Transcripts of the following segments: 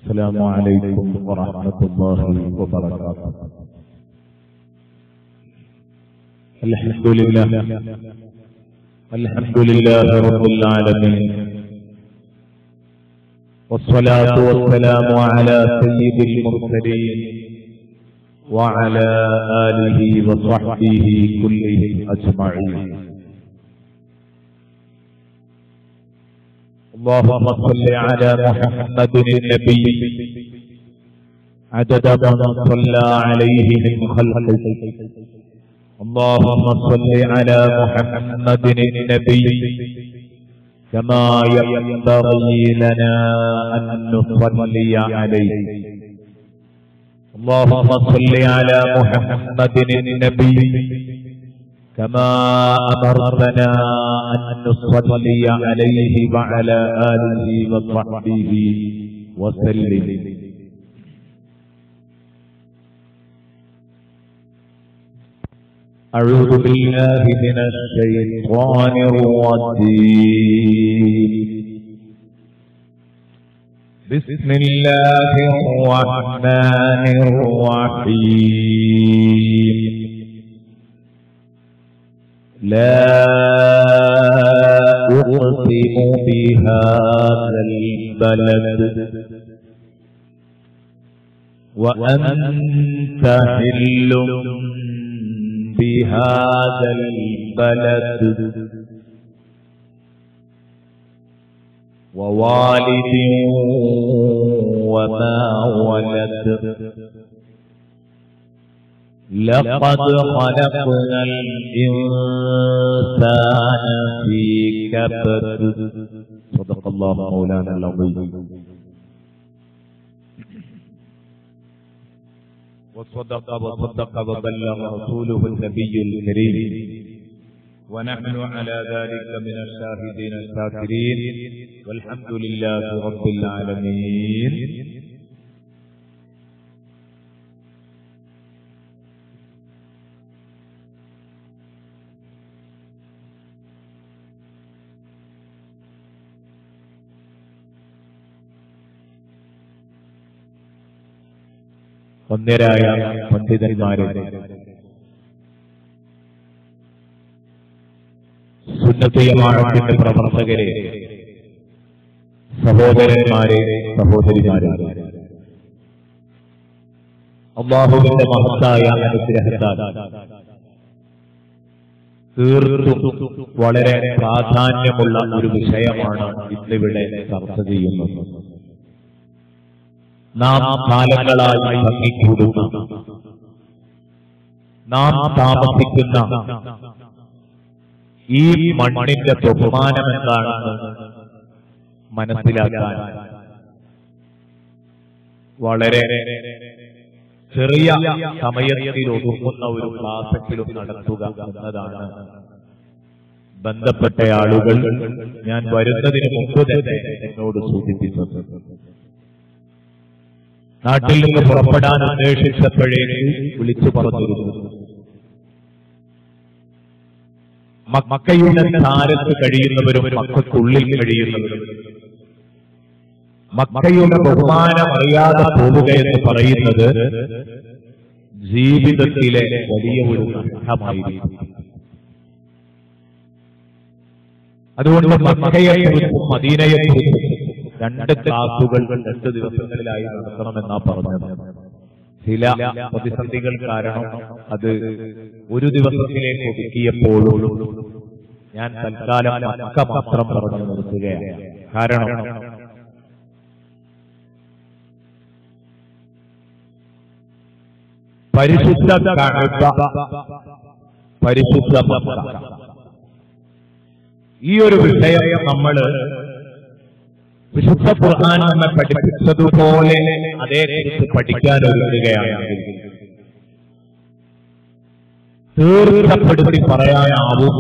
السلام عليكم ورحمة الله وبركاته الحمد لله الحمد لله رب العالمين والصلاة والسلام على سيد المرسلين وعلى آله وصحبه كلهم أجمعين اللهم صل على محمد النبي عدد من صلى عليه من خلقه اللهم صل على محمد النبي كما ينبغي لنا أن نصلي عليه اللهم صل على محمد النبي كما أمرتنا أن نصلي عليه وعلى آله وصحبه وسلم أعوذ بالله من الشيطان الرجيم بسم الله الرحمن الرحيم لا أقسم بهذا البلد وأنت حل بهذا البلد ووالد وما ولد لقد خلقنا الإنسان في كبد صدق الله مولانا العظيم وصدق وصدق وبلغ رسوله النبي الكريم ونحن على ذلك من الشاهدين الشاكرين والحمد لله رب العالمين ഒന്നരായ പണ്ഡിതന്മാരെ സുന്നതീയമാഴത്തിന്റെ പ്രവർത്തകരെ സഹോദരന്മാരെ സഹോദരിമാരെ അള്ളാഹുവിന്റെ മഹത്തായ അനുഗ്രഹത്താൽ തീർത്തും വളരെ പ്രാധാന്യമുള്ള ഒരു വിഷയമാണ് ഇന്നിവിടെ ചർച്ച ചെയ്യുന്നത് നാം കാലങ്ങളായി ഭംഗിക്കൂടുന്ന നാം താമസിക്കുന്ന ഈ മണ്ണിന്റെ ബഹുമാനം എന്താണെന്ന് മനസ്സിലാക്കാൻ വളരെ ചെറിയ സമയത്തിൽ ഒതുങ്ങുന്ന ഒരു ക്ലാസെങ്കിലും നടത്തുക എന്നതാണ് ബന്ധപ്പെട്ട ആളുകൾ ഞാൻ വരുന്നതിന് മുമ്പ് തന്നെ എന്നോട് സൂചിപ്പിച്ചത് നാട്ടിൽ നിന്ന് പുറപ്പെടാൻ അന്വേഷിച്ചപ്പോഴേക്ക് വിളിച്ചു പറഞ്ഞിരുന്നു മക്കയുടെ സ്ഥാനത്ത് കഴിയുന്നവരും മക്കൾക്കുള്ളിൽ കഴിയുന്നവരും മക്കയുടെ ബഹുമാനം അറിയാതെ പോവുക എന്ന് പറയുന്നത് ജീവിതത്തിലെ വലിയ ഒരു നഷ്ടമായിരിക്കും അതുകൊണ്ട് മക്കയെക്കുറിച്ചും മദീനയെക്കുറിച്ചും രണ്ട് ക്ലാസുകൾ രണ്ട് ദിവസങ്ങളിലായി നടത്തണമെന്നാ പറഞ്ഞത് ചില പ്രതിസന്ധികൾ കാരണം അത് ഒരു ദിവസത്തിലേക്ക് ഒതുക്കിയപ്പോഴും ഞാൻ തൽക്കാലം മക്ക മാത്രം പറഞ്ഞു നിർത്തുകയാണ് കാരണം പരിശുദ്ധ കഅബ പരിശുദ്ധ മക്ക ഈ ഒരു വിഷയം നമ്മൾ വിശുദ്ധ ഖുർആൻ നമ്മെ പഠിപ്പിച്ചതുപോലെ അതേക്കുറിച്ച് പഠിക്കാൻ ഒരുങ്ങുകയാണെങ്കിൽ തീർച്ചപ്പെടുത്തി പറയാനാവും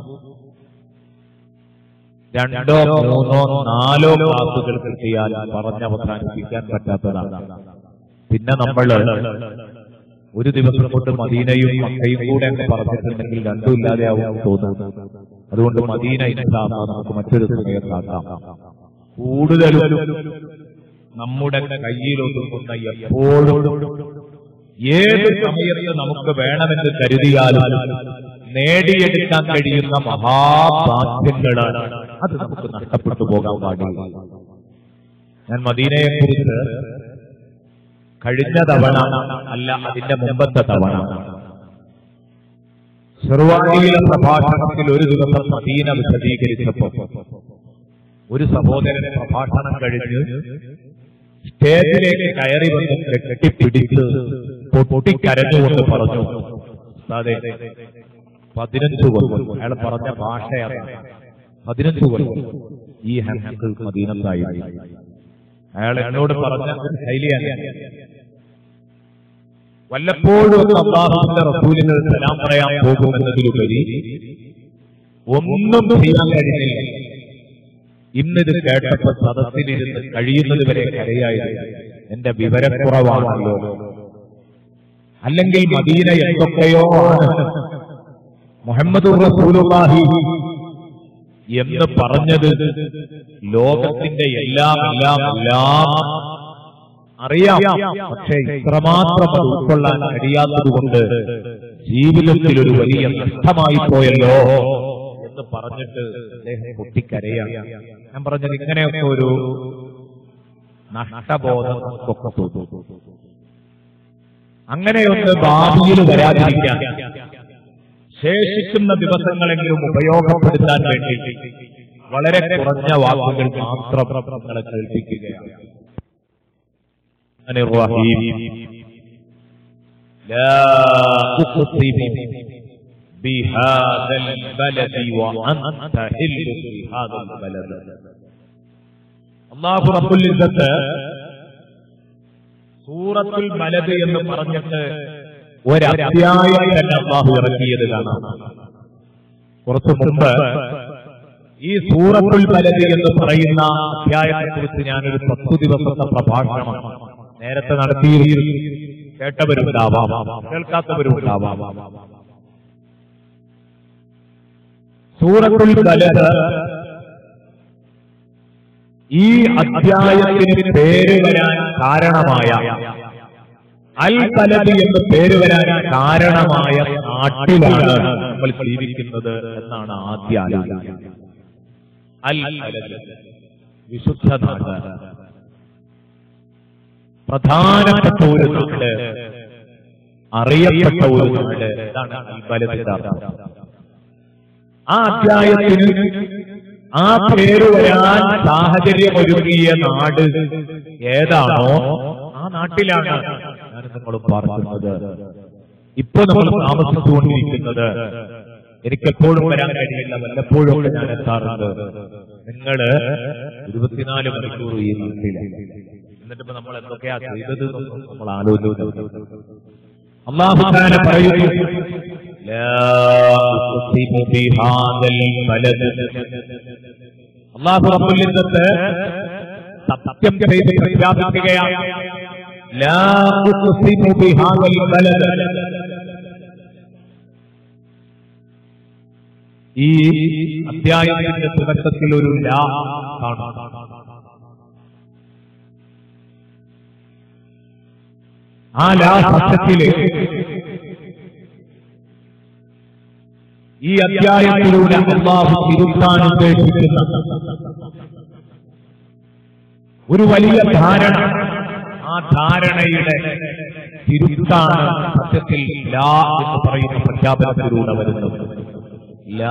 രണ്ടോ മൂന്നോ നാലോ ക്ലാസുകൾ കിട്ടിയാൽ പറഞ്ഞ് അവസാനിപ്പിക്കാൻ പറ്റാത്തതാണ് പിന്നെ നമ്മൾ ഒരു ദിവസം കൊണ്ട് മദീനയും മക്കയും കൂടെ അങ്ങ് പറഞ്ഞിട്ടുണ്ടെങ്കിൽ രണ്ടും ഇല്ലാതെ ആവും തോന്നുന്നു അതുകൊണ്ട് മദീന ഇൻഷാ അല്ലാഹ് നമുക്ക് മറ്റൊരു സമയത്താക്കാം കൂടുതലും നമ്മുടെ കയ്യിലൊതുങ്ങുന്ന എപ്പോഴും ഏത് സമയത്ത് നമുക്ക് വേണമെന്ന് കരുതിയാലും നേടിയെടുക്കാൻ കഴിയുന്ന മഹാഭാഗ്യങ്ങളാണ് അത് നമുക്ക് നഷ്ടപ്പെട്ടു പോകാൻ പാടില്ല ഞാൻ മദീനയെ കുറിച്ച് കഴിഞ്ഞ തവണ അല്ല അതിന്റെ മുമ്പത്തെ തവണ ചെറുവാണിയിലെ പ്രഭാഷണത്തിൽ ഒരു ദിവസം മദീന വിശദീകരിച്ചപ്പോ ഒരു സഹോദരൻ പ്രഭാഷണം കഴിഞ്ഞ് സ്റ്റേജിലേക്ക് കയറി വന്ന് കെട്ടിപ്പിടിച്ച് പൊട്ടിക്കരഞ്ഞുകൊണ്ട് പറഞ്ഞു അതെ പതിനഞ്ച് കൊല്ലം അയാൾ പറഞ്ഞ ഭാഷയാണ് പതിനഞ്ച് കൊല്ലം ഈ ഹംസൽ മദീനത്തായി അയാൾ എന്നോട് പറഞ്ഞ ഒരു ശൈലിയാണ് വല്ലപ്പോഴും ഒന്ന് അള്ളാഹുവിന്റെ റസൂലിന് സലാം പറയാൻ പോകുമെന്നതിലുപരി ഒന്നും ചെയ്യാൻ കഴിഞ്ഞില്ല ഇന്നിത് കേട്ടപ്പോൾ സദസ്സിലിരുന്ന് കഴിയുന്നത് വരെ കരയായിരുന്നു എന്റെ വിവരക്കുറവാണല്ലോ അല്ലെങ്കിൽ മദീന എന്തൊക്കെയോ ആണ് മുഹമ്മദ് റസൂലുള്ളാഹി എന്ന് പറഞ്ഞത് ലോകത്തിന്റെ എല്ലാം എല്ലാം എല്ലാം അറിയാം പക്ഷേ ഇത്രമാത്രം അത് ഉൾക്കൊള്ളാൻ കഴിയാത്തത് കൊണ്ട് ജീവിതത്തിൽ ഒരു വലിയ നഷ്ടമായി പോയല്ലോ എന്ന് പറഞ്ഞിട്ട് അദ്ദേഹം പൊട്ടിക്കരയാണ് ഞാൻ പറഞ്ഞത് ഇങ്ങനെയൊക്കെ ഒരു നഷ്ടബോധം നമുക്കൊക്കെ തോന്നും അങ്ങനെയൊന്ന് ഭാവിയിൽ വരാതിരിക്കാൻ ശേഷിക്കുന്ന ദിവസങ്ങളെങ്കിലും ഉപയോഗപ്പെടുത്താൻ വേണ്ടി വളരെ കുറഞ്ഞ വാക്കുകൾ മാത്രം നിങ്ങളെ കേൾപ്പിക്കുകയാണ് الرحمن الرحيم لا أقسم بهذا البلد وأنت حل بهذا البلد അള്ളാഹു റബ്ബുൽ ഇസ്സത്ത് സൂറത്തുൽ മലദ് എന്ന് പറഞ്ഞിട്ട് ഒരധ്യായം തന്നെ അള്ളാഹു ഇറക്കിയത് കാണാം കുറച്ചു മുമ്പ് ഈ സൂറത്തുൽ മലദ് എന്ന് പറയുന്ന അധ്യായത്തെ കുറിച്ച് ഞാനൊരു പത്തു ദിവസത്തെ പ്രഭാഷണം നേരത്തെ നടത്തിയിരുന്നു കേട്ടവരുണ്ടാവാം കേൾക്കാത്തവരുണ്ടാവാം സൂറത്തുൽ ബലദ് ഈ അധ്യായത്തിന് പേര് വരാൻ കാരണമായ അൽ ബലദ് എന്ന് പേര് വരാൻ കാരണമായ നാട്ടിലാണ് നമ്മൾ ജീവിക്കുന്നത് എന്നാണ് ആദ്യ ആലോചന അൽ ബലദ് വിശുദ്ധ നാട് പ്രധാനപ്പെട്ട ഒരു നാട് അറിയപ്പെട്ട ഒരു നാട് ഇതാണ് അൽബലത്തിന്റെ അർത്ഥം ആ അധ്യായത്തിന് ആ പേര് വരാൻ സാഹചര്യമൊരുങ്ങിയ നാട് ഏതാണോ ആ നാട്ടിലാണ് ഞാൻ നിങ്ങളോട് പറയുന്നത് ഇപ്പൊ നമ്മൾ താമസിച്ചുകൊണ്ടിരിക്കുന്നത് എനിക്കെപ്പോഴും വരാൻ കഴിയില്ല വല്ലപ്പോഴും ഒക്കെ ഞാൻ എത്താറുണ്ട് നിങ്ങള് ഇരുപത്തിനാല് മണിക്കൂർ ഈ നാട്ടിലാണ് എന്നിട്ട് ഇപ്പൊ നമ്മൾ എന്തൊക്കെയാ ചെയ്തത് എന്നൊന്നും നമ്മൾ ആലോചിച്ചു അള്ളാഹുദാന പറയുന്നു ലാ ഉഖ്സിമു ബിഹാദൽ ബലദ് അള്ളാഹു റബ്ബുൽ ഇസ്സത്ത് സത്യം ചെയ്ത് പ്രഖ്യാപിക്കുകയാണ് ലാ ഉഖ്സിമു ബിഹാദൽ ബലദ് ഈ അധ്യായത്തിന്റെ തുടക്കത്തിൽ ഒരു ലാ കാണാം ആ ലാ സത്യത്തില് ഈ അധ്യായത്തിലൂടെ അള്ളാഹു തിരുത്താൻ ഉദ്ദേശിക്കുന്ന ഒരു വലിയ ധാരണ ആ ധാരണയുടെ തിരുത്താണ് സത്യത്തിൽ ലാ എന്ന് പറയുന്ന പ്രഖ്യാപനത്തിലൂടെ വരുന്നത് ലാ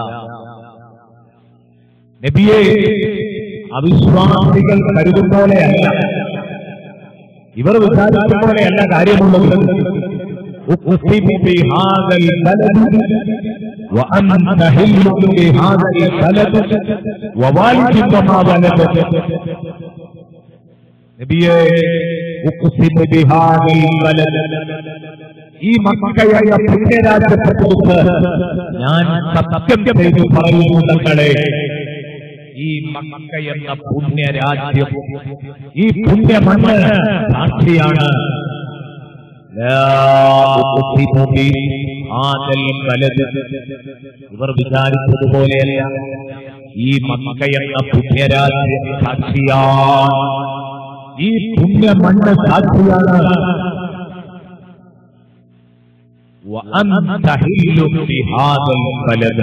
നബിയെ അവിശ്വാസികൾ കരുതും പോലെയല്ല ഇവർ വിചാരിച്ച പോലെയല്ല കാര്യമുള്ളത് أقسم بهذا البلد وأنت حل بهذا البلد ووالد وما ولد നബിയെ ഉഖ്സിമു ബിഹാദിൽ ബലദ് ഈ മക്കയെന്ന പുണ്യരാജ്യത്തെക്കുറിച്ച് ഞാൻ സത്യം ചെയ്തു പറയുന്നു തങ്ങളെ ഈ മക്ക എന്ന പുണ്യരാജ്യം ഈ പുണ്യമണ്ണ് സാക്ഷിയാണ് ലാ ഉഖ്സിമു ബിഹാദിൽ ബലദ് ഇവർ വിചാരിച്ചതുപോലെയല്ല ഈ മക്ക എന്ന പുണ്യരാജ്യം സാക്ഷിയാണ് ഈ പുണ്യ മണ്ണ് സാക്ഷിയാണ് وأنت حل بهذا البلد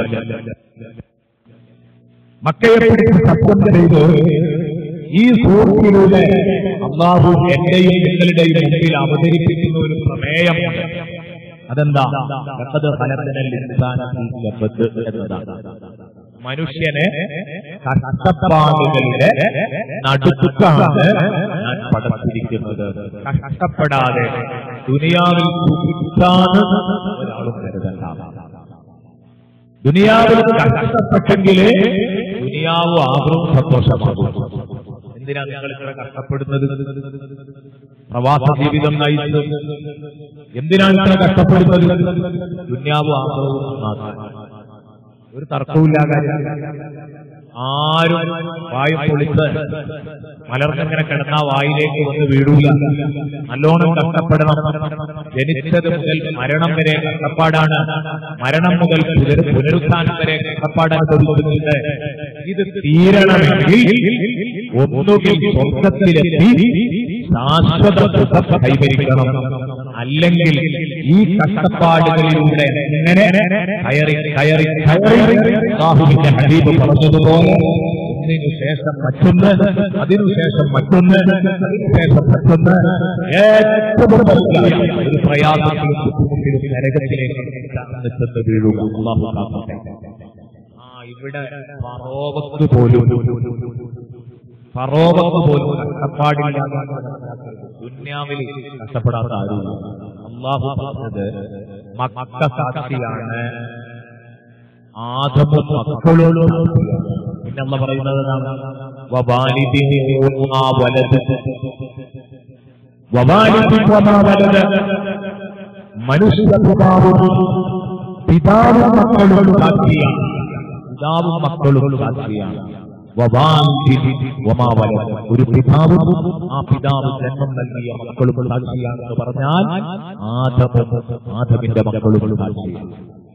മക്കയെ പിടിച്ച് സത്യം ചെയ്ത് ഈ സൂറത്തിലൂടെ അള്ളാഹു എന്റെയും നിങ്ങളുടെയും മുമ്പിൽ അവതരിപ്പിക്കുന്ന ഒരു പ്രമേയം അതെന്താ ലഖദ് ഖലഖനൽ ഇൻസാന ഫീ കബദ് എന്നതാണ് മനുഷ്യനെ കഷ്ടപ്പാടുകളുടെ നടുക്കാണ് ഞാൻ പടച്ചിരിക്കുന്നത് കഷ്ടപ്പെടാതെ ദുനിയാവിൽ സുഖിച്ചാണ് ഒരാളും കരുതണ്ട ദുനിയാവിൽ കഷ്ടപ്പെട്ടെങ്കിലേ ദുനിയാവ് ആകും സന്തോഷമാകും എന്തിനാ നിങ്ങൾ ഇത്ര കഷ്ടപ്പെടുന്നത് പ്രവാസ ജീവിതം നയിച്ചത് എന്തിനാണ് ഇത്ര കഷ്ടപ്പെടുന്നത് ദുന്യാവ് ആഗ്രഹവും നന്നാക്കാൻ. ഒരു തർക്കവുമില്ല കാര്യം ആരും വായു പൊളിച്ച് മലർന്നിങ്ങനെ കിടന്ന വായിലേക്ക് വന്ന് വീഴൂല നല്ലോണം കഷ്ടപ്പെടണം ജനിച്ചത് മുതൽ മരണം വരെ കഷ്ടപ്പാടാണ് മരണം മുതൽ പുനരു പുനരുത്ഥാനം വരെ കഷ്ടപ്പാട് അനുഭവിക്കുന്നുണ്ട് ഇത് തീരണമെങ്കിൽ ഒന്നുകിൽ സ്വർഗത്തിലെത്തി ശാശ്വത സുഖം കൈവരിക്കണം അല്ലെങ്കിൽ ഈ കഷ്ടപ്പാടുകളിലൂടെ ഇങ്ങനെ കയറി കയറി കയറി അല്ലാഹുവിന്റെ ഹബീബ് പറഞ്ഞതുപോലെ ഒന്നിനു ശേഷം മറ്റൊന്ന് അതിനുശേഷം മറ്റൊന്ന് അതിനുശേഷം മറ്റൊന്ന് ഏറ്റവും വലുതായ ഒരു പ്രയാസത്തിലും ബുദ്ധിമുട്ടിലും നരകത്തിലേക്ക് ചെന്ന് വീഴും അല്ലാഹു കാക്കട്ടെ. ആ ഇവിടെ ഫറോവത്ത് പോലും ഫറോവത്ത് പോലും കഷ്ടപ്പാടില്ല ദുന്യാവിൽ കഷ്ടപ്പെടാത്ത ആരുമില്ല അള്ളാഹു പറഞ്ഞത് മക്ക സാക്ഷിയാണ് ആദമും മക്കളും സാക്ഷിയാണ്. പിന്നെ അള്ള പറയുന്നത് എന്താണ്? വവാലിദിഹി വമാ വലദ്. വവാലിദിഹി വമാ വലദ്. മനുഷ്യ പിതാവും പിതാവും മക്കളും സാക്ഷിയാണ് പിതാവും മക്കളും സാക്ഷിയാണ് വവാലിദിഹി വമാ വലദ്. ഒരു പിതാവും ആ പിതാവ് ജന്മം നൽകിയ മക്കളും സാക്ഷിയാണെന്ന് പറഞ്ഞാൽ ആദമും ആദമിന്റെ മക്കളും സാക്ഷിയാണ്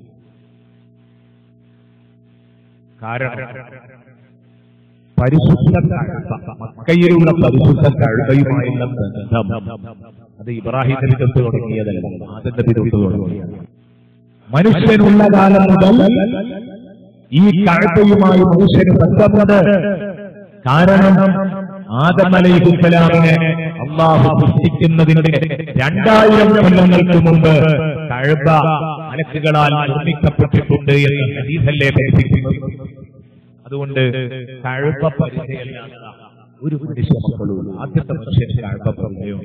കാരണം പരിശുദ്ധ കഅബ, മക്കയിലുള്ള പരിശുദ്ധ കഴുകയുമായുള്ള ബന്ധം അത് ഇബ്രാഹിം നബി തൊട്ട് തുടങ്ങിയതല്ല ആദം നബി തൊട്ട് തുടങ്ങിയത് മനുഷ്യനുള്ള കാലം മുതൽ ഈ കഴപ്പയുമായി മനുഷ്യന് ബന്ധമുണ്ട് കാരണം ആദം അലൈഹിസ്സലാമിനെ അള്ളാഹു സൃഷ്ടിക്കുന്നതിന്റെ രണ്ടായിരം കൊല്ലങ്ങൾക്ക് മുമ്പ് കഴബ മലക്കുകളാൽ നിർമ്മിക്കപ്പെട്ടിട്ടുണ്ട് എന്ന് ഹദീസല്ലേ പഠിപ്പിക്കുന്നത് അതുകൊണ്ട് കഴബ പരിചയമില്ലാത്ത ഒരു മനുഷ്യ മക്കളും ആദ്യത്തെ മനുഷ്യൻ കഴബ പരിചയം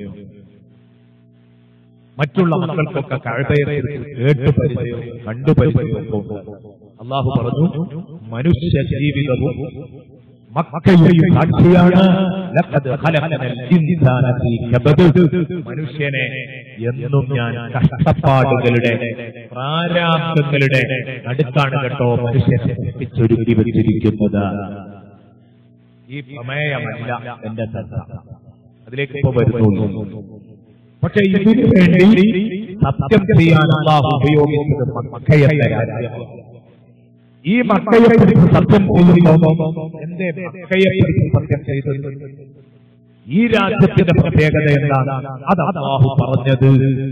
മറ്റുള്ള മക്കൾക്കൊക്കെ കഴബയെ കേട്ട് പരിചയവും കണ്ടു പരിചയവും ഒക്കെ ഉണ്ട്. അള്ളാഹു പറഞ്ഞു മനുഷ്യ ജീവിതവും മക്കയും സാക്ഷിയാണ് ലഖദ് ഖലഖനൽ ഇൻസാന ഫീ കബദ്. മനുഷ്യനെ എന്നും ഞാൻ കഷ്ടപ്പാടുകളുടെ പ്രാരാബ്ദങ്ങളുടെ അടുത്താണ് കേട്ടോ മനുഷ്യനെ ചുരുക്കി വെച്ചിരിക്കുന്നത് ഈ പ്രമേയമല്ല എന്റെ ശ്രദ്ധ അതിലേക്ക് ഇപ്പൊ വരുന്നുള്ളൂ പക്ഷെ ഇതിനു വേണ്ടി സത്യം ചെയ്യാൻ അള്ളാഹു ഉപയോഗിച്ചത് മക്കയെ രാജ്യമാണ് ഈ മക്കയെ പിടിച്ച് സത്യം ചെയ്യുന്നു എന്റെ മക്കയെ പിടിച്ച് സത്യം ചെയ്തത് ഈ രാജ്യത്തിന്റെ പ്രത്യേകത എന്താണ് അത് അള്ളാഹു പറഞ്ഞത്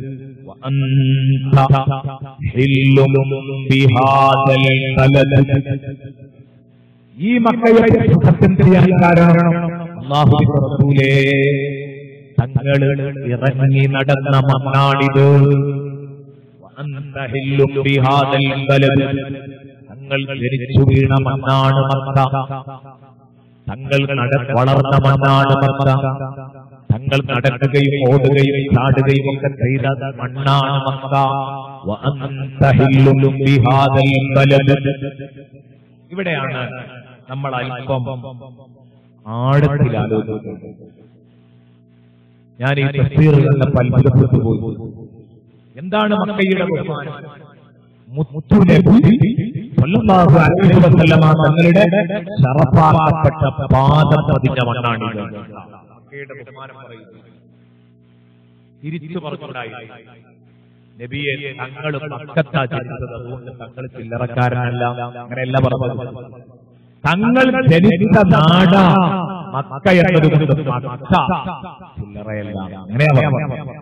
وأنت حل بهذا البلد ഈ മക്കയെ പിടിച്ച് സത്യം ചെയ്യാൻ കാരണം അള്ളാഹു റസൂലേ തങ്ങൾ ഇറങ്ങി നടന്ന മണ്ണാണിത് وأنت حل بهذا البلد തങ്ങൾ ജനിച്ചു വീണ മണ്ണാണ് മക്ക തങ്ങൾ നട വളർന്ന മണ്ണാണ് മക്ക തങ്ങൾ നടക്കുകയും ഓടുകയും ചാടുകയും ഒക്കെ ചെയ്ത മണ്ണാണ് മക്ക വഅന്ത ഹില്ലും ബിഹാദൽ ബലദ്. ഇവിടെയാണ് നമ്മൾ അല്പം ആഴത്തിൽ ആലോചിക്കുന്നത് ഞാൻ ഈ തഫ്സീർ കണ്ടപ്പോൾ അത്ഭുതപ്പെട്ടു പോയി എന്താണ് മക്കയുടെ ബഹുമാനം മുത്തുനബി സല്ലല്ലാഹു അലൈഹി വസല്ലമ തങ്ങളുടെ ശറഫാക്കപ്പെട്ട പാദം പതിഞ്ഞ മണ്ണാണിത് മക്കയുടെ ബഹുമാനം പറയുന്നു തിരിച്ചു പറഞ്ഞുണ്ടായി നബിയെ തങ്ങൾ മക്കത്താ ജനിച്ചത് അതുകൊണ്ട് തങ്ങൾ ചില്ലറക്കാരനല്ല അങ്ങനെയല്ല പറഞ്ഞത് തങ്ങൾ ജനിച്ച നാട മക്ക എന്നത് കൊണ്ട് മക്ക ചില്ലറയല്ല അങ്ങനെയാ പറഞ്ഞത്.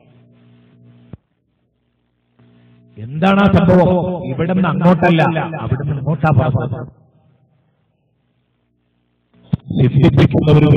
എന്താണ് ആ സംഭവം ഇവിടെ നിന്ന് അങ്ങോട്ടല്ല അവിടെ നിന്ന് ഇങ്ങോട്ടാ പറഞ്ഞത് ചിന്തിപ്പിക്കുന്നവരും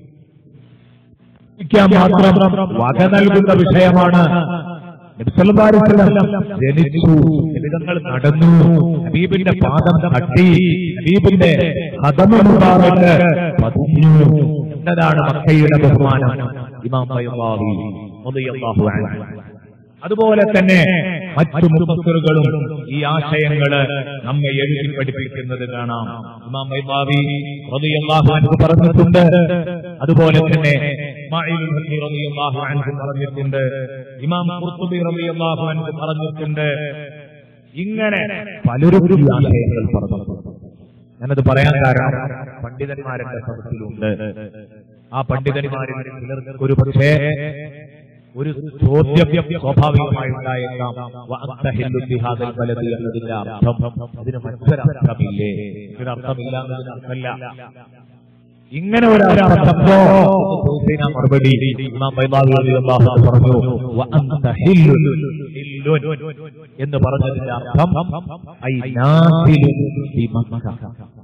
ചിന്തിക്കാൻ മാത്രം വക നൽകുന്ന വിഷയമാണ് നബിസല്ലല്ലാഹു ജനിച്ചു നിമിതങ്ങൾ നടന്നു ഹബീബിന്റെ പാദം തട്ടി ഹബീബിന്റെ ഹതമുണ്ടാകട്ട് പതിഞ്ഞു എന്നതാണ് മക്കയുടെ ബഹുമാനം ഇമാം ബൈളാവി റളിയല്ലാഹു അൻഹു അതുപോലെ തന്നെ മറ്റു മുഫസ്സിറുകളും ഈ ആശയങ്ങള് നമ്മെ എഴുതി പഠിപ്പിക്കുന്നത് കാണാം ഇമാം ബൈളാവി റളിയല്ലാഹു അൻഹു പറഞ്ഞിട്ടുണ്ട് അതുപോലെ തന്നെ ഇസ്മായിൽ ഹസി റളിയല്ലാഹു അൻഹു പറഞ്ഞിട്ടുണ്ട് ഇമാം ഖുർത്തുബി റളിയല്ലാഹു അൻഹു പറഞ്ഞിട്ടുണ്ട് ഇങ്ങനെ പലരും ഈ ആശയങ്ങൾ പറഞ്ഞിട്ടുണ്ട് ഞാനത് പറയാൻ കാരണം പണ്ഡിതന്മാരുടെ സദസ്സിലുണ്ട് ആ പണ്ഡിതന്മാരിൽ ചിലർക്ക് ഒരു പക്ഷേ ഒരു ചോദ്യം സ്വാഭാവികമായി ഉണ്ടായേക്കാം വഅന്തഹില്ലു ബിഹാദൽ ബലദി എന്നതിന്റെ അർത്ഥം അതിന് മറ്റൊരർത്ഥമില്ലേ ഇതിനർത്ഥമില്ല എന്നതിന് അർത്ഥമല്ല ഇങ്ങനെ ഒരു അർത്ഥമോ ചോദിച്ചതിന് മറുപടി ഇമാം ബൈബാബി റളിയല്ലാഹു അൻഹു പറഞ്ഞു വഅന്ത ഹില്ലുൻ ഹില്ലുൻ എന്ന് പറഞ്ഞതിന്റെ അർത്ഥം ഐ നാസിലുൻ ഫി മക്ക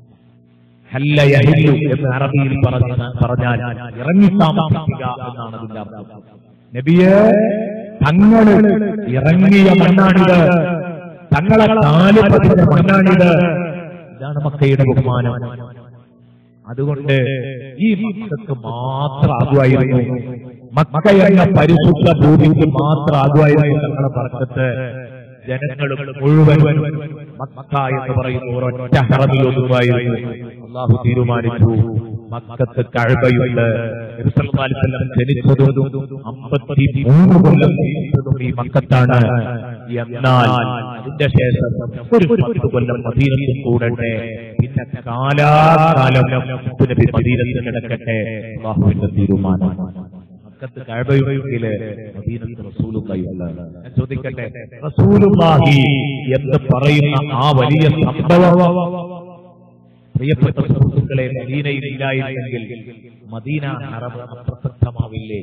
ഹല്ല യഹില്ലു എന്ന് അറബിയിൽ പറഞ്ഞ പറഞ്ഞാൽ ഇറങ്ങി താമസിക്കുക എന്നാണ് അതിന്റെ അർത്ഥം നബിയെ തങ്ങൾ ഇറങ്ങിയ മണ്ണാണിത് തങ്ങളെ കാല് പതിച്ച മണ്ണാണിത് ഇതാണ് മക്കയുടെ ബഹുമാനം അതുകൊണ്ട് ഈ മക്കൾക്ക് മാത്രമാകുമായിരുന്നു മക്ക എന്ന പരിശുദ്ധ ഭൂമിക്ക് മാത്രമാകുമായിരുന്നു തങ്ങളെ പറക്കത്ത് ജനങ്ങളും മുഴുവൻ മക്ക എന്ന് പറയുന്ന ഒരൊറ്റ ഹറമിൽ ഒതുങ്ങുമായിരുന്നു അള്ളാഹു തീരുമാനിച്ചു മക്കത്ത് കഴബയുണ്ട് നബി സല്ലല്ലാഹു അലൈഹി വസല്ലം ജനിച്ചതും അമ്പത്തി മൂന്ന് കൊല്ലം ജീവിച്ചതും ഈ മക്കത്താണ് എന്നാൽ അതിന്റെ ശേഷം ഒരു പത്ത് കൊല്ലം മദീനത്തിൽ കൂടട്ടെ പിന്നെ കാലാകാലം നബി മദീനത്തിൽ കിടക്കട്ടെ അള്ളാഹുവിന്റെ തീരുമാനം മക്കത്ത് കഴബയുണ്ടെങ്കില് മദീനത്ത് റസൂലുള്ളാഹിയല്ല ഞാൻ ചോദിക്കട്ടെ റസൂലുള്ളാഹി എന്ന് പറയുന്ന ആ വലിയ സംഭവം പ്രിയപ്പെട്ട സുഹൃത്തുക്കളെ മദീനയിൽ ഇല്ലായിരുന്നെങ്കിൽ മദീന ഹറം അപ്രസക്തമാവില്ലേ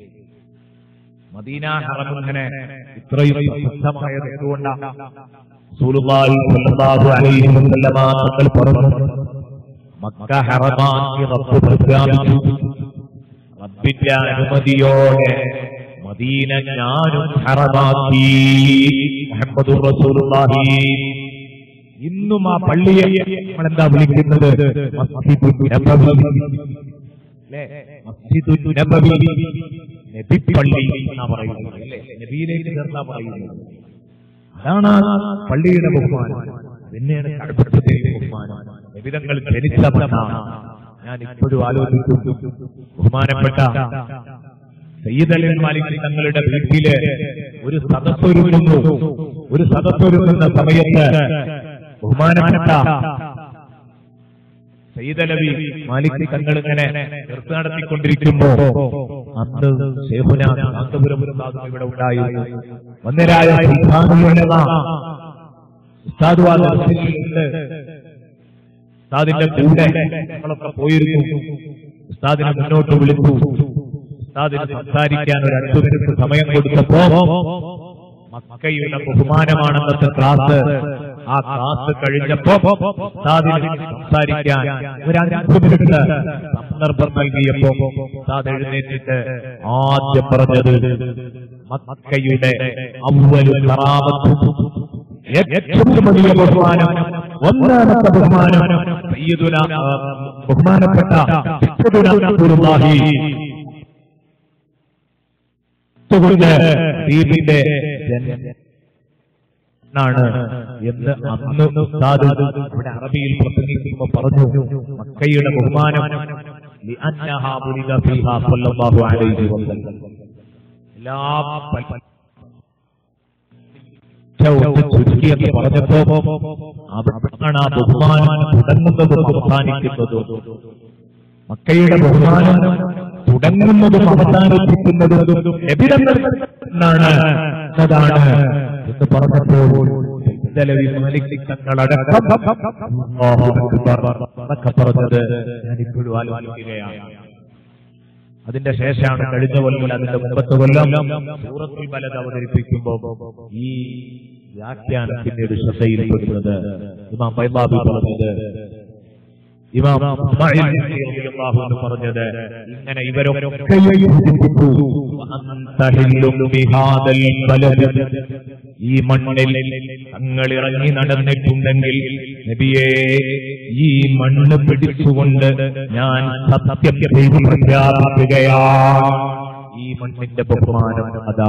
മദീന ഹറം ഇങ്ങനെ ഇത്രയും പ്രസിദ്ധമായത് എന്തുകൊണ്ടാണ് റസൂലുള്ളാഹി സ്വല്ലല്ലാഹു അലൈഹി വസല്ലമ തങ്ങൾ പറഞ്ഞു മക്ക ഹറമാക്കി റബ്ബ് പ്രഖ്യാപിച്ചു റബ്ബിന്റെ അനുമതിയോടെ മദീന ഞാനും ഹറമാക്കി മുഹമ്മദുർ റസൂലുള്ളാഹി ഇന്നും ആ പള്ളിയെ നമ്മൾ എന്താ വിളിക്കുന്നത് മസ്ജിദുൻ നബവി അല്ലേ? മസ്ജിദുൻ നബവി നബി പള്ളി എന്നാ പറയുന്നത് അല്ലേ നബിയിലേക്ക് ചേർന്നാ പറയുന്നത് അതാണ് ആ പള്ളിയുടെ ബഹുമാനം പിന്നെയാണ് കടപ്പത്തിന്റെ ബഹുമാനം നിബിതങ്ങൾ ജനിച്ച മണ്ണാണ് ഞാൻ ഇപ്പോഴും ആലോചിക്കുന്നു ബഹുമാനപ്പെട്ട സയ്യിദ് മാലിക് തങ്ങളുടെ വീട്ടില് ഒരു സദസ്സൊരുങ്ങുന്നു ഒരു സദസ്സൊരുങ്ങുന്ന സമയത്ത് ബഹുമാനപ്പെട്ട സയ്യിദലവി മാലിക് തങ്ങൾ ഇങ്ങനെ നിർത്തി നടത്തിക്കൊണ്ടിരിക്കുമ്പോ അന്ന് ശേഖുന കാന്തപുരം ഉസ്താദും ഇവിടെ ഉണ്ടായിരുന്നു വന്നരായ സിദ്ധാന്തമുള്ളതാ ഉസ്താദ് ആ ദർശനത്തിലുണ്ട് ഉസ്താദിന്റെ കൂടെ നമ്മളൊക്കെ പോയിരുന്നു ഉസ്താദിനെ മുന്നോട്ട് വിളിച്ചു ഉസ്താദിന് സംസാരിക്കാൻ ഒരു അഞ്ചു മിനിറ്റ് സമയം കൊടുത്തപ്പോ മക്കയുടെ ബഹുമാനമാണെന്നത്തെ ക്ലാസ് ആ ക്ലാസ് കഴിഞ്ഞപ്പോ ഉസ്താദിന് സംസാരിക്കാൻ ഒരു അഞ്ചു മിനിറ്റ് സന്ദർഭം നൽകിയപ്പോ ഉസ്താദ് എഴുന്നേറ്റിട്ട് ആദ്യം പറഞ്ഞത് മക്കയുടെ അവലു കറാമത്തും ഏറ്റവും വലിയ ബഹുമാനം ഒന്നാമത്തെ ബഹുമാനം സയ്യിദുന ആ, ബഹുമാനപ്പെട്ട സയ്യിദുന റസൂലുള്ളാഹി കൊണ്ട് ദീപിന്റെ ാണ് എന്ന് അന്ന് ഉസ്താദ് ഇവിടെ അറബിയിൽ പ്രസംഗിക്കുമ്പോൾ പറഞ്ഞു മക്കയുടെ ബഹുമാനം لأنها ولد فيها صلى الله عليه وسلم. എല്ലാ പ- പ- ഒന്ന് ചുരുക്കിയെന്ന് പറഞ്ഞപ്പോ അവിടെയാണ് ആ ബഹുമാനം തുടങ്ങുന്നതും അവസാനിക്കുന്നതും മക്കയുടെ ബഹുമാനം തുടങ്ങുന്നതും അവസാനിപ്പിക്കുന്നതും എവിടങ്ങൾ എന്നാണ് എന്നതാണ് എന്ന് പറഞ്ഞപ്പോൾ അബ്ദലവി മാലിക് തങ്ങളടക്കം അല്ലാഹു അക്ബർ എന്നൊക്കെ പറഞ്ഞത് ഞാൻ ഇപ്പോഴും ആലോചിക്കുകയാണ് അതിന്റെ ശേഷമാണ് കഴിഞ്ഞ കൊല്ലം അതിന്റെ മുമ്പത്തെ കൊല്ലം സൂറത്തുൽ ബലത് അവതരിപ്പിക്കുമ്പോൾ ഈ വ്യാഖ്യാനം പിന്നീട് ശ്രദ്ധയിൽപ്പെടുന്നത് ഇമാം ബൈബാബി പറഞ്ഞത് ഇമാം ഇസ്മായിൽ റളിയല്ലാഹു അൻഹു പറഞ്ഞത് ഇങ്ങനെ ഇവരൊക്കെ യോജിപ്പിച്ചു. വഅന്തഹില്ലും ബിഹാദൽ ബലദ്. ഈ മണ്ണിൽ തങ്ങൾ ഇറങ്ങി നടന്നിട്ടുണ്ടെങ്കിൽ നബിയെ ഈ മണ്ണ് പിടിച്ചുകൊണ്ട് ഞാൻ സത്യം ചെയ്ത് പ്രഖ്യാപിക്കുകയാണ് ഈ മണ്ണിന്റെ ബഹുമാനം അതാ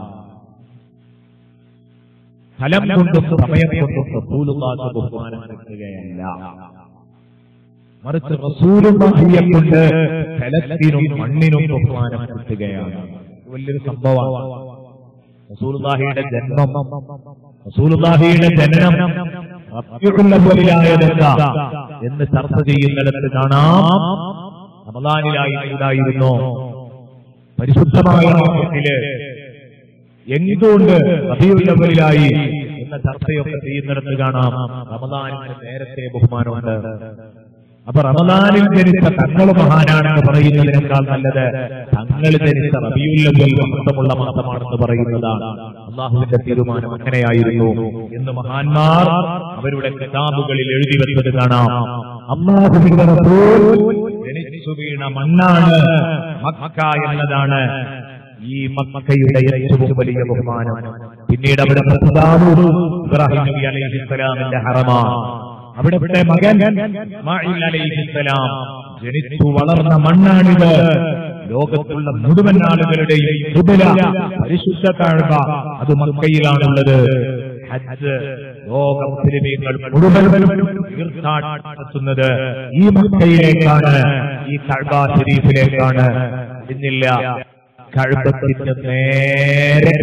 ഫലം കൊണ്ടും സമയം കൊണ്ടും റസൂലുള്ളാഹിന്റെ ബഹുമാനം കിട്ടുകയല്ല മറിച്ച് റസൂലുള്ളാഹിയെ കൊണ്ട് ഫലത്തിനും മണ്ണിനും ബഹുമാനം കിട്ടുകയാണ് ഇത് വലിയൊരു സംഭവമാണ് റസൂലുള്ളാഹിയുടെ ജന്മം റസൂലുള്ളാഹിയുടെ ജനനം റബ്ബിഉൽ അവ്വലിലായതെന്താ എന്ന് ചർച്ച ചെയ്യുന്നിടത്ത് കാണാം റമദാനിലായിട്ടുണ്ടായിരുന്നു പരിശുദ്ധമായ മാസത്തില് എന്തുകൊണ്ട് റബിയുൽ അവ്വലിലായി എന്ന ചർച്ചയൊക്കെ ചെയ്യുന്നിടത്ത് കാണാം റമദാനിന് നേരത്തെ ബഹുമാനമുണ്ട് അപ്പൊ റമദാനിൽ ജനിച്ച തങ്ങൾ മഹാനാണെന്ന് പറയുന്നതിനേക്കാൾ നല്ലത് തങ്ങൾ ജനിച്ച റബിയുല്ലവൽ മഹത്വമുള്ള മാസമാണെന്ന് പറയുന്നതാണ് അള്ളാഹുവിന്റെ തീരുമാനം അങ്ങനെയായിരുന്നു എന്ന് മഹാന്മാർ അവരുടെ കിതാബുകളിൽ എഴുതി വെച്ചത് കാണാം അള്ളാഹുവിന്റെ റസൂൽ ജനിച്ചു വീണ മണ്ണാണ് മക്ക എന്നതാണ് ഈ മക്കയുടെ ഏറ്റവും വലിയ ബഹുമാനം പിന്നീട് അവിടെ പിതാവ് ഇബ്രാഹിം നബി അലൈഹിസ്സലാമിന്റെ ഹറമാണ് അവിടുത്തെ മകൻ ഇസ്മായിൽ അലൈഹിസ്സലാം ജനിച്ചു വളർന്ന മണ്ണാണിത് ലോകത്തുള്ള മുഴുവൻ ആളുകളുടെയും സുബല പരിശുദ്ധ താഴ്വ അത് മക്കയിലാണുള്ളത് ഹജ്ജ് ലോക മുസ്ലിമീങ്ങൾ മുഴുവനും തീർത്ഥാടനത്തുന്നത് ഈ മക്കയിലേക്കാണ് ഈ കഅബ ഷരീഫിലേക്കാണ് ഇന്നില്ല കഅബത്തിന്റെ നേരെ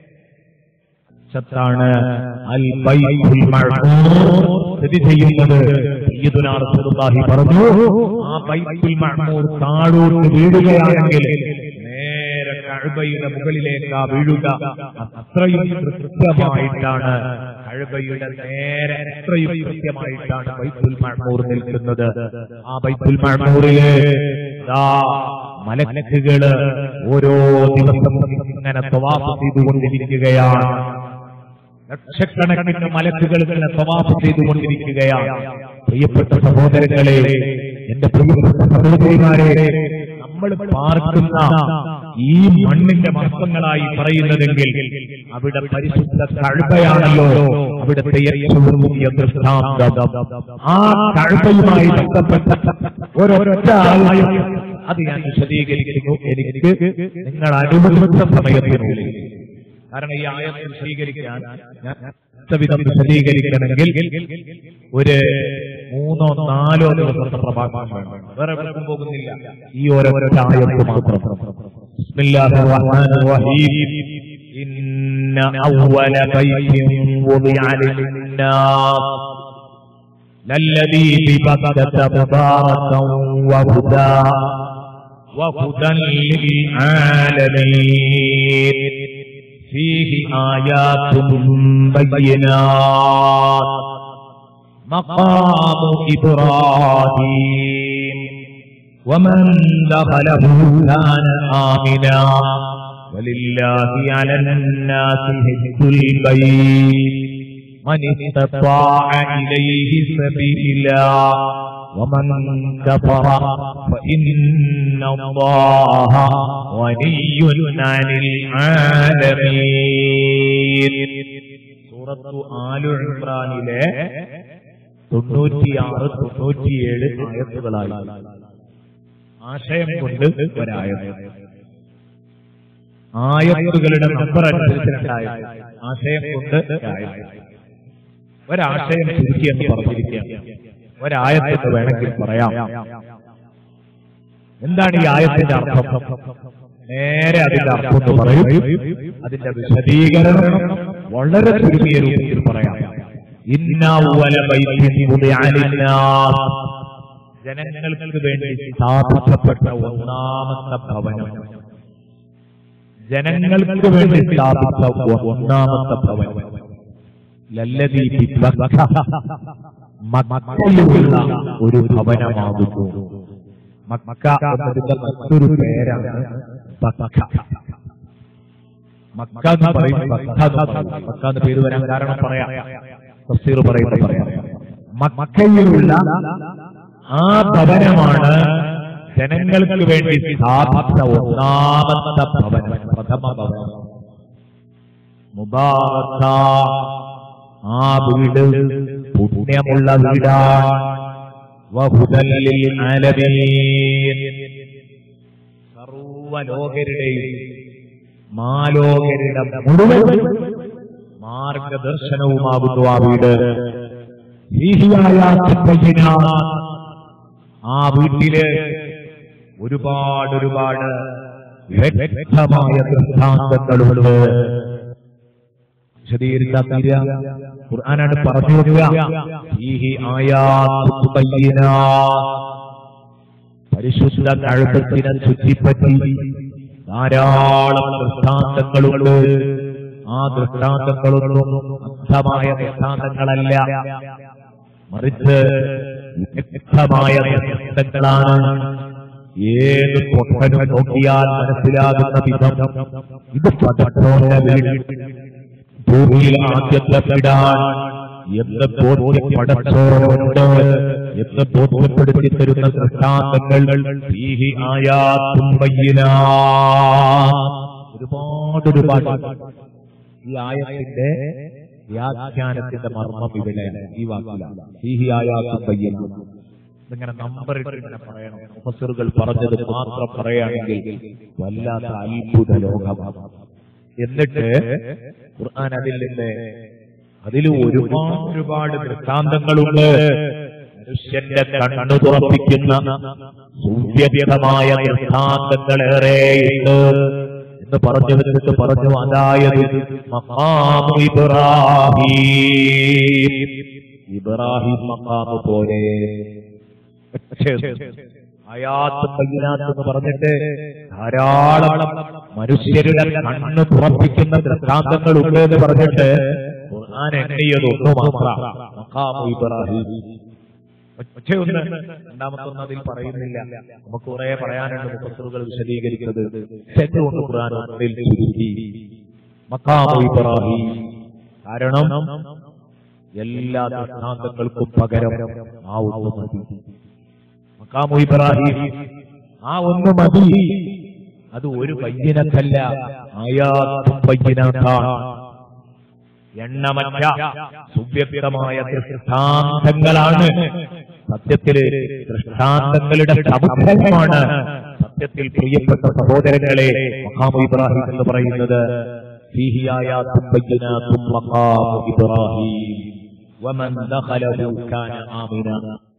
ാണ് അൽ ബൈത്തുൽ മഅ്മൂർ സ്ഥിതി ചെയ്യുന്നത് സയ്യിദുനാ റസൂലുള്ളാഹി പറഞ്ഞു ആ ബൈത്തുൽ മഅ്മൂർ താഴോട്ട് വീഴുകയാണെങ്കിൽ നേരെ കഅബയുടെ മുകളിലേക്കാ വീഴുക അത്രയും കൃത്യമായിട്ടാണ് കഅബയുടെ നേരെ അത്രയും കൃത്യമായിട്ടാണ് ബൈത്തുൽ മഅ്മൂർ നിൽക്കുന്നത് ആ ബൈത്തുൽ മഅ്മൂറിലെ ദാ മലക്കുകള് ഓരോ ദിവസം ഇങ്ങനെ തവാഫ് ചെയ്തുകൊണ്ടിരിക്കുകയാണ് ലക്ഷക്കണക്കിന് മലക്കുകൾ ഇങ്ങനെ തവാഫ് ചെയ്തുകൊണ്ടിരിക്കുകയാണ് പ്രിയപ്പെട്ട സഹോദരങ്ങളെ എന്റെ പ്രിയപ്പെട്ട സഹോദരിമാരെ നമ്മൾ പാർക്കുന്ന ഈ മണ്ണിന്റെ മഹത്വങ്ങളായി പറയുന്നതെങ്കിൽ അവിടെ പരിശുദ്ധ കഴുതയാണല്ലോ അവിടുത്തെ ഏറ്റവും വലിയ ദൃഷ്ടാന്തം ആ കഴുതയുമായി ബന്ധപ്പെട്ട ഒരൊറ്റ ആളായും അത് ഞാൻ വിശദീകരിക്കുന്നു എനിക്ക് നിങ്ങൾ അനുവദിച്ച സമയത്തിനുള്ളിൽ കാരണം ഈ ആയത്ത് വിശദീകരിക്കാൻ ഞാൻ വിധം വിശദീകരിക്കണമെങ്കിൽ ഒരു മൂന്നോ നാലോ ദിവസത്തെ പ്രഭാഷണം വേണം വേറെ എവിടേക്കും പോകുന്നില്ല ഈ ഓരോരോ ആയത്ത് മാത്രം ബിസ്മില്ലാഹിർ റഹ്മാനിർ റഹീം ഇന്ന അവ്വല ബൈത്തിൻ വുദിഅ ലിന്നാസ് للذي ببكة مباركا وهدى وهدى للعالمين فيه آيات بينات مقام إبراهيم ومن دخله كان آمنا ولله على الناس حج البيت من استطاع إليه سبيلا ومن كفر فإن الله غني عن العالمين സൂറത്തു ആലു ഇമ്രാനിലെ തൊണ്ണൂറ്റിയാറ് തൊണ്ണൂറ്റിയേഴ് ആയത്തുകളായി ആശയം കൊണ്ട് ഒരായത് ആയത്തുകളുടെ നമ്പർ അനുസരിച്ചിട്ടുണ്ടായ ആശയം കൊണ്ട് ഒരായത് ഒരാശയം ചുരുക്കി എന്ന് പറഞ്ഞിരിക്കുകയാണ് ഒരായത്തിന് വേണമെങ്കിൽ പറയാം എന്താണ് ഈ ആയത്തിന്റെ അർത്ഥം നേരെ അതിന്റെ അർത്ഥം എന്ന് പറയും അതിന്റെ വിശദീകരണം വളരെ ചുരുങ്ങിയ രൂപത്തിൽ പറയാം ഇന്നവല ജനങ്ങൾക്ക് വേണ്ടി സ്ഥാപിക്കപ്പെട്ട ഒന്നാമത്തെ ഭവനം ജനങ്ങൾക്ക് വേണ്ടി സ്ഥാപിച്ച ഒന്നാമത്തെ ഭവനം ലല്ലദീ ബിബക്ക മക്കയിലുള്ള ഒരു ഭവനമാകുന്നു മക്ക എന്നതിന്റെ മറ്റൊരു പേരാണ് ബക്ക മക്ക എന്ന് പറയും ബക്ക എന്ന് പറയും. മക്ക എന്ന് പേര് വരാൻ കാരണം പറയാം തഫ്സീർ പറയുന്നത് പറയാം മക്കയിലുള്ള ആ ഭവനമാണ് ജനങ്ങൾക്ക് വേണ്ടി സ്ഥാപിച്ച ഒന്നാമത്തെ ഭവനം പ്രഥമ ഭവനം മുബാറക്ക ആ വീട് പുണ്യമുള്ള വീടാണ് വഹുദല്ലിൽ ആലമീൻ സർവലോകരുടെയും മാലോകരുടെ മുഴുവൻ മാർഗദർശനവുമാകുന്നു ആ വീട് ഫീഹിയായ ബയ്യിനാത്ത്. ആ വീട്ടില് ഒരുപാട് ഒരുപാട് വ്യക്തമായ ദൃഷ്ടാന്തങ്ങളുണ്ട് വിശദീകരിച്ചാൽ തീരാ ഖുർആനാണ് പറഞ്ഞു തരിക ഫീഹി ആയാത്തുൻ ബയ്യിനാത്ത്. പരിശുദ്ധ കഴുതത്തിനെ ചുറ്റിപ്പറ്റി ധാരാളം ദൃഷ്ടാന്തങ്ങളുണ്ട് ആ ദൃഷ്ടാന്തങ്ങളൊന്നും അർത്ഥമായ ദൃഷ്ടാന്തങ്ങളല്ല മറിച്ച് വ്യക്തമായ ദൃഷ്ടാന്തങ്ങളാണ് ഏത് പൊട്ടനും നോക്കിയാൽ മനസ്സിലാകുന്ന വിധം ഇത് പടത്തോന്റെ വീട് ഭൂമിയിൽ ആദ്യത്തെ വീടാൻ എന്ന് ബോധ്യപ്പെടത്തോണ്ട് എന്ന് ബോധ്യപ്പെടുത്തി തരുന്ന ദൃഷ്ടാന്തങ്ങൾ ഫീഹി ആയാത്തും ബയ്യിനാത്ത്. ഒരുപാട് ഒരുപാട് ഈ ആയത്തിന്റെ വ്യാഖ്യാനത്തിന്റെ മർമ്മം ഇവിടെയാണ് ഈ വാക്കിലാണ് ഫീഹി ആയാത്തും ബയ്യിനാത്ത്. ഇതിങ്ങനെ നമ്പർ ഇട്ട് ഇങ്ങനെ പറയണം മുഫസ്സിറുകൾ പറഞ്ഞത് മാത്രം പറയുകയാണെങ്കിൽ വല്ലാത്ത അത്ഭുത ലോകമാണ് എന്നിട്ട് ഖുർആൻ അതിൽ നിന്ന് അതിൽ ഒരുപാട് ഒരുപാട് ദൃഷ്ടാന്തങ്ങളുണ്ട് മനുഷ്യന്റെ കണ്ണു തുറപ്പിക്കുന്ന സുവ്യക്തമായ ദൃഷ്ടാന്തങ്ങളേറെയുണ്ട് എന്ന് പറഞ്ഞു വെച്ചിട്ട് പറഞ്ഞു അതായത് മഖാമു ഇബ്രാഹിം ഇബ്രാഹിം മഖാമ് പോലെ അയാത്ത് ബയ്യിനാത്ത് എന്ന് പറഞ്ഞിട്ട് ധാരാളം മനുഷ്യരുടെ കണ്ണ് തുറപ്പിക്കുന്ന ദൃഷ്ടാന്തങ്ങൾ ഉണ്ട് എന്ന് പറഞ്ഞിട്ട് ഖുർആൻ എണ്ണിയത് ഒന്നു മാത്രം മഖാമു ഇബ്രാഹിം പക്ഷേ ഒന്ന് രണ്ടാമത്തെ ഒന്ന് അതിൽ പറയുന്നില്ല നമുക്ക് കുറെ പറയാനുണ്ട് മുഖത്തുകൾ വിശദീകരിക്കുന്നത് എന്തുകൊണ്ട് ഖുർആൻ ഒന്നിൽ ചുരുക്കി മഖാമു ഇബ്രാഹിം കാരണം എല്ലാ ദൃഷ്ടാന്തങ്ങൾക്കും പകരം ആ ഒന്ന് മതി മക്കാമു ഇബ്രാഹിം ആ ഒന്ന് മതി അത് ഒരു പയ്യനത്തല്ല ആയാത്തും പയ്യനാത്താണ് എണ്ണമറ്റ സുവ്യക്തമായ ദൃഷ്ടാന്തങ്ങളാണ് സത്യത്തില് ദൃഷ്ടാന്തങ്ങളുടെ സമുദ്രമാണ് സത്യത്തിൽ പ്രിയപ്പെട്ട സഹോദരങ്ങളെ മക്കാമു ഇബ്രാഹിം എന്ന് പറയുന്നത് ഫീഹി ആയാത്തും ബയ്യിനാത്തും മഖാമു ഇബ്രാഹിം വമൻ ദഖലഹു കാന ആമിന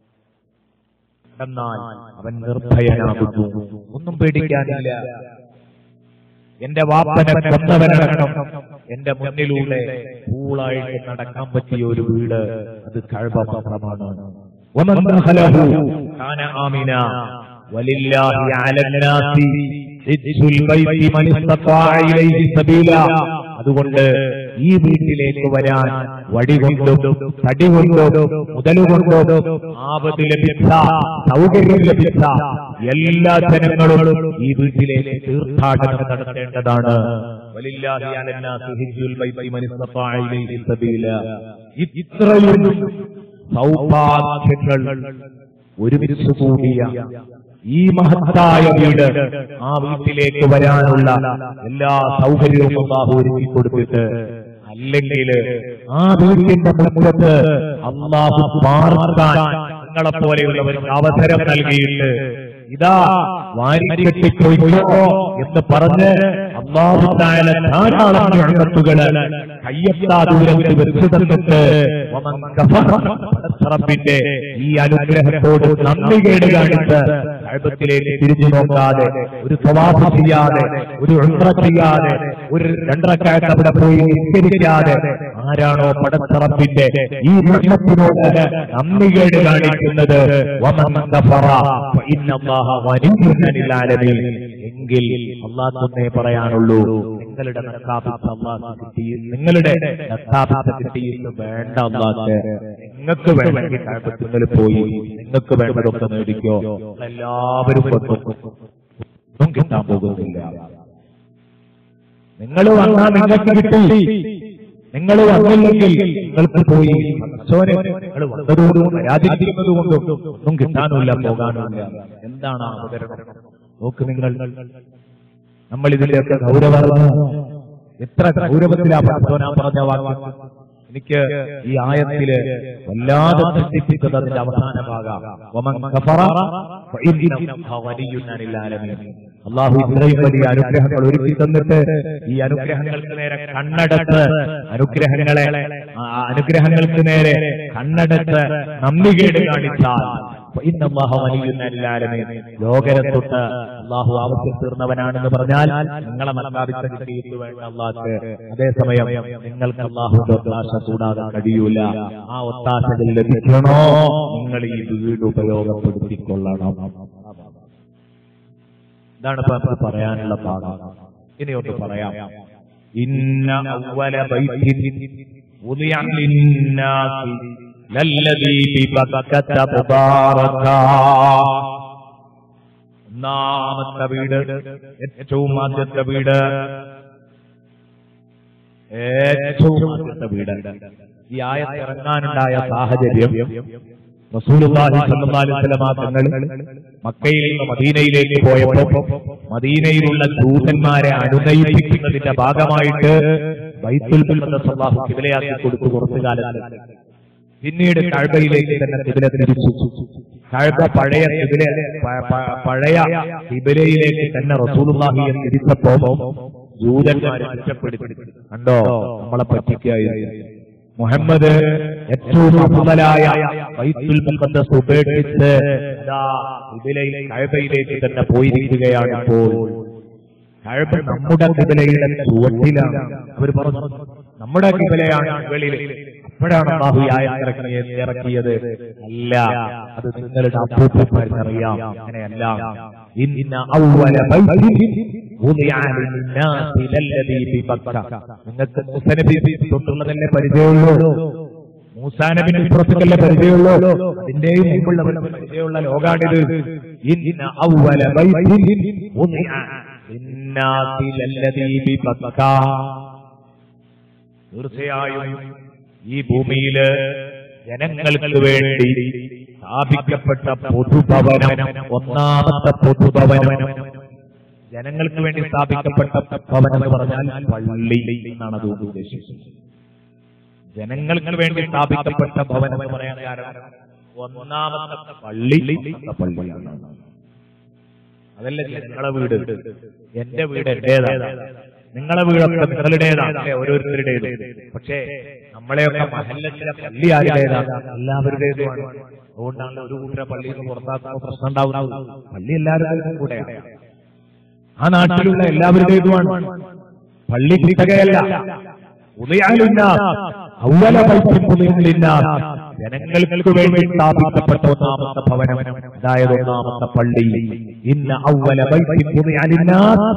എന്നാൽ അവൻ നിർഭയനാകുന്നു ഒന്നും പേടിക്കാനില്ല എന്റെ വാപ്പനെ കൊന്നവനടക്കം എന്റെ മുന്നിലൂടെ കൂളായിട്ട് നടക്കാൻ പറ്റിയ ഒരു വീട് അത് കഴവ മാത്രമാണ് ومن دخله كان آمنا ولله على الناس حج البيت من استطاع إليه سبيلا അതുകൊണ്ട് ഈ വീട്ടിലേക്ക് വരാൻ വടി കൊണ്ടും തടി കൊണ്ടും മുതലുകൊണ്ടും ആപത്ത് ലഭിച്ച സൗകര്യം ലഭിച്ച എല്ലാ ജനങ്ങളും ഈ വീട്ടിലേക്ക് തീർത്ഥാടനം നടത്തേണ്ടതാണ് വലില്ലാഹി അലന്നാസി ഹിജ്ജുൽ ബൈത്തി മൻ ഇസ്തതാഅ ഇലൈഹി സബീല ഇത്രയും സൗഭാഗ്യങ്ങൾ ഒരുമിച്ച് കൂടിയ ഈ മഹത്തായ വീട് ആ വീട്ടിലേക്ക് വരാനുള്ള എല്ലാ സൗകര്യവും അള്ളാഹു ഒരുക്കി കൊടുത്തിട്ട് അല്ലെങ്കിൽ ആ വീട്ടിന്റെ മുഖത്ത് അള്ളാഹു പാർക്കാൻ നിങ്ങളെ പോലെയുള്ളവർക്ക് അവസരം നൽകിയിട്ട് ഇതാ വാരിക്കെട്ടിക്കൊയ്യോ എന്ന് പറഞ്ഞ് അള്ളാഹു താല ധാരാളം ഞങ്ങത്തുകള് കയ്യെത്താ ദൂരത്തിൽ വെച്ചു തന്നിട്ട് വമൻ കഫറ പടച്ചറപ്പിന്റെ ഈ അനുഗ്രഹത്തോട് നന്ദി കേട് കാണിച്ച് കഴബത്തിലേക്ക് തിരിഞ്ഞു നോക്കാതെ ഒരു സ്വഭാവം ചെയ്യാതെ ഒരു ഉണ്ട്ര ചെയ്യാതെ ഒരു രണ്ടരക്കാലത്ത് അവിടെ പോയി നിസ്കരിക്കാതെ ആരാണോ പടച്ചറപ്പിന്റെ ഈ നിർമ്മത്തിനോട് നന്ദി കേട് കാണിക്കുന്നത് വമൻ കഫറ ഫഇന്നല്ലാഹ വലിയ്യുൻ ലിൽ ആലമീൻ. എങ്കിൽ അള്ളാഹ് തന്നെ പറയാനുള്ളൂ നിങ്ങളുടെ നക്കാപ്പിച്ച് അള്ളാഹ് കിട്ടി നിങ്ങളുടെ നക്കാപ്പിച്ച് കിട്ടിയിട്ട് വേണ്ട അള്ളാഹ് നിങ്ങൾക്ക് വേണമെങ്കിൽ കഴപ്പത്തിൽ പോയി നിങ്ങൾക്ക് വേണ്ടതൊക്കെ നേടിക്കോ എല്ലാവരും ഒന്നും കിട്ടാൻ പോകുന്നില്ല നിങ്ങൾ വന്നാൽ നിങ്ങൾക്ക് കിട്ടി നിങ്ങൾ വന്നില്ലെങ്കിൽ നിങ്ങൾക്ക് പോയി പടച്ചോനെ, നിങ്ങൾ വന്നതുകൊണ്ടും വരാതിരിക്കുന്നത് കൊണ്ടും ഒന്നും കിട്ടാനുമില്ല പോകാനുമില്ല എന്താണ് ആ അവതരണം നോക്ക് നിങ്ങൾ നമ്മൾ ഇതിന്റെയൊക്കെ ഗൗരവം എത്ര ഗൗരവത്തിലാ പടച്ചോനാ പറഞ്ഞ വാക്ക് എനിക്ക് ഈ ആയത്തില് വല്ലാതെ സൃഷ്ടിപ്പിച്ചത് അതിന്റെ അവസാന ഭാഗം വമൻ കഫറ ഫഇന്നല്ലാഹ വലിയ്യുൻ അനിൽ ആലമീൻ. അള്ളാഹു ഇത്രയും വലിയ അനുഗ്രഹങ്ങൾ ഒരുക്കി തന്നിട്ട് ഈ അനുഗ്രഹങ്ങൾക്ക് നേരെ കണ്ണടച്ച് അനുഗ്രഹങ്ങളെ ആ അനുഗ്രഹങ്ങൾക്ക് നേരെ കണ്ണടച്ച് നന്ദികേട് കാണിച്ചാൽ ഫഇന്നല്ലാഹ വലിയ്യുൻ അനിൽ ആലമീൻ. ലോകരെ തൊട്ട് അള്ളാഹു ആവശ്യം തീർന്നവനാണെന്ന് പറഞ്ഞാൽ നിങ്ങളെ മല്ലാവിച്ച കിട്ടിയിട്ട് വേണ്ട അള്ളാഹ് അതേസമയം നിങ്ങൾക്ക് അള്ളാഹുന്റെ ഒത്താശ കൂടാതെ കഴിയൂല ആ ഒത്താശകൾ ലഭിക്കണോ നിങ്ങൾ ഈ വീട് ഉപയോഗപ്പെടുത്തിക്കൊള്ളണം ഇതാണ് ഇപ്പൊ നമുക്ക് പറയാനുള്ള ഭാഗം ഇനി ഒന്ന് പറയാം ഇന്ന അവല ബൈത്തിൻ ഉദിയ ലിന്നാസി ലല്ലദീ ബിബക്കത മുബാറകാ ഒന്നാമത്തെ വീട് ഏറ്റവും ആദ്യത്തെ വീട് ഏറ്റവും ആദ്യത്തെ വീട് ഈ ആയത്ത് ഇറങ്ങാനുണ്ടായ സാഹചര്യം റസൂലുള്ളാഹി സ്വല്ലല്ലാഹു അലൈഹി വസല്ലമ തങ്ങൾ മക്കയിൽ നിന്ന് മദീനയിലേക്ക് പോയപ്പോൾ മദീനയിലുള്ള ജൂതന്മാരെ അനുനയിപ്പിക്കുന്നതിന്റെ ഭാഗമായിട്ട് ബൈത്തുൽ മുഖദ്ദസ് അല്ലാഹു കിബിലയാക്കി കൊടുത്തു കുറച്ചു കാലം പിന്നീട് കഴബയിലേക്ക് തന്നെ കിബില തിരിച്ചു കഴബ പഴയ കിബില പ- പ- പഴയ കിബിലയിലേക്ക് തന്നെ റസൂലുള്ളാഹിയെ തിരിച്ചപ്പോ ജൂതന്മാരെ കുറ്റപ്പെടുത്തി കണ്ടോ നമ്മളെ പറ്റിക്കായിരുന്നു മുഹമ്മദ് ഏറ്റവും അഫുതലായ ബൈത്തുൽ മുഖദ്ദസ് ഉപേക്ഷിച്ച് ഇതാ കിബിലയിൽ കഴബയിലേക്ക് തന്നെ പോയിരിക്കുകയാണ് ഇപ്പോൾ കഴബ നമ്മുടെ കിബിലയുടെ ചുവട്ടിലാണ് അവർ പറഞ്ഞു നമ്മുടെ കിബിലയാണ് മുകളിൽ അപ്പോഴാണ് അള്ളാഹു ഈ ആയത്ത് ഇറക്കിയത് ഇറക്കിയത് അല്ല അത് നിങ്ങളുടെ അപ്പൂപ്പന്മാർക്കറിയാം അങ്ങനെയല്ല ഇന്ന അവ്വല ബൈത്തിൻ വുദിഅ ലിന്നാസി ലല്ലദീ ബിബക്ക നിങ്ങൾക്ക് മൂസ നബി തൊട്ടുള്ളതല്ലേ പരിചയമുള്ളൂ മൂസാ നബിന് ഇപ്പുറത്തേക്കല്ലേ പരിചയമുള്ളൂ അതിന്റെയും മുമ്പുള്ള പരിചയമുള്ള ലോകാണിത് ഇന്ന അവ്വല ബൈത്തിൻ വുദിഅ ലിന്നാസി ലല്ലദീ ബിബക്ക തീർച്ചയായും ഈ ഭൂമിയില് ജനങ്ങൾക്ക് വേണ്ടി സ്ഥാപിക്കപ്പെട്ട പൊതുഭവനം ഒന്നാമത്തെ പൊതുഭവനം ജനങ്ങൾക്ക് വേണ്ടി സ്ഥാപിക്കപ്പെട്ട ഭവനം എന്ന് പറഞ്ഞാൽ പള്ളി എന്നാണ് അത് ഉദ്ദേശിച്ചത് ജനങ്ങൾക്ക് വേണ്ടി സ്ഥാപിക്കപ്പെട്ട ഭവനം എന്ന് പറയാൻ കാരണം ഒന്നാമത്തെ പള്ളി പള്ളിയാണ് അതല്ല നിങ്ങളെ വീട് എന്റെ വീട് എന്റേതാണ് നിങ്ങളെ വീടൊക്കെ നിങ്ങളുടേതാണ് അല്ലേ? ഓരോരുത്തരുടേതും പക്ഷേ നമ്മളെയൊക്കെ മഹല്ലത്തിലെ പള്ളി ആരുടേതാണ് എല്ലാവരുടേതുമാണ് അതുകൊണ്ടാണ് ഒരു കൂട്ടരെ പള്ളിയിൽ നിന്ന് പുറത്താക്കുമ്പോൾ പ്രശ്നം ഉണ്ടാവുന്നത് പള്ളി എല്ലാവരുടേതും കൂടെയാണ് ആ നാട്ടിലുള്ള എല്ലാവരുടേതുമാണ് പള്ളി കുത്തകയല്ല ഉദയാലില്ല ഔവല ബൈത്തും ഉദയമില്ല ജനങ്ങൾക്ക് വേണ്ടി സ്ഥാപിക്കപ്പെട്ട ഒന്നാമത്തെ ഭവനം അതായത് ഒന്നാമത്തെ പള്ളി ഇന്ന ഔവല ബൈത്തും ഉദയാലില്ല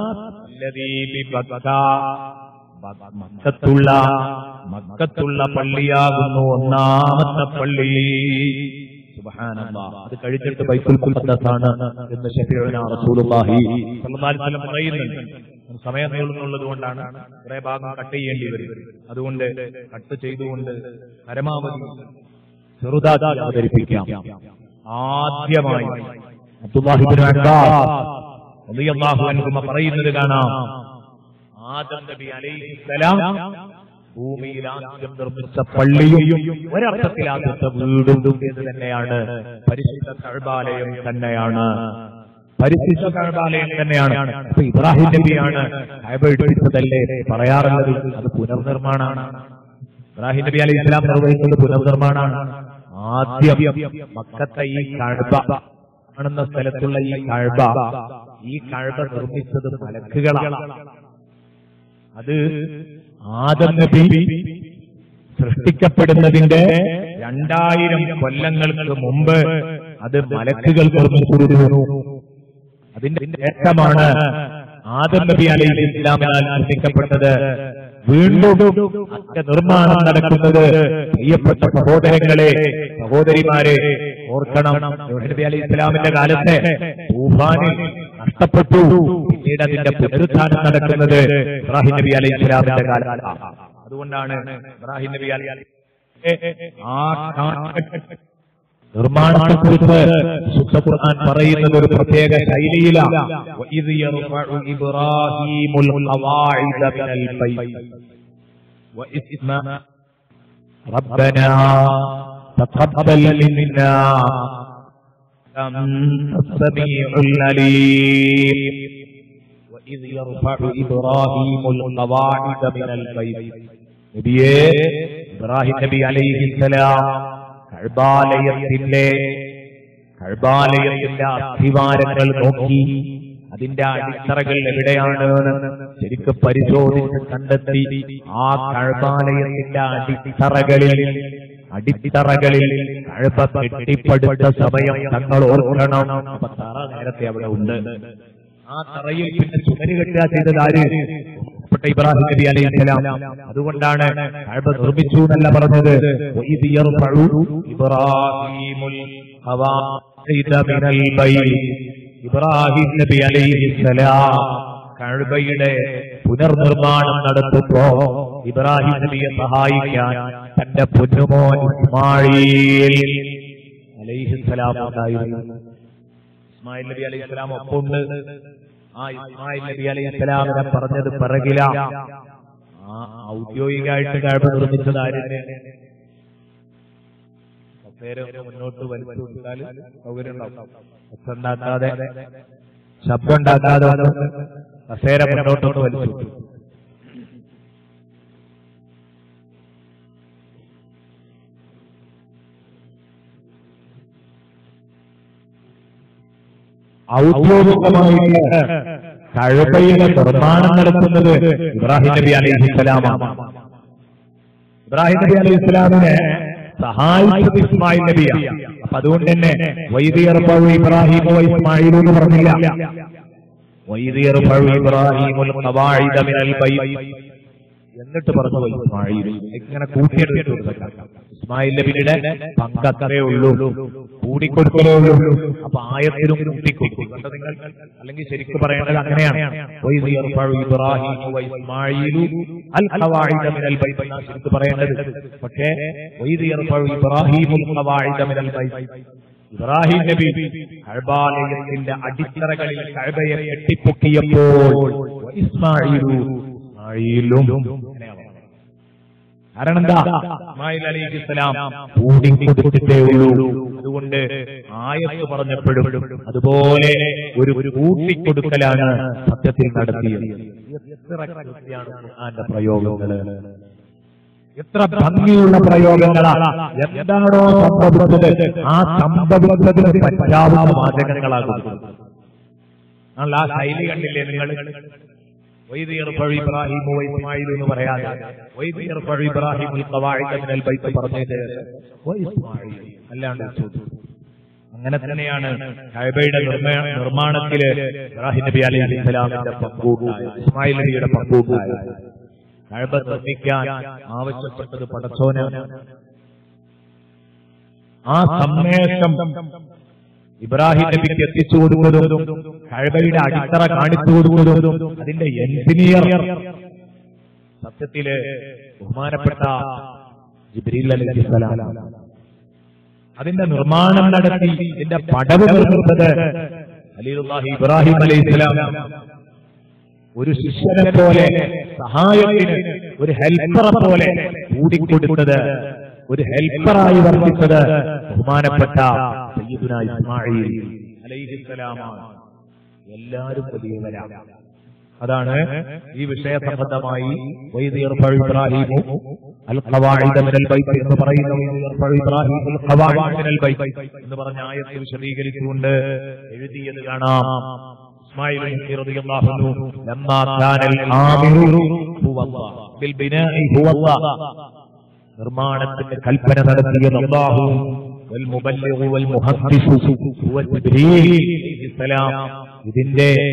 മക്കത്തുള്ള മക്കത്തുള്ള പള്ളിയാകുന്നു ഒന്നാമത്തെ പള്ളി സുബ്ഹാനല്ലാഹ്. അത് കഴിച്ചിട്ട് ബൈത്തുൽ മുഖദ്ദസാണ് എന്ന് ഷഫീഉന റസൂലുള്ളാഹി സ്വല്ലല്ലാഹു അലൈഹി വസല്ലം പറയുന്നുണ്ട് സമയം നീളുന്നുള്ളത് കൊണ്ടാണ് കുറെ ഭാഗം കട്ട് ചെയ്യേണ്ടി വരും അതുകൊണ്ട് കട്ട് ചെയ്തുകൊണ്ട് പരമാവധി ചെറുതാക്കി അവതരിപ്പിക്കാം ആദ്യമായി അബ്ദുല്ലാഹിബ്നു അബ്ബാസ് റളിയല്ലാഹു അൻഹുമ പറയുന്നത് കാണാം ആദം നബി അലൈഹിസ്സലാം ഭൂമിയിൽ ആദ്യം നിർമ്മിച്ച പള്ളിയും ഒരർത്ഥത്തിൽ ആദ്യത്തെ വീടും ഇത് തന്നെയാണ് പരിശുദ്ധ കഴബാലയം തന്നെയാണ് പരിശുദ്ധ കഴബാലയം തന്നെയാണ് അപ്പൊ ഇബ്രാഹിം നബിയാണ് കഴബ എടുപ്പിച്ചതല്ലേ പറയാറുള്ളത് അത് പുനർനിർമ്മാണമാണ് ഇബ്രാഹിം നബി അലൈഹി ഇസ്ലാം നിർവഹിച്ചത് പുനർനിർമ്മാണമാണ് ആദ്യം മക്കത്തെ ഈ കഴബ കാണുന്ന സ്ഥലത്തുള്ള ഈ കഴബ ഈ കഴബ നിർമ്മിച്ചത് മലക്കുകളാണ് അത് ആദം നബി സൃഷ്ടിക്കപ്പെടുന്നതിന്റെ രണ്ടായിരം കൊല്ലങ്ങൾക്ക് മുമ്പ് അത് മലക്കുകൾ നിർമ്മിച്ചിരുന്നു അതിന്റെ ശേഷമാണ് ആദം നബി അലൈഹി ഇസ്ലാമിനാൽ നിർമ്മിക്കപ്പെട്ടത് വീണ്ടും അതിന്റെ നിർമ്മാണം നടക്കുന്നത് പ്രിയപ്പെട്ട സഹോദരങ്ങളെ സഹോദരിമാരെ ഓർക്കണം നൂഹ് നബി അലൈഹി ഇസ്ലാമിന്റെ കാലത്തെ തൂഫാനിൽ നഷ്ടപ്പെട്ടു പിന്നീട് അതിന്റെ പുനരുത്ഥാനം നടക്കുന്നത് ഇബ്രാഹിം നബി അലൈഹി ഇസ്ലാമിന്റെ കാലത്താണ് അതുകൊണ്ടാണ് ഇബ്രാഹിം നബി അലൈഹി ആ കാലഘട്ടത്തിൽ നിർമ്മാണത്തെക്കുറിച്ച് വിശുദ്ധ ഖുർആൻ പറയുന്നത് ഒരു പ്രത്യേക ശൈലിയിലാണ് വഇദ് യർഫഉ ഇബ്രാഹീമുൽ ഖവാഇദ മിനൽ ബൈത്ത് വഇസ്മ റബ്ബനാ തഖബ്ബൽ മിന്നാ أنت السميع العليم وإذ يرفع إبراهيم القواعد من البيت നബിയേ ഇബ്രാഹിം നബി അലൈഹിസ്സലാം കഴബാലയത്തിന്റെ കഴബാലയത്തിന്റെ അസ്ഥിവാരങ്ങൾ നോക്കി അതിന്റെ അടിത്തറകൾ എവിടെയാണ് ശരിക്കും പരിശോധിച്ച് കണ്ടെത്തി ആ കഴബാലയത്തിന്റെ അടിത്തറകളിൽ അടിത്തറകളിൽ കഴബ കെട്ടിപ്പടുത്ത സമയം തങ്ങൾ ഓർക്കണം അപ്പൊ തറ നേരത്തെ അവിടെ ഉണ്ട് ആ തറയിൽ പിന്നെ ചുമര് കെട്ടുക ചെയ്തത് ആര് ബഹുമാനപ്പെട്ട ഇബ്രാഹിം നബി അലൈഹിസ്സലാം അതുകൊണ്ടാണ് കഅബ നിർമ്മിച്ചു എന്നല്ല പറഞ്ഞത് വഇദ് യർഫഉ ഇബ്രാഹീമുൽ ഖവാഇദ മിനൽ ബൈത്ത് ഇബ്രാഹിം നബി അലൈഹിസ്സലാം കഅബയുടെ പുനർനിർമ്മാണം നടത്തുമ്പോ ഇബ്രാഹിം നബിയെ സഹായിക്കാൻ തന്റെ പൊന്നുമോൻ ഇസ്മായിൽ അലൈഹിസ്സലാം ഉണ്ടായിരുന്നു ഇസ്മായിൽ നബി അലൈഹി സ്വലാം ഒപ്പുണ്ട് ആ ഇസ്മായിൽ നബി അലൈഹി സ്വലാമിനെ പറഞ്ഞത് പിറകില ആ ഔദ്യോഗികമായിട്ട് കഴിവ് നിർമ്മിച്ചത് ആരുടെ കസേര ഒന്ന് മുന്നോട്ട് വലിച്ചു കൊടുത്താൽ സൗകര്യം ഉണ്ടാവും ഒച്ച ഉണ്ടാക്കാതെ ശബ്ദം ഉണ്ടാക്കാതെ ഒന്ന് കസേര മുന്നോട്ടൊന്ന് വലിച്ചു ഔദ്യോഗികമായിട്ട് കഴബയുടെ നിർമ്മാണം നടത്തുന്നത് ഇബ്രാഹിം നബി അലൈഹി ഇസ്ലാമാണ് ഇബ്രാഹിം നബി അലൈഹി ഇസ്ലാമിനെ സഹായിച്ചത് ഇസ്മായിൽ നബിയാണ് അപ്പൊ അതുകൊണ്ട് തന്നെ വൈദിയർപ്പഴു ഇബ്രാഹിമോ ഇസ്മായിലു എന്ന് പറഞ്ഞില്ല വൈദിയർപ്പഴു ഇബ്രാഹിമുൽ ഖവാഇദ മിനൽ ബൈത്ത് എന്നിട്ട് പറഞ്ഞു പോയി ഇസ്മായിൽ ഇങ്ങനെ കൂട്ടിയെടുത്തു ഇസ്മായിൽ നബിയുടെ പങ്ക് അത്രേ ഉള്ളൂ കൂടിക്കൊടുക്കലേ ഉള്ളൂ അപ്പൊ ആയത്തിലും കൂട്ടിക്കൊടുക്കും കണ്ടോ നിങ്ങൾ അല്ലെങ്കിൽ ശരിക്കും പറയേണ്ടത് അങ്ങനെയാണ് വൈദ് യർഫഉ ഇബ്രാഹീമു വ ഇസ്മാഈലു അൽ ഖവാഇദ മിനൽ ബൈത്ത് എന്നാണ് ശരിക്കും പറയേണ്ടത് പക്ഷേ വൈദ് യർഫഉ ഇബ്രാഹീമുൽ ഖവാഇദ മിനൽ ബൈത്ത് ഇബ്രാഹിം നബി കഅബാലയത്തിന്റെ അടിത്തറകളിൽ കഅബയെ കെട്ടിപ്പൊക്കിയപ്പോൾ വ ഇസ്മാഈലു ഇസ്മായിലും കാരണം എന്താ ഇസ്മായിൽ അലിഹിസ്സലാം കൂടി കൊടുത്തിട്ടേ ഉള്ളൂ അതുകൊണ്ട് ആയത്ത് പറഞ്ഞപ്പോഴും അതുപോലെ ഒരു ഒരു കൂട്ടിക്കൊടുക്കലാണ് സത്യത്തിൽ നടത്തിയത് എത്ര കൃത്യമാണ് ഖുർആന്റെ പ്രയോഗങ്ങള് എത്ര ഭംഗിയുള്ള പ്രയോഗങ്ങളാണ് എന്താണോ സംഭവിച്ചത് ആ സംഭവിച്ചതിന് പറ്റാവുന്ന വാചകങ്ങളാകും ആ ശൈലി കണ്ടില്ലേ നിങ്ങൾ വൈദ് യർഫഉ ഇബ്രാഹിമു വ ഇസ്മാഈലു എന്ന് പറയാതെ വൈദ് യർഫഉ ഇബ്രാഹിമുൽ ഖവാഇദ മിനൽ ബൈത്ത് പറഞ്ഞത് വ ഇസ്മാഈൽ അല്ലാണ്ട് ചോദിച്ചു അങ്ങനെ തന്നെയാണ് കഅബയുടെ നിർമ്മാ- നിർമ്മാണത്തില് ഇബ്രാഹിം നബി അലൈഹി സ്വലാമിന്റെ പങ്കുണ്ടായത് ഇസ്മായിൽ നബിയുടെ പങ്കുണ്ടായത് കഅബ നിർമ്മിക്കാൻ ആവശ്യപ്പെട്ടത് പടച്ചോന് ആ സന്ദേശം ഇബ്രാഹിം നബിക്ക് എത്തിച്ചു കൊടുക്കുന്നതും കഴബയുടെ അടിത്തറ കാണിച്ചു കൊടുക്കുന്നതും അതിന്റെ എഞ്ചിനീയർ സത്യത്തില് ബഹുമാനപ്പെട്ട ജിബ്രീൽ അലൈഹിസ്സലാം അതിന്റെ നിർമ്മാണം നടത്തി ഇതിന്റെ പടവ് നിർമ്മിച്ചത് ഖലീലുല്ലാഹി ഇബ്രാഹിം അലൈഹിസ്സലാം ഒരു ശിഷ്യനെ പോലെ സഹായത്തിന് ഒരു ഹെൽപ്പറെ പോലെ കൂടിക്കൊടുത്തത് ഒരു ഹെൽപ്പറായി വർദ്ധിച്ചത് ബഹുമാനപ്പെട്ട സയ്യിദുന ഇസ്മായിൽ അലൈഹിസ്സലാമാണ് എല്ലാവരും വലിയവരാണ് അതാണ് ഈ വിഷയ സംബന്ധമായി വൈദ് യർഫഉ ഇബ്രാഹിമു അൽ ഖവാഇദ മിനൽ ബൈത്ത് എന്ന് പറയുന്ന വൈദ് യർഫഉ ഇബ്രാഹിമു അൽ ഖവാഇദ മിനൽ ബൈത്ത് എന്ന് പറഞ്ഞ ആയത്ത് വിശദീകരിച്ചുകൊണ്ട് എഴുതിയത് കാണാം ഇസ്മായിൽ നബി റളിയല്ലാഹു അൻഹു ലമ്മാ കാനൽ ആമിറു ഹുവല്ലാഹ് ബിൽ ബിനാഇ ഹുവല്ലാഹ് നിർമ്മാണത്തിന്റെ കൽപ്പന നടത്തിയത് അല്ലാഹു വൽ മുബല്ലിഗു വൽ മുഹദ്ദിസു ഹുവ ജിബ്രീൽ അലൈഹിസ്സലാം ഇതിന്റെ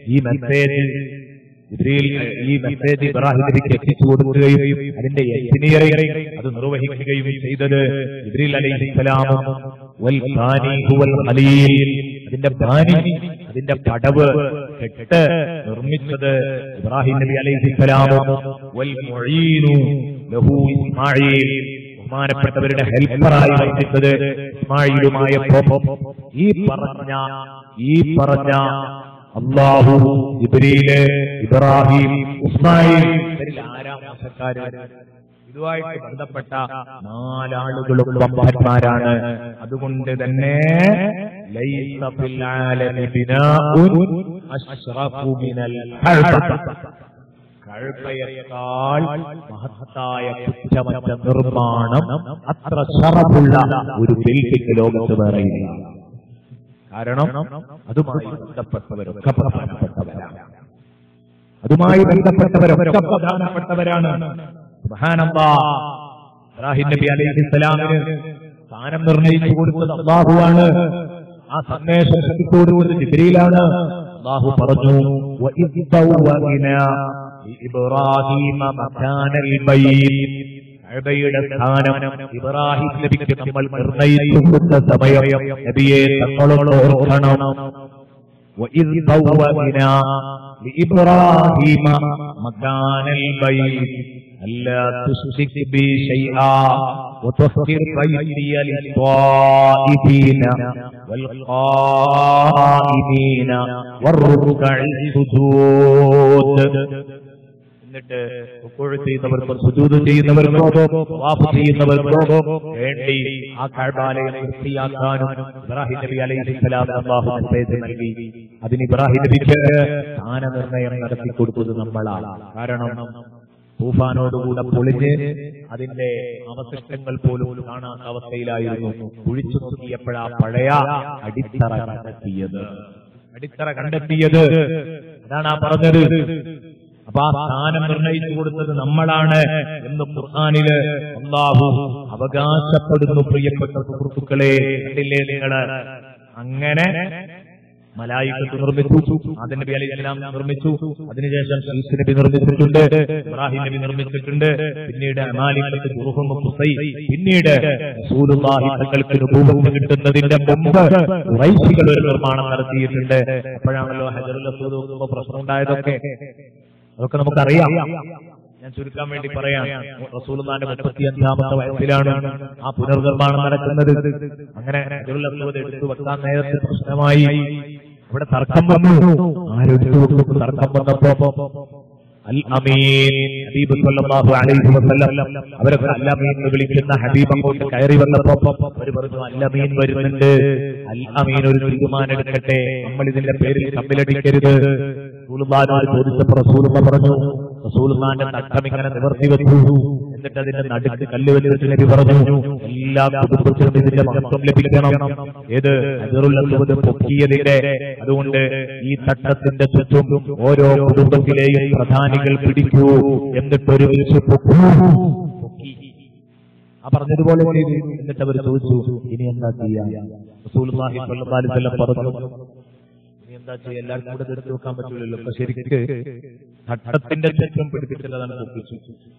ഈ മെസ്സേജ് ജിബ്രീൽ ഈ മെസ്സേജ് ഇബ്രാഹിം നബിക്ക് എത്തിച്ചു കൊടുക്കുകയും അതിന്റെ എഞ്ചിനീയറിംഗ് അത് നിർവഹിക്കുകയും ചെയ്തത് ജിബ്രീൽ അലൈഹിസ്സലാമും വൽ ബാനി ഹുവൽ ഖലീൽ അതിന്റെ ബാനി അതിന്റെ പടവ് കെട്ട് നിർമ്മിച്ചത് ഇബ്രാഹിം നബി അലൈഹിസ്സലാമും വൽ മുഈനു ലഹു ഇസ്മാഈൽ ബഹുമാനപ്പെട്ടവരുടെ ഹെൽപ്പറായി വർത്തിച്ചത് ഇസ്മായിലുമായപ്പോ ഈ പറഞ്ഞ ഈ പറഞ്ഞ അള്ളാഹു ഇബ്രീല് ഇബ്രാഹിം ഇസ്മായിൽ ഇവരിൽ ആരാം മോശക്കാര് ഇതുമായിട്ട് ബന്ധപ്പെട്ട നാലാളുകളും വമ്പന്മാരാണ് അതുകൊണ്ട് തന്നെ ലൈസ ഫിൽ ആലമി ബിനാഉൻ അശ്റഫു മിനൽ കഅബ കഴുപ്പയേക്കാൾ മഹത്തായ കുറ്റമറ്റ നിർമ്മാണം അത്ര ശറഫുള്ള ഒരു ബിൽഡിംഗ് ലോകത്ത് വേറെയില്ല കാരണം അതുമായി ബന്ധപ്പെട്ടവരൊക്കെ പ്രധാനപ്പെട്ടവരാണ് അതുമായി ബന്ധപ്പെട്ടവരൊക്കെ പ്രധാനപ്പെട്ടവരാണ് സുബ്ഹാനല്ലാ. ഇബ്രാഹിം നബി അലൈഹി സ്വലാമിന് സ്ഥാനം നിർണയിച്ചു കൊടുത്തത് അള്ളാഹുവാണ് ആ സന്ദേശം എത്തിച്ചു കൊടുത്തത് ജിബ്രീലാണ് അള്ളാഹു പറഞ്ഞു "വഇദ് ബവ്വഅനാ ഇബ്രാഹിമ മകാനൽ ബൈത്ത് കഅബയുടെ സ്ഥാനം ഇബ്രാഹിം നബിക്ക് നമ്മൾ നിർണയിച്ചു കൊടുത്ത സമയം നബിയെ തങ്ങളോട് ഓർക്കണം وإذ بوأنا لإبراهيم مكان البيت ألا تشرك بي شيئا وطهر بيتي للطائفين والقائمين والركع السجود എന്നിട്ട് റുക്കോഴ് ചെയ്യുന്നവർക്കോ സുജൂദ് ചെയ്യുന്നവർക്കോ വാഫ് ചെയ്യുന്നവർക്കോ വേണ്ടി ആ കഴബാലയം വൃത്തിയാക്കാനും ഇബ്രാഹിം നബി അലൈഹി സ്വലാം അള്ളാഹു മെസ്സേജ് നൽകി അതിന് ഇബ്രാഹിം നബിക്ക് സ്ഥാനനിർണയം നടത്തി കൊടുത്തത് നമ്മളാണ് കാരണം തൂഫാനോടുകൂടെ പൊളിഞ്ഞ് അതിന്റെ അവശിഷ്ടങ്ങൾ പോലും കാണാത്ത അവസ്ഥയിലായിരുന്നു കുഴിച്ചു നോക്കിയപ്പോഴാ പഴയ അടിത്തറ കണ്ടെത്തിയത് അടിത്തറ കണ്ടെത്തിയത് അതാണ് ആ പറഞ്ഞത് അപ്പൊ ആ സ്ഥാനം നിർണയിച്ചു കൊടുത്തത് നമ്മളാണ് എന്ന് ഖുർആാനില് അള്ളാഹു അവകാശപ്പെടുന്നു പ്രിയപ്പെട്ട സുഹൃത്തുക്കളെ കണ്ടില്ലേ നിങ്ങള് അങ്ങനെ മലായിക്കത്ത് നിർമ്മിച്ചു അതിന് നബി അലൈഹി സ്വലാം നിർമ്മിച്ചു അതിനുശേഷം ശീസ് നബി നിർമ്മിച്ചിട്ടുണ്ട് ഇബ്രാഹിം നബി നിർമ്മിച്ചിട്ടുണ്ട് പിന്നീട് അമാലിക്കത്ത് ദുർഹും ഖുസൈ പിന്നീട് റസൂലുള്ളാഹി തങ്ങൾക്ക് രൂപം കിട്ടുന്നതിന്റെ മുമ്പ് ഖുറൈശികൾ ഒരു നിർമ്മാണം നടത്തിയിട്ടുണ്ട് അപ്പോഴാണല്ലോ ഹജറുൽ അസ്വദ് വെക്കുമ്പോ പ്രശ്നം ഉണ്ടായതൊക്കെ അതൊക്കെ നമുക്കറിയാം ഞാൻ ചുരുക്കാൻ വേണ്ടി പറയാം റസൂലുള്ളാന്റെ മുപ്പത്തി അഞ്ചാമത്തെ വയസ്സിലാണ് ആ പുനർനിർമ്മാണം നടക്കുന്നത് അങ്ങനെ ഹജറുൽ അസ്വദ് എടുത്തു വെക്കാൻ നേരത്തെ പ്രശ്നമായി അവിടെ തർക്കം വന്നു ആരെടുത്തു വെക്കും തർക്കം വന്നപ്പോ അൽ അമീൻ ഹബീബ് സല്ലല്ലാഹു അലൈഹി വസല്ലം അവരൊക്കെ അൽ അമീൻ എന്ന് വിളിക്കുന്ന ഹബീബ് അങ്ങോട്ട് കയറി വന്നപ്പോ അവർ പറഞ്ഞു അൽ അമീൻ വരുന്നുണ്ട് അൽ അമീൻ ഒരു തീരുമാനം എടുക്കട്ടെ നമ്മൾ ഇതിന്റെ പേരിൽ തമ്മിലടിക്കരുത് റസൂലുള്ളാഹിനോട് ചോദിച്ചപ്പോൾ റസൂലുള്ള പറഞ്ഞു റസൂലുള്ളാന്റെ തട്ടം ഇങ്ങനെ നിവർത്തി വെച്ചു എന്നിട്ട് അതിന്റെ നടുക്ക് കല്ല് വെച്ചിട്ട് നബി പറഞ്ഞു എല്ലാ കുടുംബത്തിനും ഇതിന്റെ മഹത്വം ലഭിക്കണം ഏത് അജറുൽ അസ്വദ് പൊക്കിയതിന്റെ അതുകൊണ്ട് ഈ തട്ടത്തിന്റെ ചുറ്റും ഓരോ കുടുംബത്തിലെയും പ്രധാനികൾ പിടിക്കൂ എന്നിട്ട് ഒരു പൊക്കൂ പൊക്കി ആ പറഞ്ഞതുപോലെ ചെയ്തു എന്നിട്ട് അവർ ചോദിച്ചു ഇനി എന്താ ചെയ്യാ റസൂലുള്ളാഹി സ്വല്ലല്ലാഹു അലൈഹി വസല്ലം പറഞ്ഞു ഇനി എന്താ ചെയ്യാ എല്ലാവർക്കും കൂടെ എടുത്തു വെക്കാൻ പറ്റൂലല്ലോ അപ്പൊ ശരിക്ക് തട്ടത്തിന്റെ ചുറ്റും പിടിപ്പിച്ചതാണ് പൊക്കിച്ചു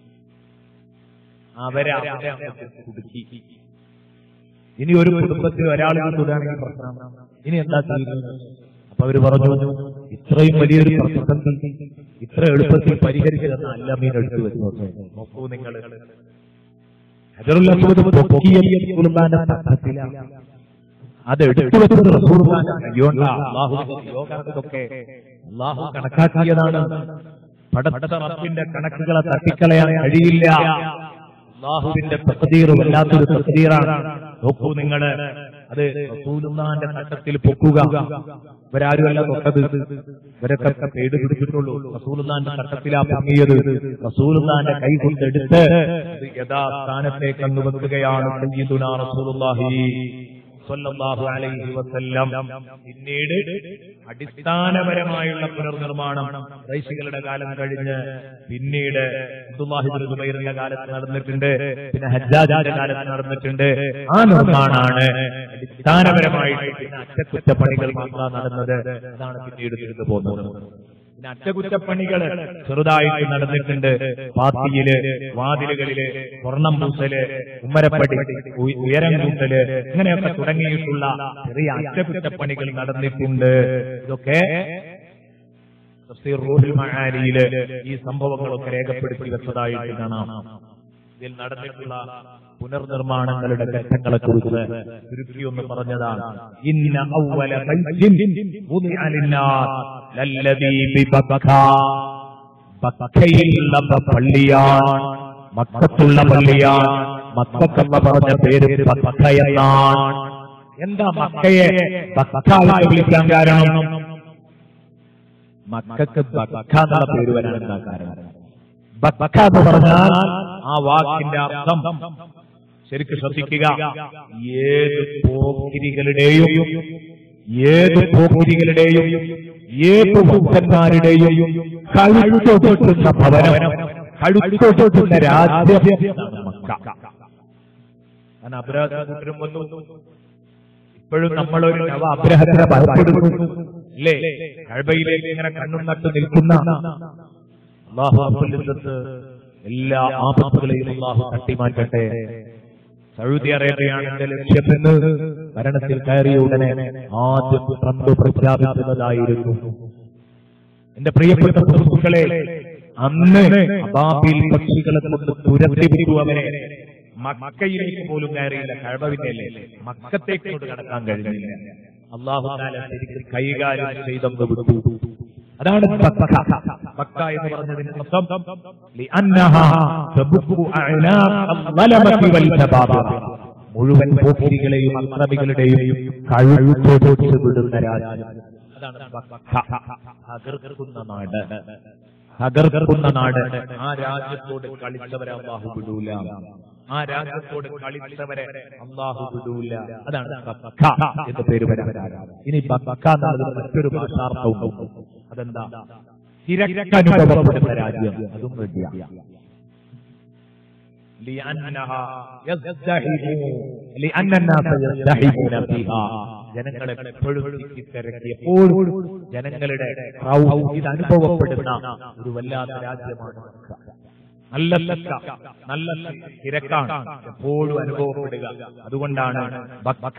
അവരെ അവിടെ അങ്ങോട്ട് കുടുക്കി ഇനി ഒരു കുടുംബത്തിൽ ഒരാൾ തൊടുകയാണെങ്കിൽ പ്രശ്നം ഇനി എന്താ ചെയ്യുന്നത് അപ്പൊ അവര് പറഞ്ഞു ഇത്രയും വലിയൊരു പ്രതിസന്ധി ഇത്ര എളുപ്പത്തിൽ പരിഹരിച്ചതെന്ന് അല്ലമീൻ എടുത്തു വെച്ചു നോക്കൂ നിങ്ങൾ ഹജറുൽ അസ്വദ് പൊക്കിയ റസൂലുള്ളാഹിന്റെ തട്ടത്തിലാണ് അത് എടുത്തു വെച്ചത് റസൂലുള്ളാഹിന്റെ കയ്യോണ്ടാ. അല്ലാഹുവിന്റെ നിയോഗങ്ങളൊക്കെ അള്ളാഹു കണക്കാക്കിയതാണ് പടച്ച റബ്ബിന്റെ കണക്കുകളെ തട്ടിക്കളയാൻ കഴിയില്ല അള്ളാഹുവിന്റെ തഖദീർ വല്ലാത്തൊരു തഖദീറാണ് നോക്കൂ നിങ്ങള് അത് റസൂലുള്ളാഹിന്റെ തട്ടത്തിൽ പൊക്കുക ഇവരാരുമല്ല തൊട്ടത് ഇവരൊക്കെ പേട് പിടിച്ചിട്ടുള്ളൂ റസൂലുള്ളാഹിന്റെ തട്ടത്തിലാ പൊങ്ങിയത് റസൂലുള്ളാഹിന്റെ കൈ കൊണ്ടെടുത്ത് അത് യഥാസ്ഥാനത്തേക്ക് അങ്ങ് വെക്കുകയാണ് സയ്യിദുനാ റസൂലുള്ളാഹി സ്വല്ലല്ലാഹു അലൈഹി വസല്ലം പിന്നീട് അടിസ്ഥാനപരമായുള്ള പുനർനിർമ്മാണം റൈശികളുടെ കാലം കഴിഞ്ഞ് പിന്നീട് അബ്ദുല്ലാഹി ബിൻ സുബൈറിന്റെ കാലത്ത് നടന്നിട്ടുണ്ട് പിന്നെ ഹജ്ജാജിന്റെ കാലത്ത് നടന്നിട്ടുണ്ട് ആ നിർമ്മാണാണ് അടിസ്ഥാനപരമായിട്ട് പിന്നെ അറ്റകുറ്റപ്പണികൾ മാത്രമാണ് നടന്നത് അതാണ് പിന്നീട് തീർന്നു പോകുന്നത് പിന്നെ അറ്റകുറ്റപ്പണികൾ ചെറുതായിട്ട് നടന്നിട്ടുണ്ട് പാത്തിയില് വാതിലുകളില് സ്വർണം പൂസല് ഉമ്മരപ്പടി ഉ- ഉയരം കൂട്ടല് ഇങ്ങനെയൊക്കെ തുടങ്ങിയിട്ടുള്ള ചെറിയ അറ്റകുറ്റപ്പണികൾ നടന്നിട്ടുണ്ട് ഇതൊക്കെ തഫ്സീർ റൂഹുൽ മആനിയില് ഈ സംഭവങ്ങളൊക്കെ രേഖപ്പെടുത്തി വെച്ചതായിട്ട് കാണാം ഇതിൽ നടന്നിട്ടുള്ള പുനർനിർമ്മാണങ്ങളുടെ ഘട്ടങ്ങളെ കുറിച്ച് ചുരുക്കി ഒന്ന് പറഞ്ഞതാണ് ഇന്ന ഔവല ബൈത്തിൻ വുദിഅ ലിന്നാസ് ലല്ലദീ ബിബക്ക ബക്കയിലുള്ള പള്ളിയാണ് മക്കത്തുള്ള പള്ളിയാണ് മക്കക്കെന്ന് പറഞ്ഞ പേര് ബക്ക എന്നാണ് എന്താ മക്കയെ ബക്ക എന്ന് വിളിക്കാൻ കാരണം മക്കൾക്ക് ബക്ക എന്നുള്ള പേര് വരാൻ എന്താ കാരണം ബക്ക എന്ന് പറഞ്ഞാൽ ആ വാക്കിന്റെ അർത്ഥം ശരിക്കും ശ്രദ്ധിക്കുക ഏത് പോക്കിരികളുടെയും ഏത് പോക്കിരികളുടെയും ഏത് ഭക്തന്മാരുടെയും കഴുത്തൊട്ടുന്ന ഭവനം കഴുത്തൊട്ടുന്ന രാജ്യം എന്നാണ് മക്ക കാരണം അബ്രാഹം വന്നു ഇപ്പോഴും നമ്മളൊരു നവ അബ്രഹത്തിനെ ഭയപ്പെടുന്നു അല്ലേ കഴബയിലേക്ക് ഇങ്ങനെ കണ്ണും നട്ടു നിൽക്കുന്ന അള്ളാഹു റബ്ബുൽ ഇസ്സത്ത് എല്ലാ ആപത്തുകളെയും അള്ളാഹു തട്ടിമാറ്റട്ടെ സൗദി അറേബ്യയാണ് എന്റെ ലക്ഷ്യമെന്ന് ഭരണത്തിൽ കയറിയ ഉടനെ ആദ്യം ട്രംപ് പ്രഖ്യാപിക്കുന്നതായിരുന്നു എന്റെ പ്രിയപ്പെട്ട സുഹൃത്തുക്കളെ അന്ന് അബാബിൽ പക്ഷികളെ കൊണ്ട് തുരത്തി വിട്ടു അവരെ മക്കയിലേക്ക് പോലും കയറിയില്ല കഴബവിന്റെ അല്ലേ മക്കത്തേക്ക് കൊണ്ട് കടക്കാൻ കഴിഞ്ഞില്ല അള്ളാഹു താല ശരിക്കും കൈകാര്യം ചെയ്തെന്ന് വിട്ടു അതാണ് ബക്ക ബക്ക എന്ന് പറഞ്ഞതിന് അർത്ഥം ലിഅന്നഹാ തബുക്കു അഅനാഖ അൽളലമതി വൽ ജബാബിറ. മുഴുവൻ പോക്കിരികളെയും അക്രമികളുടെയും കഴുത്തൊടിച്ച് വിടുന്ന രാജ്യം അതാണ് ബക്ക തകർക്കുന്ന നാട് തകർക്കുന്ന നാട് ആ രാജ്യത്തോട് കളിച്ചവരെ അള്ളാഹു വിടൂല ആ രാജ്യത്തോട് കളിച്ചവരെ അള്ളാഹു വിടൂല അതാണ് ബക്ക എന്ന് പേര് വരാൻ കാരണം. ഇനി ബക്ക എന്നുള്ളത് മറ്റൊരു ഭാഷാർത്ഥവും അതെന്താ തിരക്കനുഭവപ്പെടുന്ന രാജ്യം അതും റെഡിയാണ് لأنها يزدحم لأن الناس يزدحمون فيها ജനങ്ങളെ എപ്പോഴും തിരക്കി എപ്പോഴും ജനങ്ങളുടെ ക്രൗഡ് ഇത് അനുഭവപ്പെടുന്ന ഒരു വല്ലാത്ത രാജ്യമാണ് മക്ക. നല്ല തിരക്ക, നല്ല തിരക്കാണ് എപ്പോഴും അനുഭവപ്പെടുക അതുകൊണ്ടാണ് ബക്ക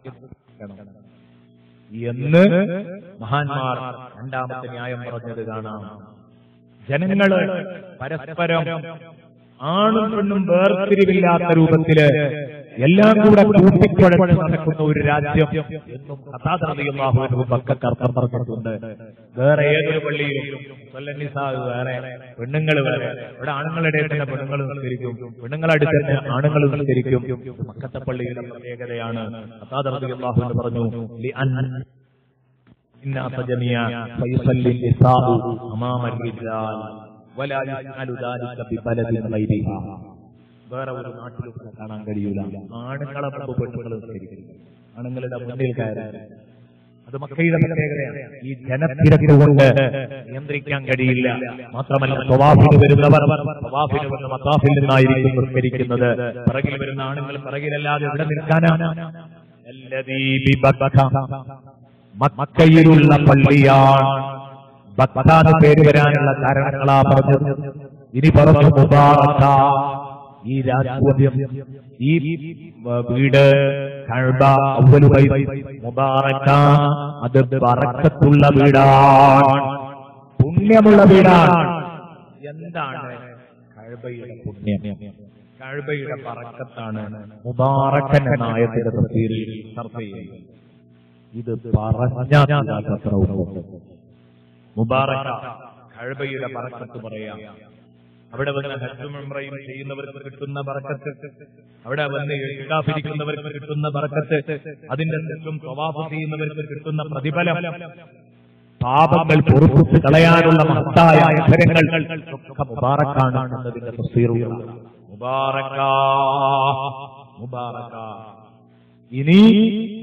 എന്ന് മഹാന്മാർ രണ്ടാമത്തെ ന്യായം പറഞ്ഞത് കാണാം ജനങ്ങള് പരസ്പരം ആണും പെണ്ണും വേർതിരിവില്ലാത്ത രൂപത്തില് എല്ലാം കൂടെ കൂട്ടിക്കുഴച്ച് നടക്കുന്ന ഒരു രാജ്യം എന്നും കഥാതറിയാഹുവിനും മക്കൾക്ക് അർത്ഥം പറഞ്ഞിട്ടുണ്ട് വേറെ ഏതൊരു പള്ളിയിലും കൊല്ലനിസാ വേറെ പെണ്ണുങ്ങൾ വേറെ ഇവിടെ ആണുങ്ങളുടെ തന്നെ പെണ്ണുങ്ങൾ നിസ്കരിക്കും പെണ്ണുങ്ങളടുത്ത് തന്നെ ആണുങ്ങൾ നിസ്കരിക്കും ഇത് മക്കത്തെ പള്ളിയുടെ പ്രത്യേകതയാണ് കഥാതറിയാഹുവിന് പറഞ്ഞു ലി അൻ الناس جميعا فيصلي النساء أمام الرجال ولا يفعل ذلك ببلد غيرها വേറെ ഒരു നാട്ടിലും ഇത് കാണാൻ കഴിയൂല ആണുങ്ങളെ മുമ്പ് പെണ്ണുങ്ങൾ നിസ്കരിക്കും ആണുങ്ങളുടെ മുന്നിൽ കയറി അത് മക്കയുടെ പ്രത്യേകതയാണ് ഈ ജനത്തിരക്ക് കൊണ്ട് നിയന്ത്രിക്കാൻ കഴിയില്ല മാത്രമല്ല സ്വവാഫിന് വരുന്നവർ സ്വവാഫിന് വന്ന് മത്താഫിൽ നിന്നായിരിക്കും നിസ്കരിക്കുന്നത് പിറകിൽ വരുന്ന ആണുങ്ങൾ പിറകിലല്ലാതെ എവിടെ നിൽക്കാനാണ് الذي ببكة മക്കയിലുള്ള പള്ളിയാണ് ബക്താന്ന് പേര് വരാനുള്ള കാരണങ്ങളാ പറഞ്ഞത് ഇനി പറഞ്ഞു മുബാറക്ക ഈ രാജ്യം ഈ വീട് കഴബ അവ്വലു ബൈത്ത് മുബാറക്ക അത് ബറക്കത്തുള്ള വീടാണ് പുണ്യമുള്ള വീടാണ് എന്താണ് കഴബയുടെ പുണ്യം കഴബയുടെ പറക്കത്താണ് മുബാറക്കൻ എന്ന ആയത്തിന്റെ തഫ്സീറിൽ ചർച്ച ചെയ്യുന്നത് ഇത് പറഞ്ഞാത്ര മുബാറക്ക കഴബയുടെ പറക്കത്ത് പറയാം അവിടെ വന്ന് ഹജ്ജും ഉംറയും ചെയ്യുന്നവർക്ക് കിട്ടുന്ന ബറക്കത്ത് അവിടെ വന്ന് എഴുതാഫിരിക്കുന്നവർക്ക് കിട്ടുന്ന ബറക്കത്ത് അതിന്റെ തെറ്റും സ്വഭാവം ചെയ്യുന്നവർക്ക് കിട്ടുന്ന പ്രതിഫലം പാപങ്ങൾ പൊറുപ്പിച്ച് കളയാനുള്ള മഹത്തായ അവസരങ്ങൾ ഒക്കെ മുബാറക്കാണ് എന്നതിന്റെ തഫ്സീറുകളാണ് മുബാറക്ക മുബാറക്ക ഇനി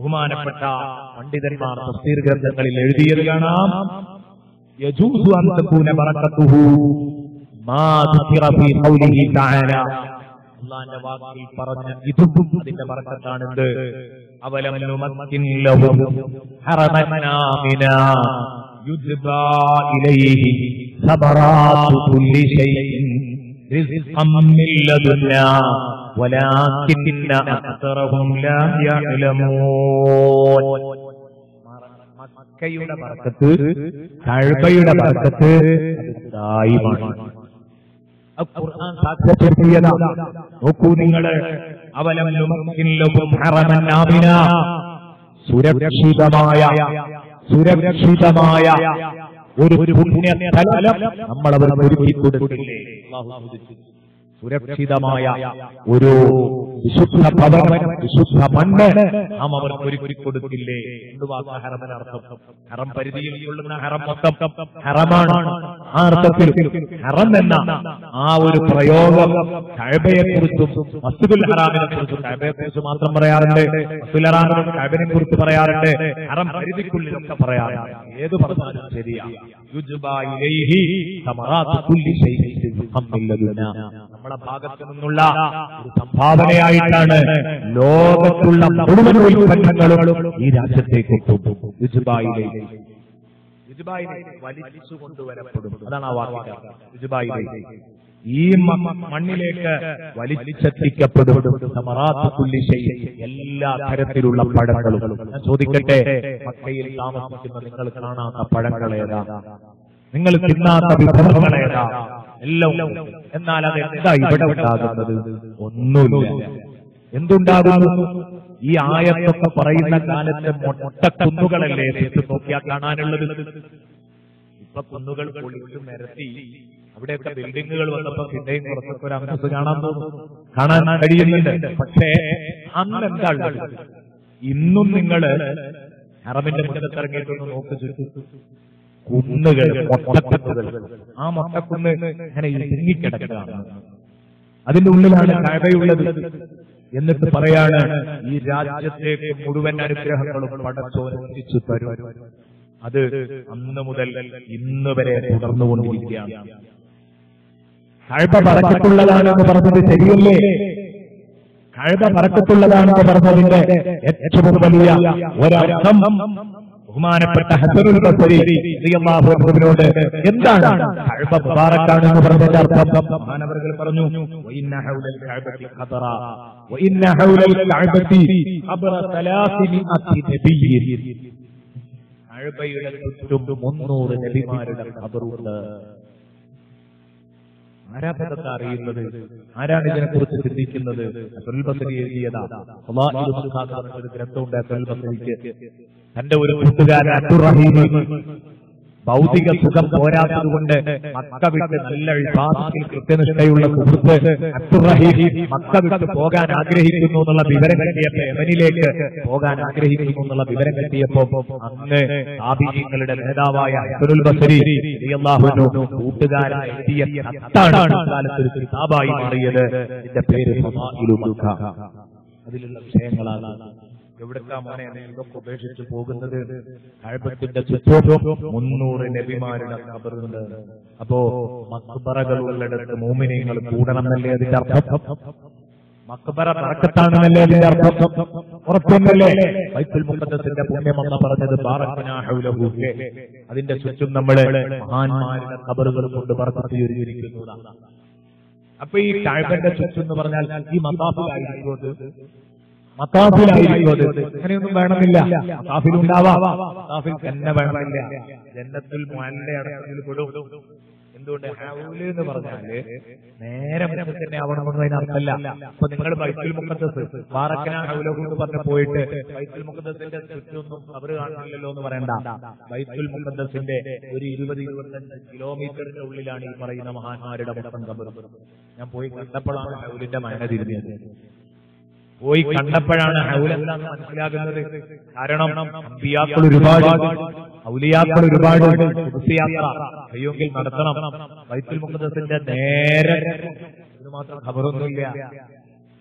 ബഹുമാനപ്പെട്ട പണ്ഡിതന്മാർ തഫ്സീർ ഗ്രന്ഥങ്ങളിൽ എഴുതിയത് കാണാം യജൂസു അൻ തകൂന ബറക്കത്തുഹു മാ ദുഖിറ ഫീ ഖൗലിഹി തആല അള്ളാന്റെ വാക്കിൽ പറഞ്ഞ ഇതും അതിന്റെ ബറക്കത്താണെന്ത് അവലം നുമക്കിൻ ലഹും ഹറമൻ ആമിനാ യുജ്ബാ ഇലൈഹി സബറാത്തു കുല്ലി ഷൈഇൻ رزقا من لدنا ولكن أكثرهم لا يعلمون മക്കയുടെ ബർക്കത്ത് കഴബയുടെ ബർക്കത്ത് അത് ദായിമാണ് അത് ഖുർആൻ സാക്ഷ്യപ്പെടുത്തിയതാ നോക്കൂ നിങ്ങൾ അവലം നുമക്കിൻ ലഹും ഹറമൻ ആമിന സുരക്ഷിതമായ സുരക്ഷിതമായ ഒരു പുണ്യസ്ഥലം നമ്മൾ അവർക്ക് ഒരുക്കി കൊടുക്കില്ലേ അല്ലാഹു ചോദിച്ചു. സുരക്ഷിതമായ ഒരു വിശുദ്ധ ഭവനം വിശുദ്ധ മണ്ണ് നാം അവർക്ക് ഒരുക്കി കൊടുക്കില്ലേ എന്ത് വാക്കാ ഹറമനർത്ഥം ഹറം പരിധിയിൽ കൊള്ളുന്ന ഹറം മൊത്തം ഹറമാണ് ആ അർത്ഥത്തിൽ ഹറം എന്ന ആ ഒരു പ്രയോഗം കഴബയെ കുറിച്ചും മസ്ജിദുൽ ഹറാമിനെ കുറിച്ചും കഴബയെ കുറിച്ച് മാത്രം പറയാറുണ്ട് മസ്ജിദുൽ ഹറാമിനെ കഴബിനെ കുറിച്ച് പറയാറുണ്ട് ഹറം പരിധിക്കുള്ളിലൊക്കെ പറയാറുണ്ട് ഏത് പറഞ്ഞാലും ശരിയാ യുജ്ബാ ഇലൈഹി സമറാത്ത് കുല്ലി ശൈഇൻ റിസ്ഖം മിൻ ലദുനാ. നമ്മളെ ഭാഗത്തു നിന്നുള്ള ഒരു സംഭാവനയായിട്ടാണ് ലോകത്തുള്ള മുഴുവൻ ഉൽപ്പന്നങ്ങളും ഈ രാജ്യത്തേക്ക് എത്തും യുജ്ബായിലേക്ക് യുജ്ബായിലേക്ക് വലിച്ചു കൊണ്ടുവരപ്പെടും അതാണ് ആ വാക്കിന്റെ അർത്ഥം. യുജ്ബായിലേക്ക് ഈ മ- മണ്ണിലേക്ക് വലിച്ചെത്തിക്കപ്പെടും സമറാത്ത് കുല്ലി ശൈഇൻ. എല്ലാ തരത്തിലുള്ള പഴങ്ങളും ഞാൻ ചോദിക്കട്ടെ മക്കയിൽ താമസിക്കുന്ന നിങ്ങൾ കാണാത്ത പഴങ്ങൾ ഏതാ നിങ്ങൾ തിന്നാത്ത വിഭവങ്ങൾ ഏതാ എല്ലാം ഉണ്ട്. എന്നാൽ അത് എന്താ ഇവിടെ ഉണ്ടാകുന്നത് ഒന്നുമില്ല എന്തുണ്ടാകുന്നു ഈ ആയത്തൊക്കെ പറയുന്ന കാലത്ത് മൊട്ടക്കുന്നുകളല്ലേ ചുറ്റും നോക്കിയാൽ കാണാനുള്ളത് ഇപ്പൊ കുന്നുകൾ പൊളിച്ചു നിരത്തി അവിടെയൊക്കെ ബിൽഡിങ്ങുകൾ വന്നപ്പോ പിന്നെയും കുറച്ചൊക്കെ ഒരു അന്തസ് കാണാൻ തോന്നും കാണാൻ കഴിയുന്നുണ്ട് പക്ഷേ അന്ന് എന്താ ഉള്ളത് ഇന്നും നിങ്ങൾ ഹറമിന്റെ മുറ്റത്തിറങ്ങിയിട്ടൊന്ന് നോക്ക് ചുറ്റും കുന്നുകൾ മൊട്ടക്കുന്നുകൾ ആ മൊട്ടക്കുന്ന് ഇങ്ങനെ ഇടുങ്ങിക്കിടക്കുകയാണ് അതിന്റെ ഉള്ളിലാണ് കഴവയുള്ളത് എന്നിട്ട് പറയാണ് ഈ രാജ്യത്തേക്ക് മുഴുവൻ അനുഗ്രഹങ്ങളും പടച്ചോനിച്ചു തരും അത് അന്ന് മുതൽ ഇന്ന് വരെ തുടർന്നുകൊണ്ടിരിക്കുകയാണ് കഴവ പറക്കത്തുള്ളതാണെന്ന് പറഞ്ഞത് ശരിയല്ലേ കഴവ പറക്കത്തുള്ളതാണെന്ന് പറഞ്ഞതിന്റെ ഏറ്റവും വലിയ ഒരർത്ഥം ബഹുമാനപ്പെട്ട ഹസനുൽ ബസരി റളിയല്ലാഹു അൻഹുവിനോട് എന്താണ് കഅബ മുബാറക്കാണെന്ന് പറഞ്ഞതിന്റെ അർത്ഥം മഹാനവറുകൾ പറഞ്ഞു വഇന്ന ഹൗലൽ കഅബത്തി ഖദറ വഇന്ന ഹൗലൽ കഅബത്തി ഖബറ സലാസിമിഅത്തി നബിയ്യിൻ കഅബയുടെ ചുറ്റും 300 നബിമാരുടെ ഖബറുണ്ട് ആരാധനത്തെ അറിയുന്നത് ആരാണ് ഇതിനെക്കുറിച്ച് ചിന്തിക്കുന്നത് അസുൽ ബസരി എഴുതിയതാ ഫളാഇലു മക്കാത്ത് എന്നൊരു ഗ്രന്ഥമുണ്ട് അസുൽ ബസരിക്ക് തന്റെ ഒരു കൂട്ടുകാരൻ അബ്ദുറഹീം ഭൗതിക സുഖം പോരാത്തത് കൊണ്ട് മക്ക വിട്ട് നല്ല വിശ്വാസത്തിൽ കൃത്യനിഷ്ഠയുള്ള സുഹൃത്ത് അബ്ദുറഹീം മക്ക വിട്ട് പോകാൻ ആഗ്രഹിക്കുന്നു എന്നുള്ള വിവരം കിട്ടിയപ്പോ യമനിലേക്ക് പോകാൻ ആഗ്രഹിക്കുന്നു എന്നുള്ള വിവരം കിട്ടിയപ്പോ അന്ന് താബിഈങ്ങളുടെ നേതാവായ അബ്ദുൽ ബസരി റളിയല്ലാഹു അൻഹു കൂട്ടുകാരൻ എഴുതിയ കത്താണ് കാലത്ത് ഒരു കിതാബായി മാറിയത് ഇതിന്റെ പേര് ഫളാഇലു മക്ക അതിലുള്ള വിഷയങ്ങളാണ് എവിടുത്തെ മോനെ നീ ഇതൊക്കെ ഉപേക്ഷിച്ച് പോകുന്നത് കഴബത്തിന്റെ ചുറ്റും മുന്നൂറ് നബിമാരുടെ ഖബറുണ്ട് അപ്പോ മക്ബറകളുള്ളിടത്ത് മോമിനിയങ്ങൾ കൂടണമെന്നല്ലേ അതിന്റെ അർത്ഥം മക്ബറ പറക്കത്താണെന്നല്ലേ അതിന്റെ അർത്ഥം ഉറപ്പൊന്നല്ലേ ബൈത്തുൽ മുഖദ്ദസിന്റെ പുണ്യമെന്ന് പറഞ്ഞത് ബാറക്കനാ ഹൗലഹു അതിന്റെ ചുറ്റും നമ്മള് മഹാന്മാരുടെ ഖബറുകൾ കൊണ്ട് പറക്കത്തിയിരിക്കുന്നതാണ് അപ്പൊ ഈ കഴബന്റെ ചുറ്റും എന്ന് പറഞ്ഞാൽ ഈ മതാഫിലായിരിക്കും മത്താഫിലായിരിക്കും അങ്ങനെയൊന്നും വേണമെന്നില്ല മത്താഫിൽ ഉണ്ടാവാം മത്താഫിൽ തന്നെ വേണമെന്നില്ല ജന്നത്തുൽ മുഅല്ല അടക്കത്തിൽ പെടും എന്തുകൊണ്ട് ഹൗല് എന്ന് പറഞ്ഞാല് നേരെ മുന്നിൽ തന്നെ ആവണമെന്ന് അതിനർത്ഥമല്ല അപ്പൊ നിങ്ങൾ ബൈത്തുൽ മുഖദ്ദസ് ബാറക്കന ഹൗലഹു എന്ന് പറഞ്ഞ് പോയിട്ട് ബൈത്തുൽ മുഖദ്ദസിന്റെ ചുറ്റൊന്നും അവര് കാണില്ലല്ലോ എന്ന് പറയണ്ട ബൈത്തുൽ മുഖദ്ദസിന്റെ ഒരു ഇരുപത് ഇരുപത്തഞ്ച് കിലോമീറ്ററിന്റെ ഉള്ളിലാണ് ഈ പറയുന്ന മഹാന്മാരുടെ മൊത്തം കബർ ഞാൻ പോയി കണ്ടപ്പോഴാണ് ഹൗലിന്റെ മയന തിരിഞ്ഞത് പോയി കണ്ടപ്പോഴാണ് ഹൗൽ എന്താണെന്ന് മനസ്സിലാകുന്നത് കാരണം അമ്പിയാക്കൾ ഒരുപാട് ഔലിയാക്കൾ ഒരുപാട് യാത്ര കഴിയുമെങ്കിൽ നടത്തണം ബൈത്തുൽ മുഖദ്ദസിന്റെ നേരെ ഇത് മാത്രം ഖബറൊന്നുമില്ല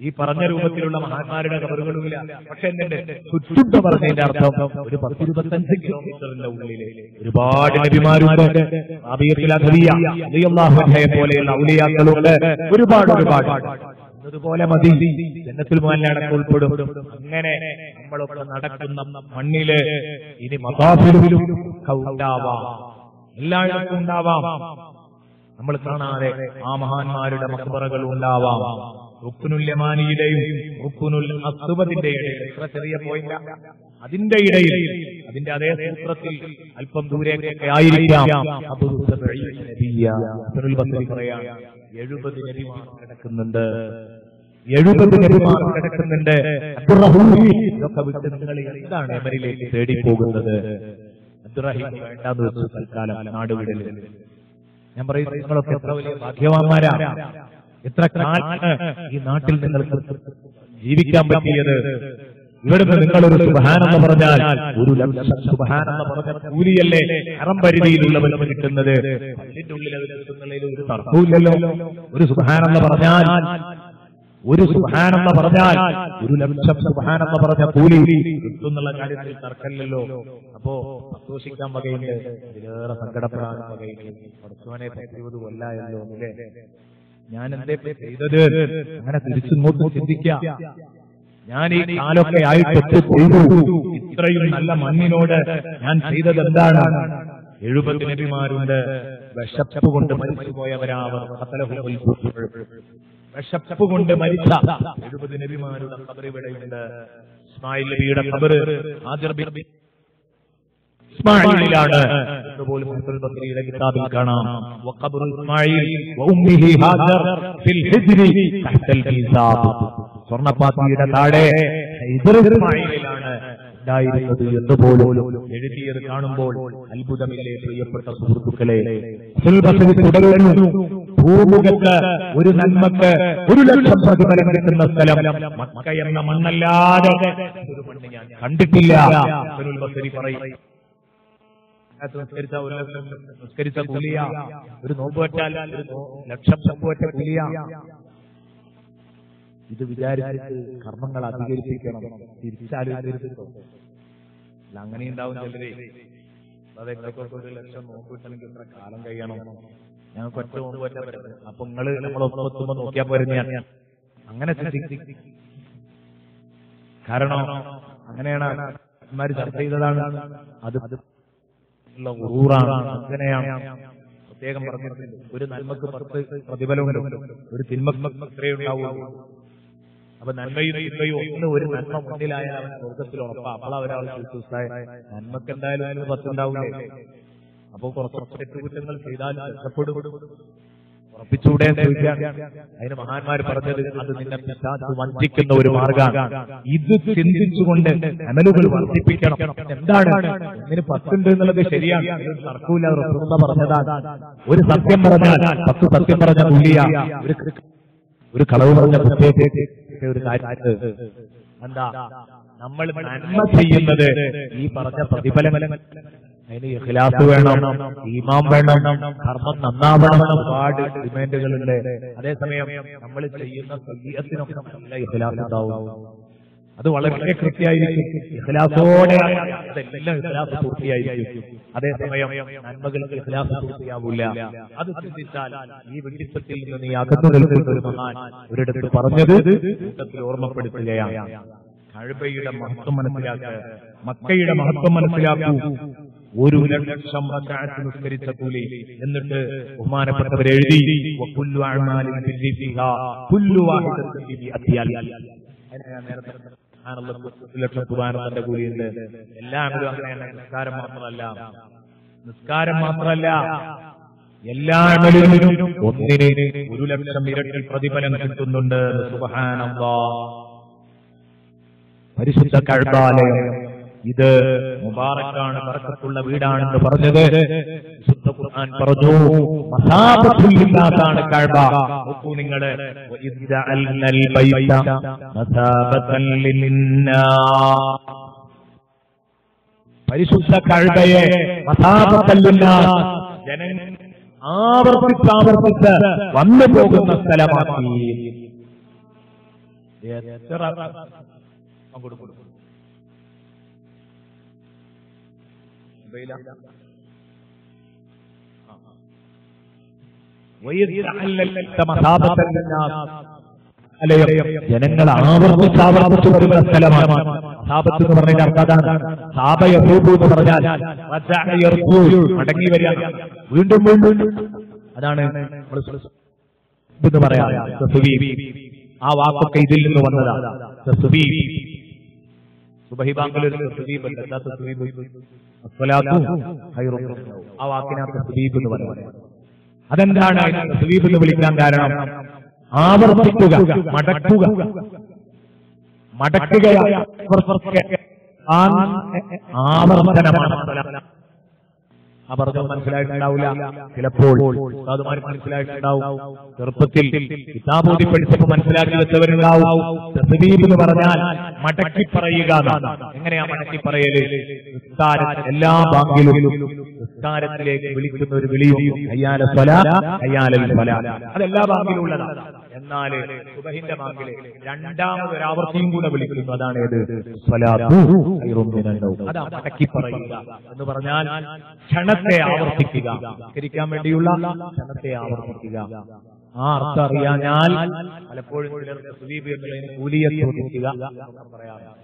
ഈ പറഞ്ഞ രൂപത്തിലുള്ള മഹാന്മാരുടെ കബറുകളുമില്ല പക്ഷെ എന്തുണ്ട് ചുറ്റും പറഞ്ഞതിന്റെ അർത്ഥം ഒരു പത്തിരുപത്തഞ്ച് കിലോമീറ്ററിന്റെ ഉള്ളിൽ ഒരുപാട് നബിമാരുണ്ട് ആബിയത്തിൽ അധവിയ അലിയല്ലാഹുഹയെ പോലെയുള്ള ഔലിയാക്കളുണ്ട് ഒരുപാട് ഒരുപാട് അതുപോലെ മതി ജന്നത്തിൽ മോഹൻലാടൊക്കെ ഉൾപ്പെടും അങ്ങനെ നമ്മളൊക്കെ നടക്കുന്ന മണ്ണില് ഇനി മതാഫിലും ഉണ്ടാവാം എല്ലായിടത്തും ഉണ്ടാവാം നമ്മൾ കാണാതെ ആ മഹാന്മാരുടെ മക്ബറകൾ ഉണ്ടാവാം റുക്കുനുൽ യമാനിയുടെയും റുക്കുനുൽ അസുബത്തിന്റെ ഇടയിൽ എത്ര ചെറിയ പോയിന്റ് അതിന്റെ ഇടയിൽ അതിന്റെ അതേ സൂത്രത്തിൽ അല്പം ദൂരെയൊക്കെ ആയിരിക്കാം അബൂ സബഈന നബിയ്യ. ഹസനുൽ ബസ്രി പറയാണ് എഴുപത് നബിമാർ കിടക്കുന്നുണ്ട് എഴുപത് നബിമാർ കിടക്കുന്നുണ്ട് അബ്ദുറഹൂമി ഇതൊക്കെ വിട്ട് നിങ്ങൾ എന്താണ് എമരിലേക്ക് തേടി പോകുന്നത് അബ്ദുറഹീം വേണ്ടാന്ന് വെച്ചു തൽക്കാലം നാട് വിടല് ഞാൻ പറയുന്നത് നിങ്ങളൊക്കെ എത്ര വലിയ ഭാഗ്യവാന്മാരാ എത്ര കാലാണ് ഈ നാട്ടിൽ നിങ്ങൾക്ക് ജീവിക്കാൻ പറ്റിയത് ഇവിടുന്ന് നിങ്ങളൊരു സുബഹാനെന്ന് പറഞ്ഞാൽ ഒരു ലക്ഷം സുബഹാനെന്ന് പറഞ്ഞ കൂലിയല്ലേ ഹറം പരിധിയിലുള്ളവർക്ക് കിട്ടുന്നത് പള്ളിന്റെ ഉള്ളിൽ അത് കിട്ടുന്നതിൽ ഒരു തർക്കവുമില്ലല്ലോ ഒരു സുബഹാനെന്ന് പറഞ്ഞാൽ ഒരു സുബഹാനെന്ന് പറഞ്ഞാൽ ഒരു ലക്ഷം സുബഹാനെന്ന് പറഞ്ഞ കൂലി കിട്ടുന്നുള്ള കാര്യത്തിൽ തർക്കമില്ലല്ലോ അപ്പോ സന്തോഷിക്കാൻ വകയുണ്ട് ഇതിലേറെ സങ്കടപ്പെടാൻ വകയില്ല പഠിച്ചവനെ പറ്റിയത് കൊല്ലായല്ലോ അല്ലേ ഞാൻ എന്തേ ചെയ്തത് അങ്ങനെ തിരിച്ചിങ്ങോട്ട് ചിന്തിക്കാം ഞാൻ ഈ കാലൊക്കെ ആയിട്ട് എന്ത് ചെയ്തു ഇത്രയും നല്ല മണ്ണിനോട് ഞാൻ ചെയ്തത് എന്താണ് എഴുപത് നബിമാരുണ്ട് വിശപ്പ് കൊണ്ട് മരിച്ചു പോയവരാവർ ഖത്തലഹുൽ കുഫർ. വിശപ്പ് കൊണ്ട് മരിച്ച എഴുപത് നബിമാരുടെ ഖബർ ഇവിടെയുണ്ട് ഇസ്മായിൽ നബിയുടെ ഖബർ ഹാജർ ബിൻ ഇസ്മായിലാണ് അതുപോലെ ഹസൻ ബസ്രിയുടെ കിതാബിൽ കാണാം വഖബ്റു ഇസ്മായിൽ വഉമ്മിഹി ഹാജർ ഫിൽ ഹിജ്രി തഹ്തൽ മീസാബ് സ്വർണ്ണപ്പാത്തിയുടെ താഴെ ഹൈദർ ഇസ്മായിലാണ് ഉണ്ടായിരുന്നത് എന്ന് പോലും എഴുതിയത് കാണുമ്പോൾ അത്ഭുതമില്ലേ പ്രിയപ്പെട്ട സുഹൃത്തുക്കളെ ഹസൻ ബസ്രി തുടരുന്നു ഭൂമുഖത്ത് ഒരു നന്മക്ക് ഒരു ലക്ഷം പ്രതിഫലം കിട്ടുന്ന സ്ഥലം മക്ക എന്ന മണ്ണല്ലാതെ ഒരു മണ്ണ് ഞാൻ കണ്ടിട്ടില്ല ഹസനുൽ ബസ്രി പറയും അതിനകത്ത് നിസ്കരിച്ച ഒരു ലക്ഷം നിസ്കരിച്ച കൂലിയ ഒരു നോമ്പ് വെച്ചാൽ ഒരു നോ- ലക്ഷം നോമ്പ് വെച്ച കൂലിയ ഇത് വിചാരിച്ചിട്ട് കർമ്മങ്ങൾ അധികരിപ്പിക്കണം തിരിച്ചാലോചിച്ചിട്ടോ അല്ല അങ്ങനെ ഉണ്ടാവും ചിലരെ അതെ ഇങ്ങൾക്കൊക്കെ ഒരു ലക്ഷം നോമ്പ് കിട്ടണമെങ്കിൽ ഇത്ര കാലം കഴിയണം ഞങ്ങൾക്ക് ഒറ്റ നോമ്പ് വെച്ചാൽ പറ്റും അപ്പൊ നിങ്ങള് നമ്മളൊപ്പം എത്തുമ്പോ നോക്കിയാൽ പോരുന്ന ഞാൻ അങ്ങനെ ചിന്തിക്കും കാരണം അങ്ങനെയാണ് ഇവന്മാര് ചർച്ച ചെയ്തതാണ് അത് അത് ഉള്ള ഉറൂറാണ് അങ്ങനെയാണ് പ്രത്യേകം പറഞ്ഞിട്ടുണ്ട് ഒരു നന്മക്ക് പത്ത് പ്രതിഫലമുണ്ട് ഒരു തിന്മക്ക് ഇത്രയേ ഉണ്ടാവുള്ളൂ അപ്പൊ നന്മയും തിന്മയും ഒന്ന് ഒരു നന്മ മുന്നിലായാൽ അവൻ സ്വർഗത്തിൽ ഉറപ്പാ അപ്പോൾ അവരാൾ വിശ്വസായ നന്മക്ക് എന്തായാലും അതിന് പത്തുണ്ടാവില്ലേ അപ്പൊ കുറച്ച് തെറ്റുകുറ്റങ്ങൾ ചെയ്താൽ രക്ഷപ്പെടും ഉറപ്പിച്ചൂടെ എന്ന് ചോദിക്കാൻ അതിന് മഹാന്മാർ പറഞ്ഞത് അത് നിന്നെ പിശാച് വഞ്ചിക്കുന്ന ഒരു മാർഗമാണ് ഇത് ചിന്തിച്ചുകൊണ്ട് അമലുകൾ വർദ്ധിപ്പിക്കണം എന്താണ് ഒന്നിന് പത്തുണ്ട് എന്നുള്ളത് ശരിയാണ് ഇതിൽ തർക്കമില്ല റസൂലുള്ള പറഞ്ഞതാണ് ഒരു സത്യം പറഞ്ഞാൽ പത്ത് സത്യം പറഞ്ഞ തുല്യ ഒരു ഒരു കളവ് പറഞ്ഞ പ്രത്യേക ഒരു കാര്യം എന്താ നമ്മൾ നന്മ ചെയ്യുന്നത് ഈ പറഞ്ഞ പ്രതിഫലം അതിന് ഇഖ്ലാസ് വേണം ഈമാം വേണം കർമ്മം നന്നാവണം ഒരുപാട് ഡിമാൻഡുകളുണ്ട് അതേസമയം നമ്മൾ ചെയ്യുന്ന സയ്യത്തിനൊക്കെ നല്ല ഇഖ്ലാസ് ഉണ്ടാവും അത് വളരെ കൃത്യമായിരിക്കും ഇഖ്ലാസോടെ അതെല്ലാം ഇഖ്ലാസ് പൂർത്തിയായിരിക്കും അതേസമയം നന്മകൾക്ക് ഇഖ്ലാസ് പൂർത്തിയാവില്ല അത് ചിന്തിച്ചാൽ ഈ വെളിച്ചത്തിൽ നിന്ന് നീ അകന്നു നിൽക്കുന്ന ഒരു മഹാൻ ഒരിടത്ത് പറഞ്ഞത് കൂട്ടത്തിൽ ഓർമ്മപ്പെടുത്തുകയാണ് കഴുബയുടെ മഹത്വം മനസ്സിലാക്കുക മക്കയുടെ മഹത്വം മനസ്സിലാക്കൂ ഒരു ലക്ഷം റക്അത്ത് നിസ്കരിച്ച കൂലി എന്നിട്ട് ബഹുമാനപ്പെട്ടവർ എഴുതി വകുല്ലു അഅ്മാലിൻ ഫിൽ ഫിഹാ കുല്ലു വാഹിദത്തിൻ ബി അത്യാൽ അതിനെ ഞാൻ നേരത്തെ സുബ്ഹാനല്ലാഹ് ഒരു ലക്ഷം സുബ്ഹാനല്ലാഹന്റെ കൂലിയുണ്ട് എല്ലാ അമലും അങ്ങനെയാണ് നിസ്കാരം മാത്രമല്ല നിസ്കാരം മാത്രമല്ല എല്ലാ അമലിനും ഒന്നിന് ഒരു ലക്ഷം ഇരട്ടി പ്രതിഫലം കിട്ടുന്നുണ്ട് സുബ്ഹാനല്ലാഹ് പരിശുദ്ധ കഴബാലയം ഇത് മുബാറക്കാണ് ബർക്കത്തുള്ള വീടാണെന്ന് പറഞ്ഞത് വിശുദ്ധ ഖുർആൻ പറഞ്ഞു മസാബത്തുല്ലില്ലാത്താണ് കഴബ നോക്കൂ നിങ്ങൾ വഇദ് ജഅൽനൽ ബൈത മസാബത്തൻ ലിന്നാസ് പരിശുദ്ധ കഴബയെ മസാബത്തല്ലില്ലാസ് ജനങ്ങൾ ആവർത്തിച്ച് ആവർത്തിച്ച് വന്നു പോകുന്ന സ്ഥലമാക്കി എത്ര അങ്ങോട്ട് കൊടുക്കും മൊബൈലാ? ആ, ആ. وإذ تعللت مثابة للناس അല്ലയോ ജനങ്ങൾ ആവർത്തിച്ച് ആവർത്തിച്ച് വരുന്ന സ്ഥലമാണ് സാപത്ത് എന്ന് പറഞ്ഞാൽ അർത്ഥം അതാണ് സാപയഭൂപു എന്ന് പറഞ്ഞാൽ റജഅയർഭൂ, മടങ്ങി വരിക വീണ്ടും വീണ്ടും അതാണ് നമ്മള് എന്ന് പറയാം തസ്വീബ്. ആ വാക്കൊക്കെ ഇതിൽ നിന്ന് വന്നതാണ് തസ്വീബ്. സുബഹി ബാങ്കിൽ ഒരു തസ്വീബ് ഉണ്ട്. എന്താ തസ്വീബ്? അസ്സലാത്തു ഖൈറും മിനൽ നൗം. ആ വാക്കിനകത്ത് തസ്വീബ് എന്ന് പറയുന്നത് അതെന്താണ് അതിനെ തസ്വീബ് എന്ന് വിളിക്കാൻ കാരണം ആവർത്തിക്കുക മടക്കുക മടക്കുകയാണ് ആവർത്തനമാണ് ആ പറഞ്ഞത് മനസ്സിലായിട്ടുണ്ടാവില്ല ചിലപ്പോൾ ഉസ്താദുമാർ മനസ്സിലായിട്ടുണ്ടാവും ചെറുപ്പത്തിൽ കിതാബോധി പഠിച്ചപ്പോൾ മനസ്സിലാക്കി വെച്ചവരുണ്ടാവും തസ്ബീബ് എന്ന് പറഞ്ഞാൽ മടക്കി പറയുക എന്നാണ്. എങ്ങനെയാ മടക്കി പറയല് നിസ്കാരം എല്ലാ ബാങ്കിലും നിസ്കാരത്തിലേക്ക് വിളിക്കുന്ന ഒരു വിളിയും അയ്യാല സ്വല അയ്യാല സ്വല അതെല്ലാ ബാങ്കിലും ഉള്ളതാണ് എന്നാൽ സുബഹിന്റെ ബാങ്കില് രണ്ടാമത് ഒരു ആവർത്തിയും കൂടെ വിളിക്കുന്നു അതാണ് ഏത് സ്വലാത്തു ഖൈറും മിനൻ നൗം. അതാ മടക്കി പറയുക എന്ന് പറഞ്ഞാൽ ക്ഷണത്തെ ആവർത്തിക്കുക കരിക്കാൻ വേണ്ടിയുള്ള ക്ഷണത്തെ ആവർത്തിക്കുക ആ അർത്ഥം അറിയാഞ്ഞാൽ പലപ്പോഴും ചിലർ തസ്ബീബ് എന്നുള്ളതിന് കൂലിയെ തോന്നിക്കുക എന്നൊക്കെ പറയാറുണ്ട്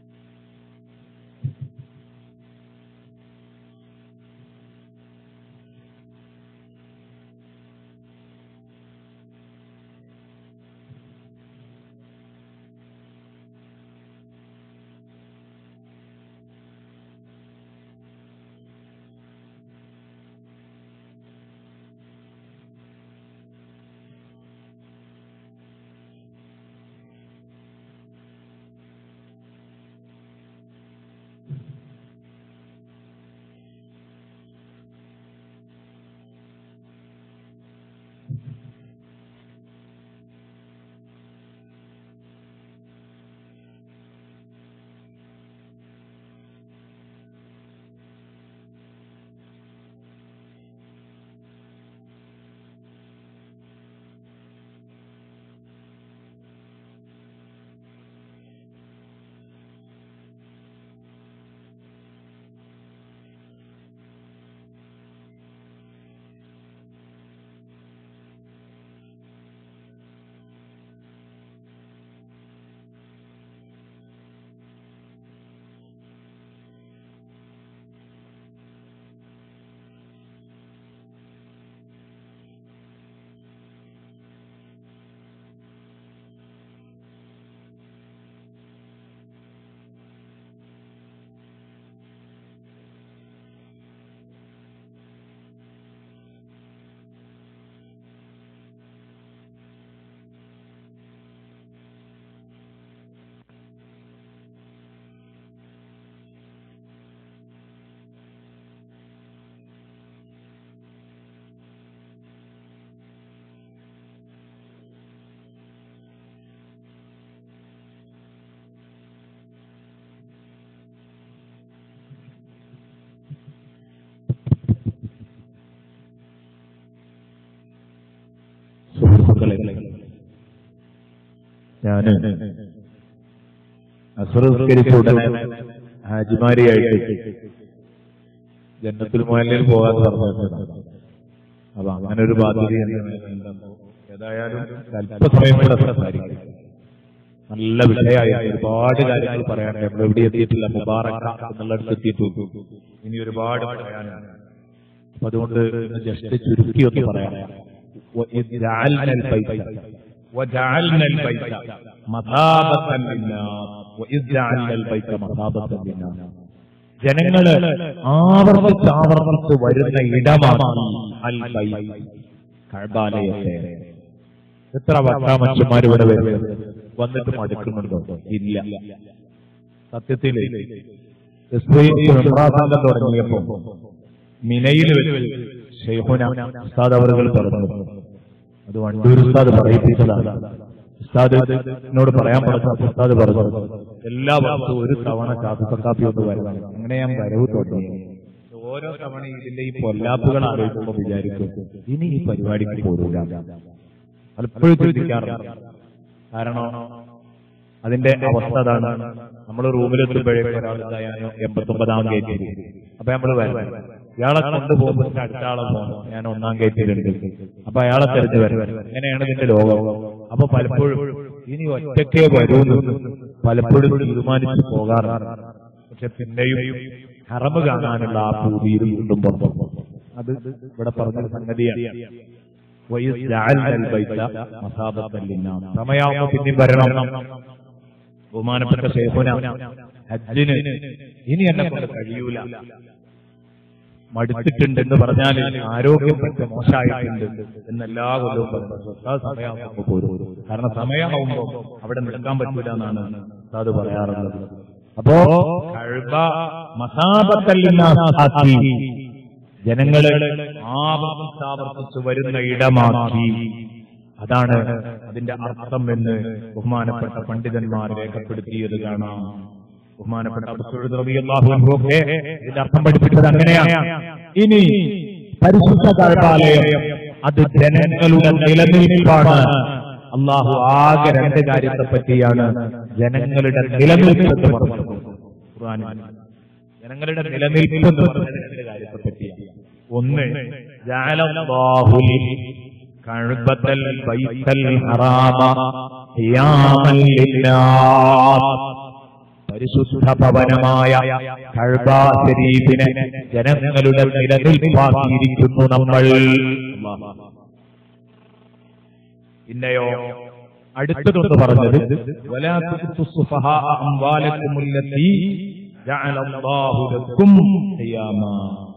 സുഹൃത്തുക്കളെ ഞാന് അസുരസ്കരിച്ച ഉടനെ ഹാജിമാരിയായിട്ട് ജന്നത്തിൽ മുയലിൽ പോകാൻ പറഞ്ഞിട്ടുണ്ട് അപ്പൊ അങ്ങനെ ഒരു ബാധ്യത എന്നെ ഏതായാലും അല്പസമയം കൂടെ സംസാരിക്കും നല്ല വിഷയമായി ഒരുപാട് കാര്യങ്ങൾ പറയാനുണ്ട് നമ്മൾ എവിടെ എത്തിയിട്ടില്ല മുബാറക്ക എന്നുള്ളിടത്ത് എത്തിയിട്ടു ഇനി ഒരുപാട് പറയാനുണ്ട് അപ്പൊ അതുകൊണ്ട് ജസ്റ്റ് ചുരുക്കി ഒന്ന് പറയാം وإذ جعلنا البيت وجعلنا البيت مثابة للناس وإذ جعلنا البيت مثابة للناس ജനങ്ങള് ആവർത്തിച്ച് ആവർത്തിച്ച് വരുന്ന ഇടമാണ് അൽ ബൈത്ത് കഅബാലയത്തെ എത്ര വട്ടാ മനുഷ്യന്മാർ ഇവിടെ വരുന്നത് വന്നിട്ട് മടുക്കുന്നുണ്ടോ ഇല്ല സത്യത്തിൽ സംഘം തുടങ്ങിയപ്പോ മിനയിൽ വെച്ച് ഷെയ്ഖുന ഉസ്താദ് അവറുകൾ പറഞ്ഞു അത് വണ്ടൂർ ഉസ്താദ് പറയിപ്പിച്ചതാണ് ഉസ്താദ് എന്നോട് പറയാൻ പറഞ്ഞ ഉസ്താദ് പറഞ്ഞു എല്ലാ വർഷവും ഒരു തവണ കാപ്പി ഒന്ന് വരണം അങ്ങനെ ഞാൻ വരവ് തുടങ്ങി ഓരോ തവണ ഇതിന്റെ ഈ പൊല്ലാപ്പുകൾ ആലോചിക്കുമ്പോൾ വിചാരിക്കും ഇനി ഈ പരിപാടിക്ക് പോരൂല പലപ്പോഴും ചിന്തിക്കാറുണ്ട് കാരണം അതിന്റെ അവസ്ഥ അതാണ് നമ്മൾ റൂമിലെത്തുമ്പോഴേക്കും ഒരാൾ ദയാനോ എൺപത്തൊമ്പതാം ഗേറ്റിൽ അപ്പൊ നമ്മൾ വരും ഇയാളെ കൊണ്ടുപോകുമ്പോൾ അടുത്ത ആളെ പോകണം ഞാൻ ഒന്നാം ഗേറ്റിലുണ്ട് അപ്പൊ അയാളെ തെരഞ്ഞു വരും അങ്ങനെയാണ് ഇതിന്റെ ലോകം അപ്പൊ പലപ്പോഴും ഇനി ഒറ്റയ്ക്കേ വരൂന്ന് പലപ്പോഴും തീരുമാനിച്ചു പോകാറുണ്ട് പക്ഷെ പിന്നെയും ഹറമ് കാണാനുള്ള ആ പൂതിയിൽ വീണ്ടും പുറത്തു അത് ഇവിടെ പറഞ്ഞൊരു സംഗതിയാണ് വയസ് ജഅൽനൽ ബൈത മസാബത്തൻ ലിന്നാസ്. സമയാവുമ്പോ പിന്നെയും വരണം ബഹുമാനപ്പെട്ട ശേഖുന ഹജ്ജിന് ഇനി എന്നെ കൊണ്ട് കഴിയൂല മടുത്തിട്ടുണ്ട് എന്ന് പറഞ്ഞാൽ ആരോഗ്യം പറ്റ മോശമായിട്ടുണ്ട് എന്നെല്ലാ കൊല്ലവും പറഞ്ഞു ആ സമയമാകുമ്പോ പോരും കാരണം സമയമാകുമ്പോ അവിടെ നിൽക്കാൻ പറ്റൂല എന്നാണ് അത് പറയാറുള്ളത് അപ്പോ കഴുക മസാബത്തല്ലിനാക്കി ജനങ്ങളെ ആവർത്തിച്ചാവർത്തിച്ച് വരുന്ന ഇടമാക്കി അതാണ് അതിന്റെ അർത്ഥം എന്ന് ബഹുമാനപ്പെട്ട പണ്ഡിതന്മാർ രേഖപ്പെടുത്തിയത് കാണാം ബഹുമാനപ്പെട്ട അബൂ സഈദ് റളിയല്ലാഹു അൻഹു ഒക്കെ ഇതിന്റെ അർത്ഥം പഠിപ്പിച്ചത് അങ്ങനെയാണ് ഇനി പരിശുദ്ധ കഴബാലയം അത് ജനങ്ങളുടെ നിലനിൽപ്പാണ് അള്ളാഹു ആകെ രണ്ട് കാര്യത്തെ പറ്റിയാണ് ജനങ്ങളുടെ നിലനിൽപ്പ് എന്ന് പറഞ്ഞത് ഖുർആനിൽ. ജനങ്ങളുടെ നിലനിൽപ്പ് എന്ന് പറഞ്ഞത് രണ്ട് കാര്യത്തെ പറ്റിയാണ് ഒന്ന് ജഅലല്ലാഹുൽ കഅബത്തൽ ബൈത്തൽ ഹറാമ ഖിയാമൻ ലിന്നാസ് പരിശുദ്ധ ഭവനമായ കഅബ ശരീഫിനെ ജനങ്ങളുടെ നിലനിൽപ്പാക്കിയിരിക്കുന്നു നമ്മൾ പിന്നെയോ അടുത്തതൊന്ന് പറഞ്ഞത് വലാ തുഅ്തു സുഫഹാ അംവാലക്കുമുല്ലത്തി ജഅലല്ലാഹു ലക്കും ഖിയാമാ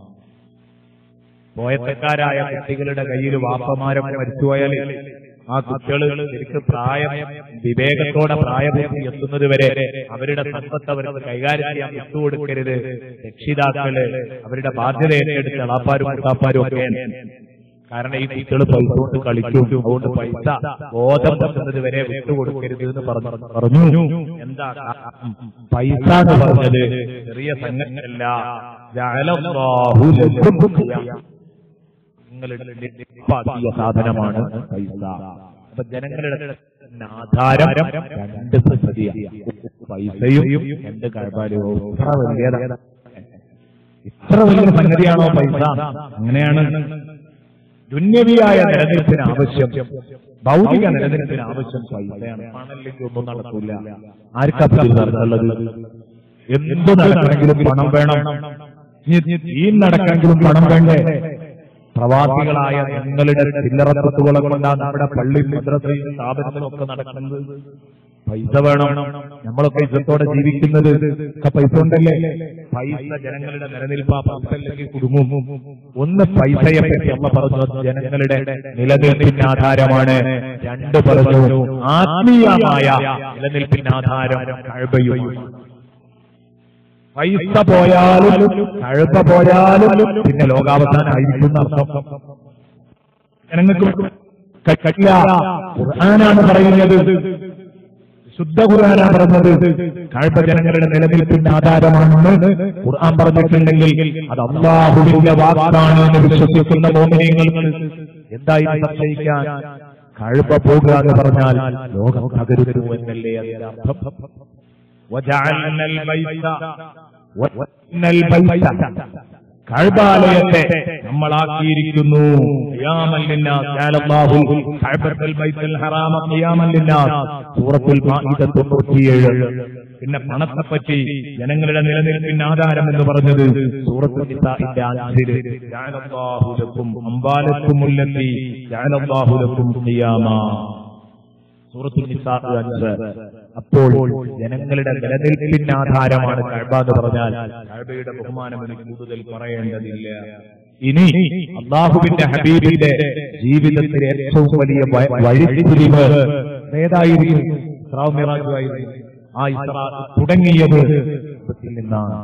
പോയത്തക്കാരായ കുട്ടികളുടെ കയ്യിൽ വാപ്പമാരൊക്കെ മരിച്ചുപോയാൽ ആ കുട്ടികൾ ശരിക്കും പ്രായം വിവേകത്തോടെ പ്രായപൂർത്തി എത്തുന്നത് വരെ അവരുടെ സമ്പത്ത് അവർക്ക് കൈകാര്യം ചെയ്യാൻ വിട്ടുകൊടുക്കരുത് രക്ഷിതാക്കള് അവരുടെ ബാധ്യത ഏറ്റെടുത്ത് അളാപ്പാരും മുട്ടാപ്പാരും ഒക്കെ കാരണം ഈ കുട്ടികൾ പൈസ കൊണ്ട് കളിക്കും അതുകൊണ്ട് പൈസ ബോധം വെക്കുന്നത് വരെ വിട്ടുകൊടുക്കരുത് എന്ന് പറഞ്ഞു പറഞ്ഞു എന്താ കാരണം? പൈസ എന്ന് പറഞ്ഞത് ചെറിയ സംഗതിയല്ല ജഅലല്ലാഹു ലക്കും ഖിയാമ. നിങ്ങളുടെ ലഭ്യമാക്കിയ സാധനമാണ് പൈസ അപ്പൊ ജനങ്ങളുടെ ആധാരം രണ്ട് സംഗതിയാണ് പൈസയും രണ്ട് കഴപാലവും ഇത്ര വലിയ ഇത്ര വലിയ സംഗതിയാണോ പൈസ അങ്ങനെയാണ് ദുന്യവിയായ നിലനിൽപ്പിന് ആവശ്യം ഭൗതിക നിലനിൽപ്പിന് ആവശ്യം പൈസയാണ് പണമില്ലെങ്കിൽ ഒന്നും നടക്കില്ല ആർക്കാ നടത്തുള്ളത് എന്ത് നടക്കണമെങ്കിലും പണം വേണം ഈ നടക്കണമെങ്കിലും പണം വേണ്ടേ പ്രവാസികളായ നിങ്ങളുടെ ചില്ലറത്തുകളെ കൊണ്ടാണ് നമ്മുടെ പള്ളി മദ്രസയും സ്ഥാപനങ്ങളും ഒക്കെ നടക്കുന്നത് പൈസ വേണം നമ്മളൊക്കെ ഇസത്തോടെ ജീവിക്കുന്നത് ഒക്കെ പൈസ ഉണ്ടല്ലേ പൈസ ജനങ്ങളുടെ നിലനിൽപ്പ് ആ പൈസ അല്ലെങ്കിൽ കുടുങ്ങും ഒന്ന് പൈസയെ പറ്റി അമ്മ പറഞ്ഞു ജനങ്ങളുടെ നിലനിൽപ്പിന് ആധാരമാണ് രണ്ട് പറഞ്ഞു ആത്മീയമായ നിലനിൽപ്പിന് ആധാരം കഴബയും പൈസ പോയാലും കഴുത പോയാലും പിന്നെ ലോകാവസാനായിരിക്കും അർത്ഥം ജനങ്ങൾക്ക് കഴിയില്ല ഖുർആനാണ് പറയുന്നത് ശുദ്ധ ഖുർആനാണ് പറഞ്ഞത് കഴുത ജനങ്ങളുടെ നിലനിൽപ്പിന്റെ ആധാരമാണെന്ന് ഖുർആൻ പറഞ്ഞിട്ടുണ്ടെങ്കിൽ അത് അള്ളാഹുവിന്റെ വാക്കാണ് എന്ന് വിശ്വസിക്കുന്ന മോമിനിയങ്ങൾക്ക് എന്തായി സംശയിക്കാൻ കഴുത പോകുക എന്ന് പറഞ്ഞാൽ ലോകം തകരുന്നു എന്നല്ലേ അതിന്റെ അർത്ഥം وجعلنا البيت وإن البيت കഴബാലയത്തെ നമ്മളാക്കിയിരിക്കുന്നു ഖിയാമൻ ലിന്നാസ് ജഅലല്ലാഹു കഅബത്തൽ ബൈത്തുൽ ഹറാമ ഖിയാമൻ ലിന്നാസ് സൂറത്തുൽ മാഇദ 97 പിന്നെ പണത്തെ പറ്റി ജനങ്ങളുടെ നിലനിൽപ്പിന് ആധാരം എന്ന് പറഞ്ഞത് സൂറത്തുൽ നിസാഇന്റെ അഞ്ചില് ജഅലല്ലാഹു ലക്കും അംബാലക്കുമുല്ലത്തി ജഅലല്ലാഹു ലക്കും ഖിയാമാ സൂറത്തുൽ നിസാ അഞ്ച് അപ്പോൾ ജനങ്ങളുടെ നിലനിൽപ്പിന് ആധാരമാണ് കഴബ എന്ന് പറഞ്ഞാൽ കഴബയുടെ ബഹുമാനം എനിക്ക് കൂടുതൽ പറയേണ്ടതില്ല ഇനി അള്ളാഹുവിന്റെ ഹബീബിന്റെ ജീവിതത്തിലെ ഏറ്റവും വലിയ വ- വഴിത്തിരിവ് ഏതായിരുന്നു ഇസ്രാവും മിറാജുമായിരുന്നു ആ ഇസ്രാ തുടങ്ങിയത് ഇതിൽ നിന്നാണ്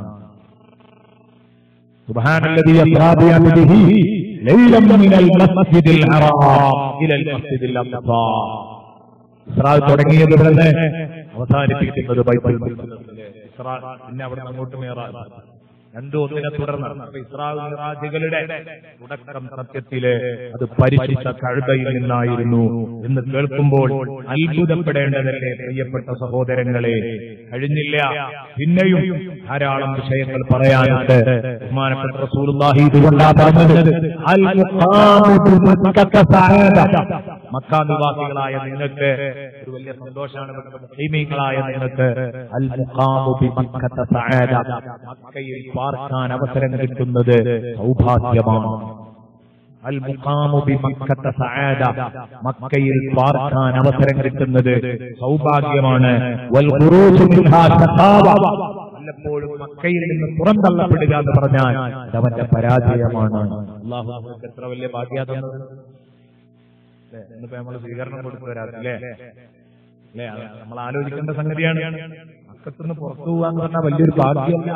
سبحان الذي أسرى بعبده ليلا من المسجد الحرام إلى المسجد الأقصى ഇസ്രാ തുടങ്ങിയത് തന്നെ അവസാനിപ്പിക്കുന്നത് ബൈബിൾ ഇസ്രാ പിന്നെ അവിടെ അങ്ങോട്ട് മേറാ രണ്ടു ഒന്നിനെ തുടർന്ന് അപ്പൊ ഇസ്രാ മിറാജുകളുടെ തുടക്കം സത്യത്തില് അത് പരിശുദ്ധ കഴുതയിൽ നിന്നായിരുന്നു എന്ന് കേൾക്കുമ്പോൾ അത്ഭുതപ്പെടേണ്ടതല്ലേ പ്രിയപ്പെട്ട സഹോദരങ്ങളെ കഴിഞ്ഞില്ല പിന്നെയും ധാരാളം വിഷയങ്ങൾ പറയാനുണ്ട് ബഹുമാനപ്പെട്ട റസൂലുള്ളാഹി ഇതുകൊണ്ടാ പറഞ്ഞത് അൽ മുഖാമു ബിമക്കത്ത സഅദ. മക്ക നിവാസികളായ നിങ്ങൾക്ക് ഒരു വലിയ സന്തോഷമാണ് ഇവിടുത്തെ മുസ്ലിമീങ്ങളായ നിങ്ങൾക്ക് അൽ മുഖാമു ബിമക്കത്ത സഅദ. മക്കയിൽ പാർക്കാൻ അവസരം കിട്ടുന്നത് സൗഭാഗ്യമാണ് അൽ മുഖാമു ബിമക്കത്ത സഅദ. മക്കയിൽ പാർക്കാൻ അവസരം കിട്ടുന്നത് സൗഭാഗ്യമാണ് വൽ ഖുറൂജു മിൻഹാ ശഖാവ. വല്ലപ്പോഴും മക്കയിൽ നിന്ന് പുറന്തള്ളപ്പെടുക എന്ന് പറഞ്ഞാൽ അതവന്റെ പരാജയമാണ് അള്ളാഹു നമുക്ക് എത്ര വലിയ ഭാഗ്യ തന്നത് അല്ലേ? ഇന്നിപ്പോ നമ്മൾ സ്വീകരണം കൊടുത്തു വരാറില്ലേ അല്ലേ അത് നമ്മൾ ആലോചിക്കേണ്ട സംഗതിയാണ് മക്കത്തുനിന്ന് പുറത്തു പോകാന്ന് പറഞ്ഞാൽ വലിയൊരു ഭാഗ്യമല്ല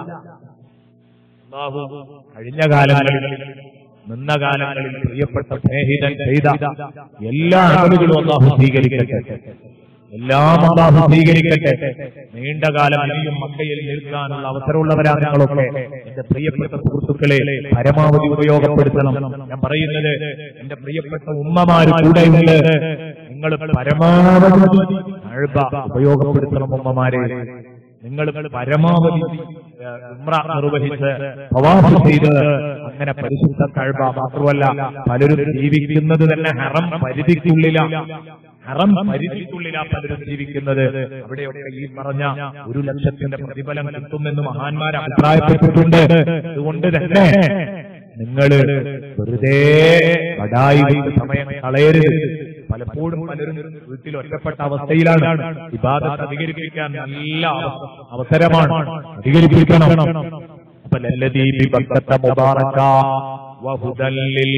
അള്ളാഹു കഴിഞ്ഞ കാലങ്ങളിൽ നിന്ന കാലങ്ങളിൽ പ്രിയപ്പെട്ട സ്നേഹിതൻ ചെയ്ത എല്ലാ അമലുകളും അള്ളാഹു സ്വീകരിക്കട്ടെ എല്ലാം അള്ളാഹു സ്വീകരിക്കട്ടെ നീണ്ട കാലം ഇനിയും മക്കയിൽ നിൽക്കാനുള്ള അവസരമുള്ളവരാണ് നിങ്ങളൊക്കെ എന്റെ പ്രിയപ്പെട്ട സുഹൃത്തുക്കളെ പരമാവധി ഉപയോഗപ്പെടുത്തണം ഞാൻ പറയുന്നത് എന്റെ പ്രിയപ്പെട്ട ഉമ്മമാര് കൂടെയുണ്ട് നിങ്ങൾ പരമാവധി അഴുബ ഉപയോഗപ്പെടുത്തണം ഉമ്മമാരെ നിങ്ങൾ പരമാവധി ഏഹ്, ഉംറ നിർവഹിച്ച് പ്രവാസം ചെയ്ത് അങ്ങനെ പരിശുദ്ധ കഴബ മാത്രമല്ല പലരും ജീവിക്കുന്നത് തന്നെ ഹറം പരിധിക്കുള്ളിലാണ് ഹറം പരിധിക്കുള്ളിലാ പലരും ജീവിക്കുന്നത് അവിടെയൊക്കെ ഈ പറഞ്ഞ ഒരു ലക്ഷത്തിന്റെ പ്രതിഫലം കിട്ടുമെന്ന് മഹാന്മാർ അഭിപ്രായപ്പെട്ടിട്ടുണ്ട് അതുകൊണ്ട് തന്നെ നിങ്ങൾ വെറുതെ കടായി വിട്ട് സമയം കളയരുത് പലപ്പോഴും പലരും വീട്ടിൽ ഒറ്റപ്പെട്ട അവസ്ഥയിലാണ് വിവാദത്തെ അധികരിപ്പിക്കാൻ നല്ല അവ- അവസരമാണ് അധികരിപ്പിക്കണം അപ്പൊ ലല്ലദീ ബിബക്കത്ത മുബാറക വഹുദൽ ലിൽ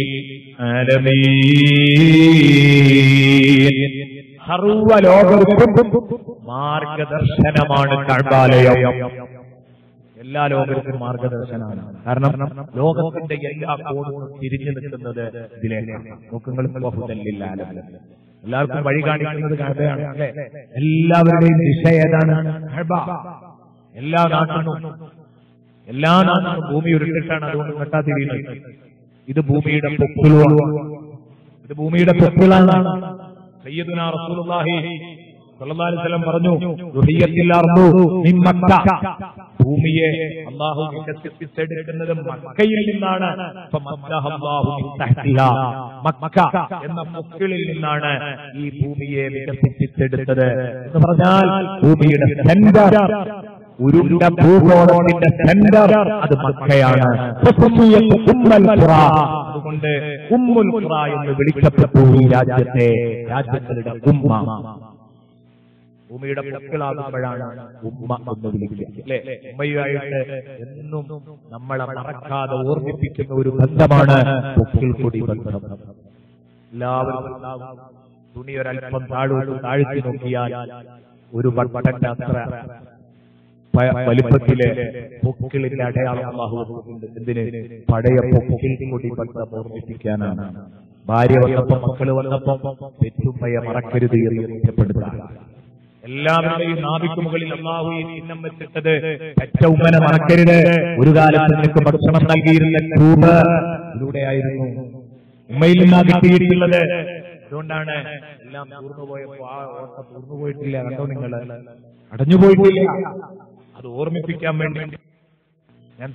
ആലമീൻ സർവ്വ ലോകർക്കും മാർഗദർശനമാണ് കഴബാലയം എല്ലാ ലോകർക്കും മാർഗദർശനമാണ് കാരണം ലോകത്തിന്റെ എല്ലാ കോണും തിരിഞ്ഞു നിൽക്കുന്നത് ഇതിലേക്കാണ് നോക്കുങ്ങൾ ബഹുദല്ലില്ലാലും എല്ലാവർക്കും വഴി കാണിക്കുന്നത് കഴബയാണ് അല്ലെ എല്ലാവരുടെയും ദിശ ഏതാണ് കഴബ എല്ലാ നാട്ടിലും എല്ലാ നാട്ടിലും ഭൂമി ഉരുട്ടിട്ടാണ് അതുകൊണ്ട് കെട്ടാ തിരിയുന്നത് ഇത് ഭൂമിയുടെ പൊക്കിളുമാണ് ഇത് ഭൂമിയുടെ പൊക്കിളാണ് സയ്യിദുനാ റസൂലുള്ളാഹി സ്വല്ലല്ലാഹു അലൈഹി വസല്ലം പറഞ്ഞു റുഹിയത്തിൽ അർദു മിൻ മക്ക ഭൂമിയെ അല്ലാഹു വികസിപ്പിച്ചെടുക്കുന്നത് മക്കയിൽ നിന്നാണ് ഫമദ്ദഹ അല്ലാഹു മിൻ തഹ്തിഹാ മക്ക എന്ന പൊക്കിളിൽ നിന്നാണ് ഈ ഭൂമിയെ വികസിപ്പിച്ചെടുത്തത് എന്ന് പറഞ്ഞാൽ ഭൂമിയുടെ സെന്റർ ഉരുണ്ട ഭൂഗോളത്തിന്റെ സെന്റർ അത് മക്കയാണ് ഫസുമിയത്ത് ഉമ്മൽ ഖുറ. അതുകൊണ്ട് ഉമ്മുൽ ഖുറ എന്ന് വിളിക്കപ്പെട്ടു ഈ രാജ്യത്തെ രാജ്യങ്ങളുടെ ഉമ്മ ഭൂമിയുടെ പൊക്കിളാകുമ്പോഴാണ് ഉമ്മ എന്ന് വിളിക്കുക അല്ലെ ഉമ്മയുമായിട്ട് എന്നും നമ്മളെ മറക്കാതെ ഓർമ്മിപ്പിക്കുന്ന ഒരു ബന്ധമാണ് പൊക്കിൾ കൊടി ബന്ധം എല്ലാവരും ഉണ്ടാവും. തുണി ഒരല്പം താഴോട്ട് താഴ്ത്തി നോക്കിയാൽ ഒരു ബട്ടന്റെ അത്ര പ- വലിപ്പത്തിലെ പൊക്കിളിന്റെ അടയാളം അള്ളാഹു വെച്ചിട്ടുണ്ട്. എന്തിന് പഴയ പൊക്കിൽ കൂടി ബന്ധം ഓർമ്മിപ്പിക്കാനാണ് ഭാര്യ വന്നപ്പം മക്കള് വന്നപ്പം പെറ്റുമ്മയെ മറക്കരുത് എന്ന് ബോധ്യപ്പെടുത്താൻ എല്ലാവരുടെയും നാവിക്ക് മുകളിൽ അള്ളാഹു ഈ ചിഹ്നം വെച്ചിട്ടത് പെറ്റ ഉമ്മനെ മറക്കരുത് ഒരു കാലത്ത് നിനക്ക് ഭക്ഷണം നൽകിയിരുന്ന ട്യൂബ് ഇതിലൂടെയായിരുന്നു ഉമ്മയിൽ നിന്നാ കിട്ടിയിട്ടുള്ളത് അതുകൊണ്ടാണ് എല്ലാം തൂർന്നു പോയപ്പോ ആ ഓട്ട തൂർന്നു പോയിട്ടില്ല കണ്ടോ നിങ്ങൾ അടഞ്ഞു പോയിട്ടില്ല അത് ഓർമ്മിപ്പിക്കാൻ വേണ്ടി ഞാൻ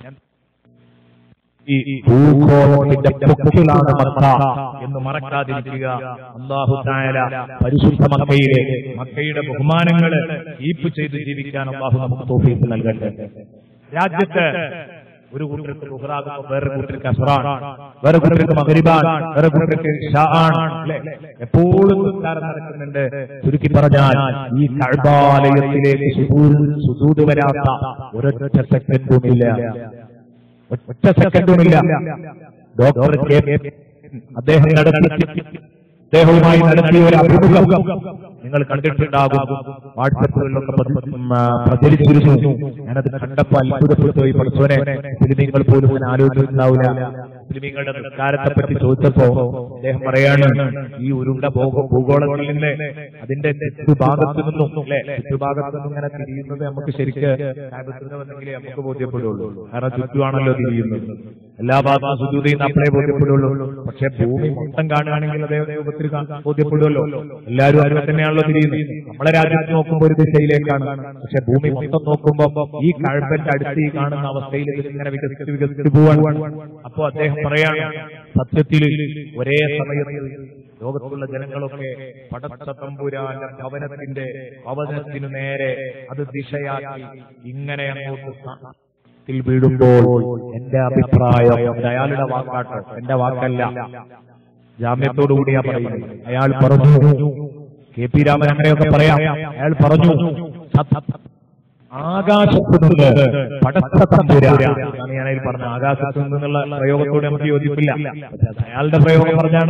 ഈ ഭൂഗോളത്തിന്റെ പൊക്കിലാണ് മക്ക എന്ന് മറക്കാതിരിക്കുക അള്ളാഹു തായാല പരിശുദ്ധ മക്കയിലെ മക്കയുടെ ബഹുമാനങ്ങള് കീപ്പ് ചെയ്ത് ജീവിക്കാൻ അള്ളാഹു നമുക്ക് തോഫീസ് നൽകട്ടെ രാജ്യത്ത് ഒരു കൂട്ടർക്ക് ലുഹറാകുമ്പോൾ വേറെ കൂട്ടർക്ക് അസറാൻ വേറെ കൂട്ടർക്ക് മകരിബാൻ വേറെ കൂട്ടർക്ക് ഷാആൻ അല്ലേ? എപ്പോഴും നിസ്കാരം നടക്കുന്നുണ്ട് ചുരുക്കി പറഞ്ഞാൽ ഈ കഴബാലയത്തിലേക്ക് സുജൂട് വരാത്ത ഒരൊറ്റ സെക്കൻഡുമില്ല ഒറ്റ സെക്കൻഡുമില്ല ഡോക്ടർ കെ അദ്ദേഹം നടത്തി അദ്ദേഹവുമായി നടത്തിയ ഒരു അഭിമുഖം നിങ്ങൾ കണ്ടിട്ടുണ്ടാകും വാട്സപ്പുകളിലൊക്കെ പ്രതി- ഉം, ആ, പ്രചരിച്ചിരുന്നു ഞാനത് കണ്ടപ്പോ അത്ഭുതപ്പെട്ടു പോയി പഠിച്ചോനെ ഇത് നിങ്ങൾ പോലും ഞാൻ ആലോചിച്ചിട്ടുണ്ടാവില്ല മുസ്ലിമീങ്ങളുടെ നിസ്കാരത്തെ പറ്റി ചോദിച്ചപ്പോ അദ്ദേഹം പറയാണ് ഈ ഉരുണ്ട ഭൂഗോ- ഭൂഗോളത്തിൽ നിന്ന് അതിന്റെ ചുറ്റുഭാഗത്തു നിന്നും അല്ലെ ചുറ്റുഭാഗത്തു നിന്നും ഇങ്ങനെ തിരിയുന്നത് നമുക്ക് ശരിക്ക് കാബത്തിന് വന്നെങ്കിലേ നമുക്ക് ബോധ്യപ്പെടുള്ളൂ കാരണം ചുറ്റുമാണല്ലോ തിരിയുന്നത് എല്ലാ ഭാഗത്തും സുജൂത് ചെയ്യുന്ന അപ്പോഴേ ബോധ്യപ്പെടുള്ളൂ പക്ഷെ ഭൂമി മൊത്തം കാണുകയാണെങ്കിൽ അതേ രൂപത്തിൽ കാ- ബോധ്യപ്പെടുമല്ലോ എല്ലാവരും അതുപോലെ തന്നെയാണല്ലോ തിരിയുന്നത് നമ്മളെ രാജ്യത്ത് നോക്കുമ്പോൾ ഒരു ദിശയിലേക്കാണ് പക്ഷെ ഭൂമി മൊത്തം നോക്കുമ്പോൾ ഈ കഴമ്പന്റെ അടുത്ത് ഈ കാണുന്ന അവസ്ഥയിൽ ഇത് ഇങ്ങനെ വികസിച്ച് വികസിച്ച് പോവാണ് അപ്പോ അദ്ദേഹം പറയാണ് സത്യത്തിൽ ഒരേ സമയത്ത് ലോകത്തുള്ള ജനങ്ങളൊക്കെ പടച്ച തമ്പുരാന്റെ ഭവനത്തിന്റെ ഭവനത്തിനു നേരെ അത് ദിശയാക്കി ഇങ്ങനെ അങ്ങോട്ട് സ- ത്തിൽ വീഴുമ്പോൾ എന്റെ അഭിപ്രായം ഇത് അയാളുടെ വാക്കാട്ടോ എന്റെ വാക്കല്ല ജാമ്യത്തോടുകൂടിയാ പറയുന്നത് അയാൾ പറഞ്ഞു കെ പി രാമൻ അങ്ങനെയൊക്കെ പറയാം അയാൾ പറഞ്ഞു സത്- ആകാശത്ത് നിന്ന് പടച്ച തമ്പുരാൻ എന്നാണ് ഞാൻ അതിൽ പറഞ്ഞ ആകാശത്ത് നിന്നുള്ള പ്രയോഗത്തോട് നമുക്ക് യോജിപ്പില്ല പക്ഷേ അത് അയാളുടെ പ്രയോഗം പറഞ്ഞാണ്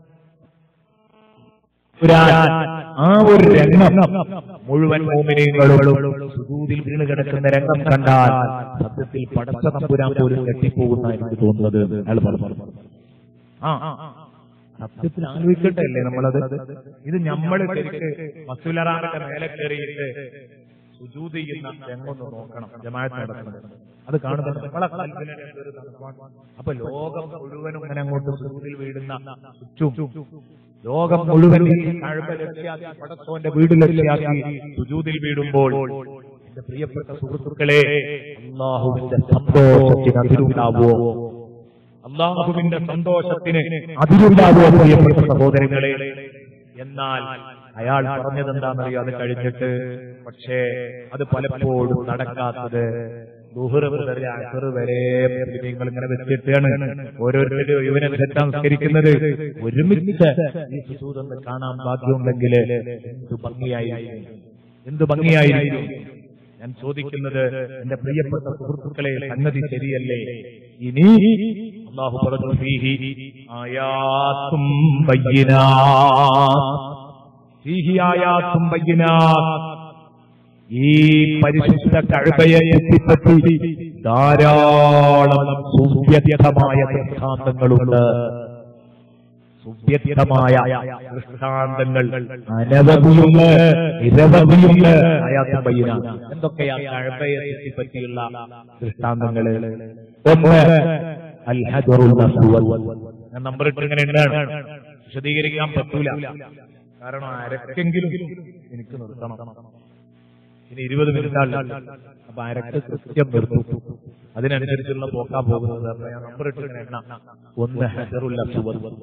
തമ്പുരാൻ ആ ഒരു രംഗം മുഴുവൻ മോമിനിയങ്ങളും സുജൂദിൽ വീണ് കിടക്കുന്ന രംഗം കണ്ടാൽ സത്യത്തിൽ പടച്ച തമ്പുരാൻ പോലും കെട്ടിപ്പോകുന്ന എനിക്ക് തോന്നുന്നത് അയാൾ പറഞ്ഞു ആ സത്യത്തിൽ ആലോചിക്കട്ടെ അല്ലേ നമ്മളത് ഇത് നമ്മൾ ശരിക്ക് മസുലറാന്റെ മേലെ കയറിയിട്ട് സുജൂത് ചെയ്യുന്ന രംഗൊന്ന് നോക്കണം ജമാഅത്ത് നടക്കുന്നത് അത് കാണുന്നത് നമ്മളെ കൽപ്പന ഒരു തണുപ്പാണ്. അപ്പൊ ലോകം മുഴുവനും ഇങ്ങനെ അങ്ങോട്ട് സുജൂതിൽ വീടുന്ന ചുറ്റും ലോകം മുഴുവൻ ഈ കഴവ ലക്ഷ്യാക്കി പടച്ചോന്റെ വീട് ലക്ഷ്യാക്കി സുജൂതിൽ വീടുമ്പോൾ എന്റെ പ്രിയപ്പെട്ട സുഹൃത്തുക്കളെ അള്ളാഹുവിന്റെ സന്തോഷത്തിന് അതിരുണ്ടാവോ അള്ളാഹുവിന്റെ സന്തോഷത്തിന് അതിരുണ്ടാവോ പ്രിയപ്പെട്ട സഹോദരങ്ങളെ എന്നാൽ അയാൾ പറഞ്ഞത് എന്താണെന്നറിയോ അത് കഴിഞ്ഞിട്ട് പക്ഷേ അത് പലപ്പോഴും നടക്കാത്തത് ദുഹറ് മുതൽ അസറ് വരെ മുസ്ലിമീങ്ങൾ ഇങ്ങനെ വെച്ചിട്ടാണ് ഓരോരുത്തരും ഇവനെ സംസ്കരിക്കുന്നത് ഒരുമിച്ച് ഈ സുസൂതെന്ന് കാണാൻ ഭാഗ്യമുണ്ടെങ്കിൽ എന്ത് ഭംഗിയായിരിക്കും എന്ത് ഭംഗിയായിരിക്കും ഞാൻ ചോദിക്കുന്നത് എന്റെ പ്രിയപ്പെട്ട സുഹൃത്തുക്കളെ സംഗതി ശരിയല്ലേ ഇനി അള്ളാഹു പറഞ്ഞു ഫീഹി ആയാത്തും ബയ്യിനാത്ത്. ഫീഹി ആയാത്തും ബയ്യിനാത്ത്. ഈ പരിശുദ്ധ കഴുകയെ ചുറ്റിപ്പറ്റി ധാരാളം സുവ്യക്തമായ ദൃഷ്ടാന്തങ്ങളുണ്ട് സുവ്യക്തമായ ദൃഷ്ടാന്തങ്ങൾ അനവധിയുണ്ട് നിരവധിയുണ്ട് ആയാത്തും ബയ്യന എന്തൊക്കെയാ കഴബയെ ചുറ്റിപ്പറ്റിയുള്ള ദൃഷ്ടാന്തങ്ങള് ഒന്ന് അൽ ഹജറുൽ അസ്വദ് ഞാൻ നമ്പർ ഇട്ട് ഇങ്ങനെ ഉണ്ടാണ് വിശദീകരിക്കാൻ പറ്റൂല കാരണം അരക്കെങ്കിലും എനിക്ക് നിർത്തണം ഇനി ഇരുപത് മിനിറ്റ് അപ്പൊ അരക്ക് കൃത്യം നിർത്തും അതിനനുസരിച്ചുള്ള പോക്കാ പോകുന്നത് അപ്പൊ ഞാൻ നമ്പർ ഇട്ട് ഇങ്ങനെ എണ്ണ ഒന്ന് ഹജറുൽ അസ്വദ്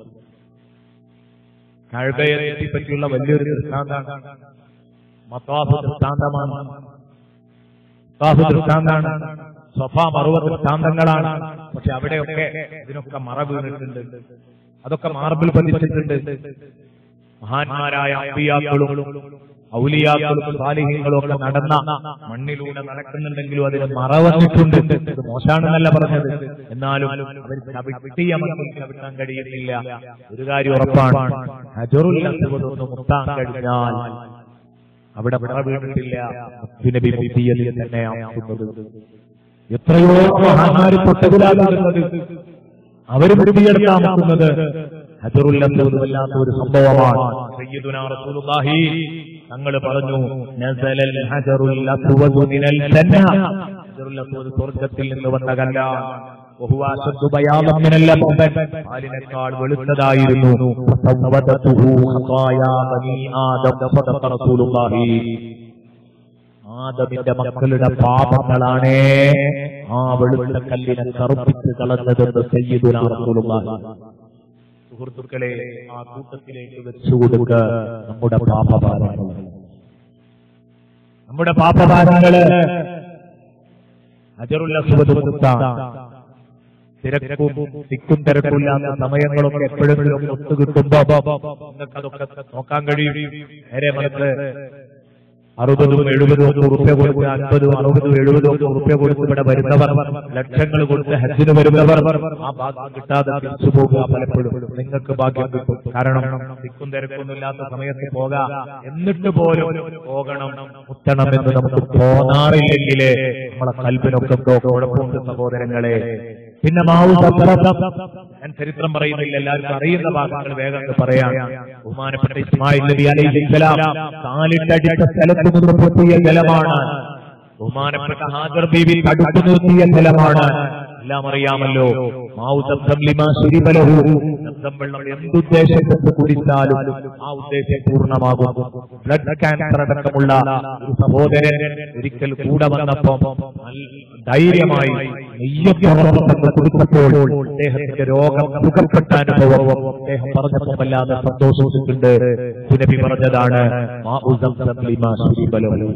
കഴബയെ പറ്റിയുള്ള വലിയൊരു ദൃഷ്ടാന്താണ് മത്താഫ് ദൃഷ്ടാന്തമാണ് മത്താഫ് ദൃഷ്ടാന്താണ് സ്വഫ മറുവ ദൃഷ്ടാന്തങ്ങളാണ് പക്ഷെ അവിടെയൊക്കെ ഇതിനൊക്കെ മറ വീണിട്ടുണ്ട് അതൊക്കെ മാർബിൾ പതിച്ചിട്ടുണ്ട് മഹാന്മാരായ അമ്പിയാക്കളും ഔലിയാക്കളും സാലിഹ്യങ്ങളും ഒക്കെ നടന്ന മണ്ണിലൂടെ നടക്കുന്നുണ്ടെങ്കിലും അതിന് മറ വന്നിട്ടുണ്ട് ഇത് മോശാണെന്നല്ല പറഞ്ഞത് എന്നാലും അവർ ചവിട്ടിയ മണ്ണിൽ ചവിട്ടാൻ കഴിയുന്നില്ല ഒരു കാര്യം ഉറപ്പാണ് ഹജറുൽ അസ്വദ് ഒന്ന് മുത്താൻ കഴിഞ്ഞാൽ അവിടെ മറ വീണിട്ടില്ല നബി മുത്തിയതിൽ തന്നെയാക്കുന്നത് എത്രയോ മഹാന്മാര് തൊട്ടതിലാകുന്നത് അവർ മുടിയെടുക്കാൻ നോക്കുന്നത് ഹജറുൽ അസ്വദ് വല്ലാത്ത ഒരു സംഭവമാണ് സയ്യിദുനാ റസൂലുള്ളാഹി തങ്ങൾ പറഞ്ഞു നസലൽ ഹജറുൽ അസ്വദ് മിനൽ ജന്ന ഹജറുൽ അസ്വദ് സ്വർഗ്ഗത്തിൽ നിന്ന് വന്ന കല്ലാണ് وهو أشد بياضا من اللبن പാലിനേക്കാൾ വെളുത്തതായിരുന്നു فسودته خطايا بني آدم صدق رسول الله ആദമിന്റെ മക്കളുടെ പാപങ്ങളാണ് ആ വെളുത്ത കല്ലിനെ കറുപ്പിച്ച് കളഞ്ഞതെന്ന് സയ്യിദുനാ റസൂലുള്ളാഹി സുഹൃത്തുക്കളെ ആ കൂട്ടത്തിലേക്ക് വെച്ചുകൊടുക്ക നമ്മുടെ പാപഭാരങ്ങൾ നമ്മുടെ പാപഭാരങ്ങള് അജറുല്ല തിരക്കും തിക്കും തിരക്കില്ലാത്ത സമയങ്ങളൊക്കെ എപ്പോഴെങ്കിലും ഒത്തു കിട്ടുമ്പോ നിങ്ങൾക്ക് അതൊക്കെ നോക്കാൻ കഴിയും നേരെ മറിച്ച് അറുപതും എഴുപതും ഒക്കെ ഉറുപ്പ്യ കൊടുത്ത് അൻപതും അറുപതും എഴുപതും ഒക്കെ ഉറുപ്പ്യ കൊടുത്ത് ഇവിടെ വരുന്നവർ ലക്ഷങ്ങൾ കൊടുത്ത് ഹജ്ജിന് വരുന്നവർ ആ ഭാഗ്യം കിട്ടാതെ തിരിച്ചു പോകുക പലപ്പോഴും നിങ്ങൾക്ക് ഭാഗ്യം കിട്ടും കാരണം തിക്കും തിരക്കൊന്നും ഇല്ലാത്ത സമയത്ത് പോകാം എന്നിട്ട് പോലും പോകണം മുത്തണം എന്ന് നമുക്ക് തോന്നാറില്ലെങ്കിലേ നമ്മളെ കൽപ്പിനൊക്കെ എന്തോ കുഴപ്പമുണ്ട് സഹോദരങ്ങളെ പിന്നെ മാവു സത്രസം. ഞാൻ ചരിത്രം പറയുന്നില്ല എല്ലാവർക്കും അറിയുന്ന ഭാഗങ്ങൾ വേഗം അങ്ങ് പറയാം ബഹുമാനപ്പെട്ട ഇസ്മായിൽ നബി അലൈഹിസ്സലാം കാലിട്ടടിച്ച സ്ഥലത്ത് നിന്ന് പൊട്ടിയ ജലമാണ് ബഹുമാനപ്പെട്ട ഹാജർ ബീവി തടുത്തു നിർത്തിയ ജലമാണ് എല്ലാം അറിയാമല്ലോ മാവു ശബ്ദം ലിമാ ശുരിബലഹു ശബ്ദം വെള്ളം എന്തുദ്ദേശം കൊണ്ട് കുടിച്ചാലും ആ ഉദ്ദേശം പൂർണ്ണമാകും ബ്ലഡ് ക്യാൻസർ അടക്കമുള്ള ഒരു സഹോദരൻ ഒരിക്കൽ കൂടെ വന്നപ്പം നല്ല ധൈര്യമായി നെയ്യപ്പുറത്തൊക്കെ കൊടുത്തപ്പോൾ അദ്ദേഹത്തിന്റെ രോഗം സുഖപ്പെട്ട അനുഭവം അദ്ദേഹം പറഞ്ഞപ്പോൾ വല്ലാതെ സന്തോഷിച്ചിട്ടുണ്ട് സുനബി പറഞ്ഞതാണ് മാഉ സംസം ലിമാ ശുരിബലഹു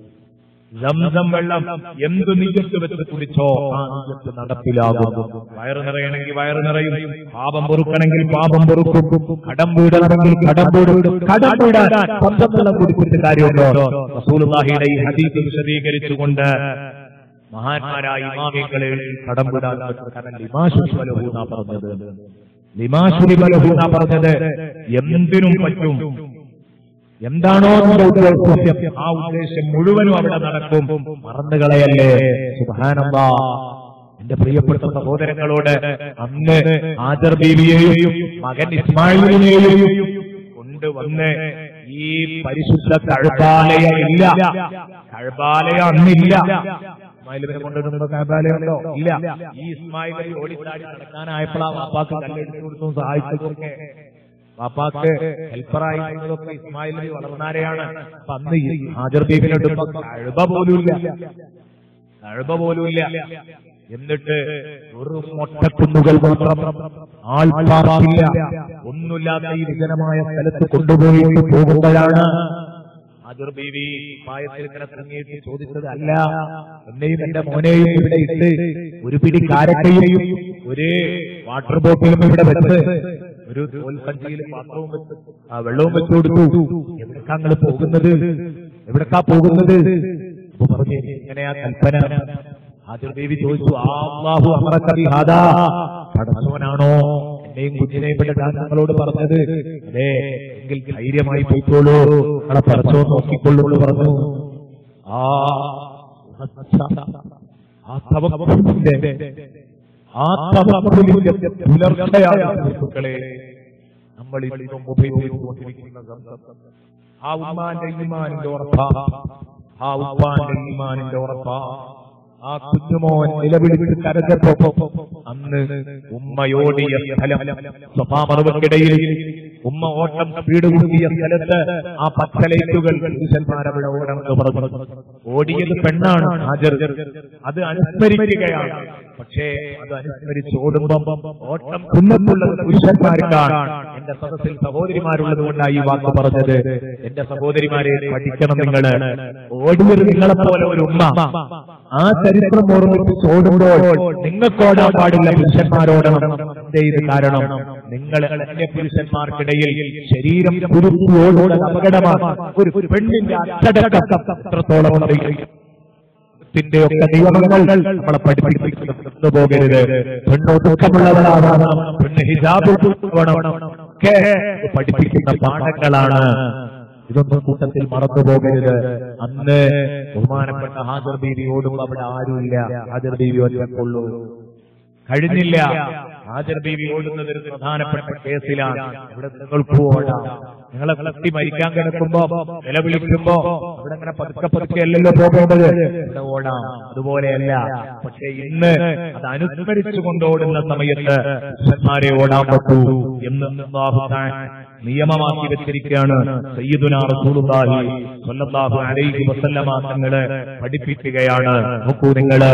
സംസം വെള്ളം എന്ത് നിജത്ത് വെച്ച് കുടിച്ചോ ആ നിജത്ത് നടപ്പിലാകും വയറ് നിറയണമെങ്കിൽ വയറ് നിറയും പാപം പൊറുക്കണമെങ്കിൽ പാപം പൊറുക്കും കടം വീടണമെങ്കിൽ കടം വീടും കടം വീടാൻ സ്വന്തം വെള്ളം കുടിച്ചിട്ട് കാര്യമുണ്ടോ റസൂലുള്ളാഹിയുടെ ഈ ഹദീസ് വിശദീകരിച്ചുകൊണ്ട് മഹാന്മാരായ ഇമാമികളെ കടം വിടാൻ കാരണം ലിമാശുരി ബലഹു എന്നാ പറഞ്ഞത് ലിമാശുരി ബലഹു എന്നാ പറഞ്ഞത് എന്തിനും പറ്റും എന്താണോ നിന്റെ ഉദ്ദേശം ആ ഉദ്ദേശം മുഴുവനും അവിടെ നടക്കും മറന്നുകളയല്ലേ സുബാനന്ദാ എന്റെ പ്രിയപ്പെട്ട സഹോദരങ്ങളോട് അന്ന് ആജർ ബീവിയെയും മകൻ ഇസ്മായിലിനെയും കൊണ്ടുവന്ന് ഈ പരിശുദ്ധ കഴുപാലയം ഇല്ല കഴുപാലയം അന്നില്ല ഇസ്മായിലിനെ കൊണ്ടുവരുമ്പോ കഴുപാലയം ഉണ്ടോ ഇല്ല ഈ ഇസ്മായിൽ ഓടിച്ചാടി നടക്കാനായപ്പോൾ ആ വാപ്പാക്ക് കല്ലെടുത്തു കൊടുത്തും സഹായിച്ചതൊക്കെ പാപ്പാക്ക് ഹെൽപ്പറായി നിന്നതൊക്കെ ഇസ്മായിൽ നബി വളർന്നാരെയാണ് അപ്പൊ അന്ന് ഈ ഹാജർ ബീബിനോടുമ്പോ കഴുപ പോലുമില്ല കഴുപ പോലുമില്ല എന്നിട്ട് ഒരു മൊട്ടക്കുന്നുകൾ മാത്രം ആൾപ്പാർക്കില്ല ഒന്നുമില്ലാത്ത ഈ വിജനമായ സ്ഥലത്ത് കൊണ്ടുപോയി പോകുമ്പോഴാണ് ഹാജർ ബീവി പായത്തിൽ ഇങ്ങനെ തങ്ങിയിട്ട് ചോദിച്ചത് അല്ല എന്നെയും എന്റെ മോനെയും ഇവിടെ ഇട്ട് ഒരു പിടി കാരക്കയും ഒരു വാട്ടർ ബോട്ടിലും ഇവിടെ വെച്ച് ഒരു തോൽസഞ്ചിയിൽ പാത്രവും വെച്ച് ആ വെള്ളവും വെച്ചു കൊടുത്തു എവിടേക്കാ നിങ്ങൾ പോകുന്നത് എവിടേക്കാ പോകുന്നത് അപ്പൊ പറഞ്ഞു ഇങ്ങനെയാ കൽപ്പന ഹാജർ ദേവി ചോദിച്ചു "ആ അല്ലാഹു അമറക്കബി ഹാദാ പടച്ചവനാണോ എന്നെയും കുഞ്ഞിനെയും ഇവിടെ ഞാൻ നിങ്ങളോട് പറഞ്ഞത് അതെ എങ്കിൽ ധൈര്യമായി പോയിക്കോളൂ നിങ്ങളെ പടച്ചവൻ നോക്കിക്കൊള്ളൂ എന്ന് പറഞ്ഞു ആ ആ തവക്കുലിന്റെ ആ തവക്കുലിന്റെ പുലർച്ചയാണ് സുഹൃത്തുക്കളെ നമ്മൾ ഇന്നും ഉപയോഗിച്ചുകൊണ്ടിരിക്കുന്ന സംസം. ആ ഉമ്മാന്റെ ഈമാനിന്റെ ഉറപ്പാ ആ ഉപ്പാന്റെ ഈമാനിന്റെ ഉറപ്പാ ആ കുഞ്ഞുമോൻ നിലവിളിച്ച് കരഞ്ഞപ്പോ അന്ന് ഉമ്മയോടിയ സ്ഥലം സ്വഭാവമർവക്കിടയിൽ ഉമ്മ ഓട്ടം സ്പീഡ് കൂട്ടിയ സ്ഥലത്ത് ആ പച്ചലൈറ്റുകൾ പുരുഷന്മാരവിടെ ഓടണമെന്ന് പറഞ്ഞു ഓടിയത് പെണ്ണാണ് ഹാജർ അത് അനുസ്മരിക്കുകയാണ് പക്ഷേ അത് അനുസ്മരിച്ച് ഓടുമ്പം ഓട്ടം കുന്നത്തുള്ളത് പുരുഷന്മാർക്കാണ് എന്റെ സദസ്സിൽ സഹോദരിമാരുള്ളത് കൊണ്ടാണ് ഈ വാക്ക് പറഞ്ഞത് എന്റെ സഹോദരിമാരെ പഠിക്കണം നിങ്ങള് ഓടിയത് നിങ്ങളെ പോലെ ഒരു ഉമ്മ ആ ചരിത്രം ഓർമ്മിപ്പിച്ച് ഓടുമ്പോൾ നിങ്ങൾക്ക് ഓടാൻ പാടില്ല പുരുഷന്മാരോടണം എന്തേ ഇത് കാരണം നിങ്ങൾ അന്യ പുരുഷന്മാർക്കിടയിൽ ശരീരം കുരുത്തി ഓടുന്നത് അപകടമാണ് ഒരു പെണ്ണിന്റെ അച്ചടക്കം എത്രത്തോളം ത്തിന്റെ ഒക്കെ നിയമങ്ങൾ നമ്മളെ പഠിപ്പിക്കുന്നു പോകരുത് പെണ്ണോ ദുഃഖമുള്ളവരാവണം പെണ്ണ് ഹിജാബ് വേണം ഒക്കെ പഠിപ്പിക്കുന്ന പാഠങ്ങളാണ് ഇതൊന്നും കൂട്ടത്തിൽ മറന്നു പോകരുത് അന്ന് ബഹുമാനപ്പെട്ട ഹാജർ ബീവിയോടും അവിടെ ആരുമില്ല ഹാജർ ബീവി ഒറ്റക്കുള്ളൂ കഴിഞ്ഞില്ല ഹാജർ ബീവി ഓടുന്നത് ഒരു പ്രധാനപ്പെട്ട കേസിലാണ് ഇവിടെ നിങ്ങൾക്ക് ഓടാം നിങ്ങളെ കുട്ടി മരിക്കാൻ കിടക്കുമ്പോ നിലവിളിക്കുമ്പോ അവിടെ അങ്ങനെ പതുക്കെ പതുക്കെ അല്ലല്ലോ പോകേണ്ടത് ഇവിടെ ഓടാം അതുപോലെയല്ല പക്ഷെ ഇന്ന് അത് അനുസ്മരിച്ചുകൊണ്ട് ഓടുന്ന സമയത്ത് പുരുഷന്മാരെ ഓടാൻ പറ്റൂ എന്ന് അല്ലാഹു തആല നിയമമാക്കി വെച്ചിരിക്കുകയാണ് സയ്യിദുനാ റസൂലുള്ളാഹി സ്വല്ലല്ലാഹു അലൈഹി വസല്ലമ തങ്ങളെ പഠിപ്പിക്കുകയാണ് നോക്കൂ നിങ്ങള്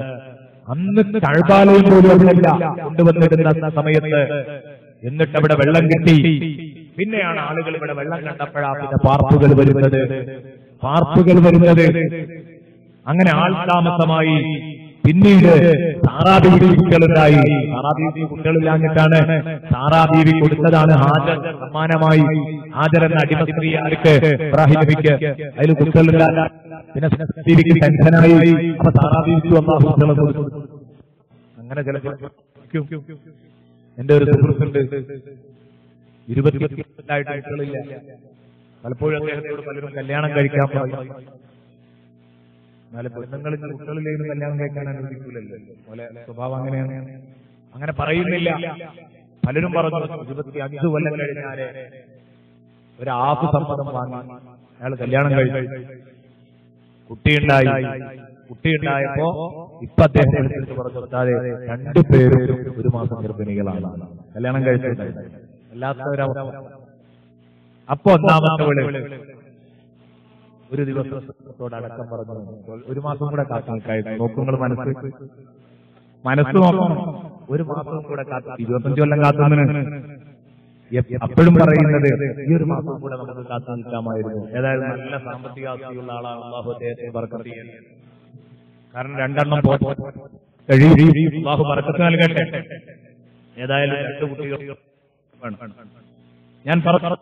അന്ന് കഴപാലയം പോലും അവിടെയില്ല കൊണ്ടുവന്നിരുന്ന സമയത്ത് എന്നിട്ട് അവിടെ വെള്ളം കിട്ടി പിന്നെയാണ് ആളുകൾ ഇവിടെ വെള്ളം കണ്ടപ്പോഴാ പിന്നെ പാർപ്പുകൾ വരുന്നത് പാർപ്പുകൾ വരുന്നത് അങ്ങനെ ആൾതാമസമായി പിന്നീട് സാറാബീവി കുട്ടികളുണ്ടായി സാറാബീവി കുട്ടികളില്ലാഞ്ഞിട്ടാണ് സാറാബീവി കൊടുത്തതാണ് ഹാജർ സമ്മാനമായി ഹാജർ എന്ന അടിമ സ്ത്രീ ആർക്ക് ഇബ്രാഹിം നബിക്ക് അതിൽ കുട്ടികളില്ല പിന്നെ ബീവിക്ക് ടെൻഷനായി അപ്പൊ സാറാബീവിക്ക് വന്ന കുട്ടികളെ കൊടുത്തു അങ്ങനെ ചില എന്റെ ഒരു സുഹൃത്തുണ്ട് ഇരുപത്തിയെട്ടായിട്ട് കുട്ടികളില്ല പലപ്പോഴും അദ്ദേഹത്തോട് പലരും കല്യാണം കഴിക്കാൻ പറയും എന്നാലും പെണ്ണുങ്ങൾ കുട്ടികളിലേക്ക് കല്യാണം കഴിക്കാൻ അനുവദിക്കൂലല്ലോ പോലെ സ്വഭാവം അങ്ങനെയാണ് അങ്ങനെ പറയുന്നില്ല പലരും പറഞ്ഞു ഇരുപത്തി അഞ്ച് കൊല്ലം കഴിഞ്ഞാല് ഒരു ആഫ് സമ്മതം വാങ്ങി അയാൾ കല്യാണം കഴിച്ചു കുട്ടിയുണ്ടായി കുട്ടിയുണ്ടായപ്പോ ഇപ്പൊ അദ്ദേഹം വിളിച്ചിട്ട് പറഞ്ഞു "ഉസ്താദേ, രണ്ടുപേരും ഒരു മാസം ഗർഭിണികളാണ് കല്യാണം കഴിച്ചിട്ടുണ്ട് അല്ലാത്തവരവസ്ഥ അപ്പൊ ഒന്നാമത്തെ വിളി ഒരു ദിവസത്തോട് അടക്കം പറഞ്ഞു ഒരു മാസം കൂടെ കാത്തു നിൽക്കായിരുന്നു നോക്കുങ്ങൾ മനസ്സ് മനസ്സ് നോക്കണം ഒരു മാസം കൂടെ കാത്തു ഇരുപത്തഞ്ച് കൊല്ലം കാത്തുന്നതിന് അപ്പോഴും പറയുന്നത് ഈ ഒരു മാസം കൂടെ നമുക്ക് കാത്തു നിൽക്കാമായിരുന്നു ഏതായാലും നല്ല സാമ്പത്തിക ആസ്തിയുള്ള ആളാണ് അള്ളാഹു അദ്ദേഹത്തെ ബർക്കത്ത് ചെയ്യുന്നത് കാരണം രണ്ടെണ്ണം പോ കഴിയും അള്ളാഹു ബർക്കത്ത് നൽകട്ടെ ഏതായാലും രണ്ട് കുട്ടികൾ വേണം. ഞാൻ പറഞ്ഞു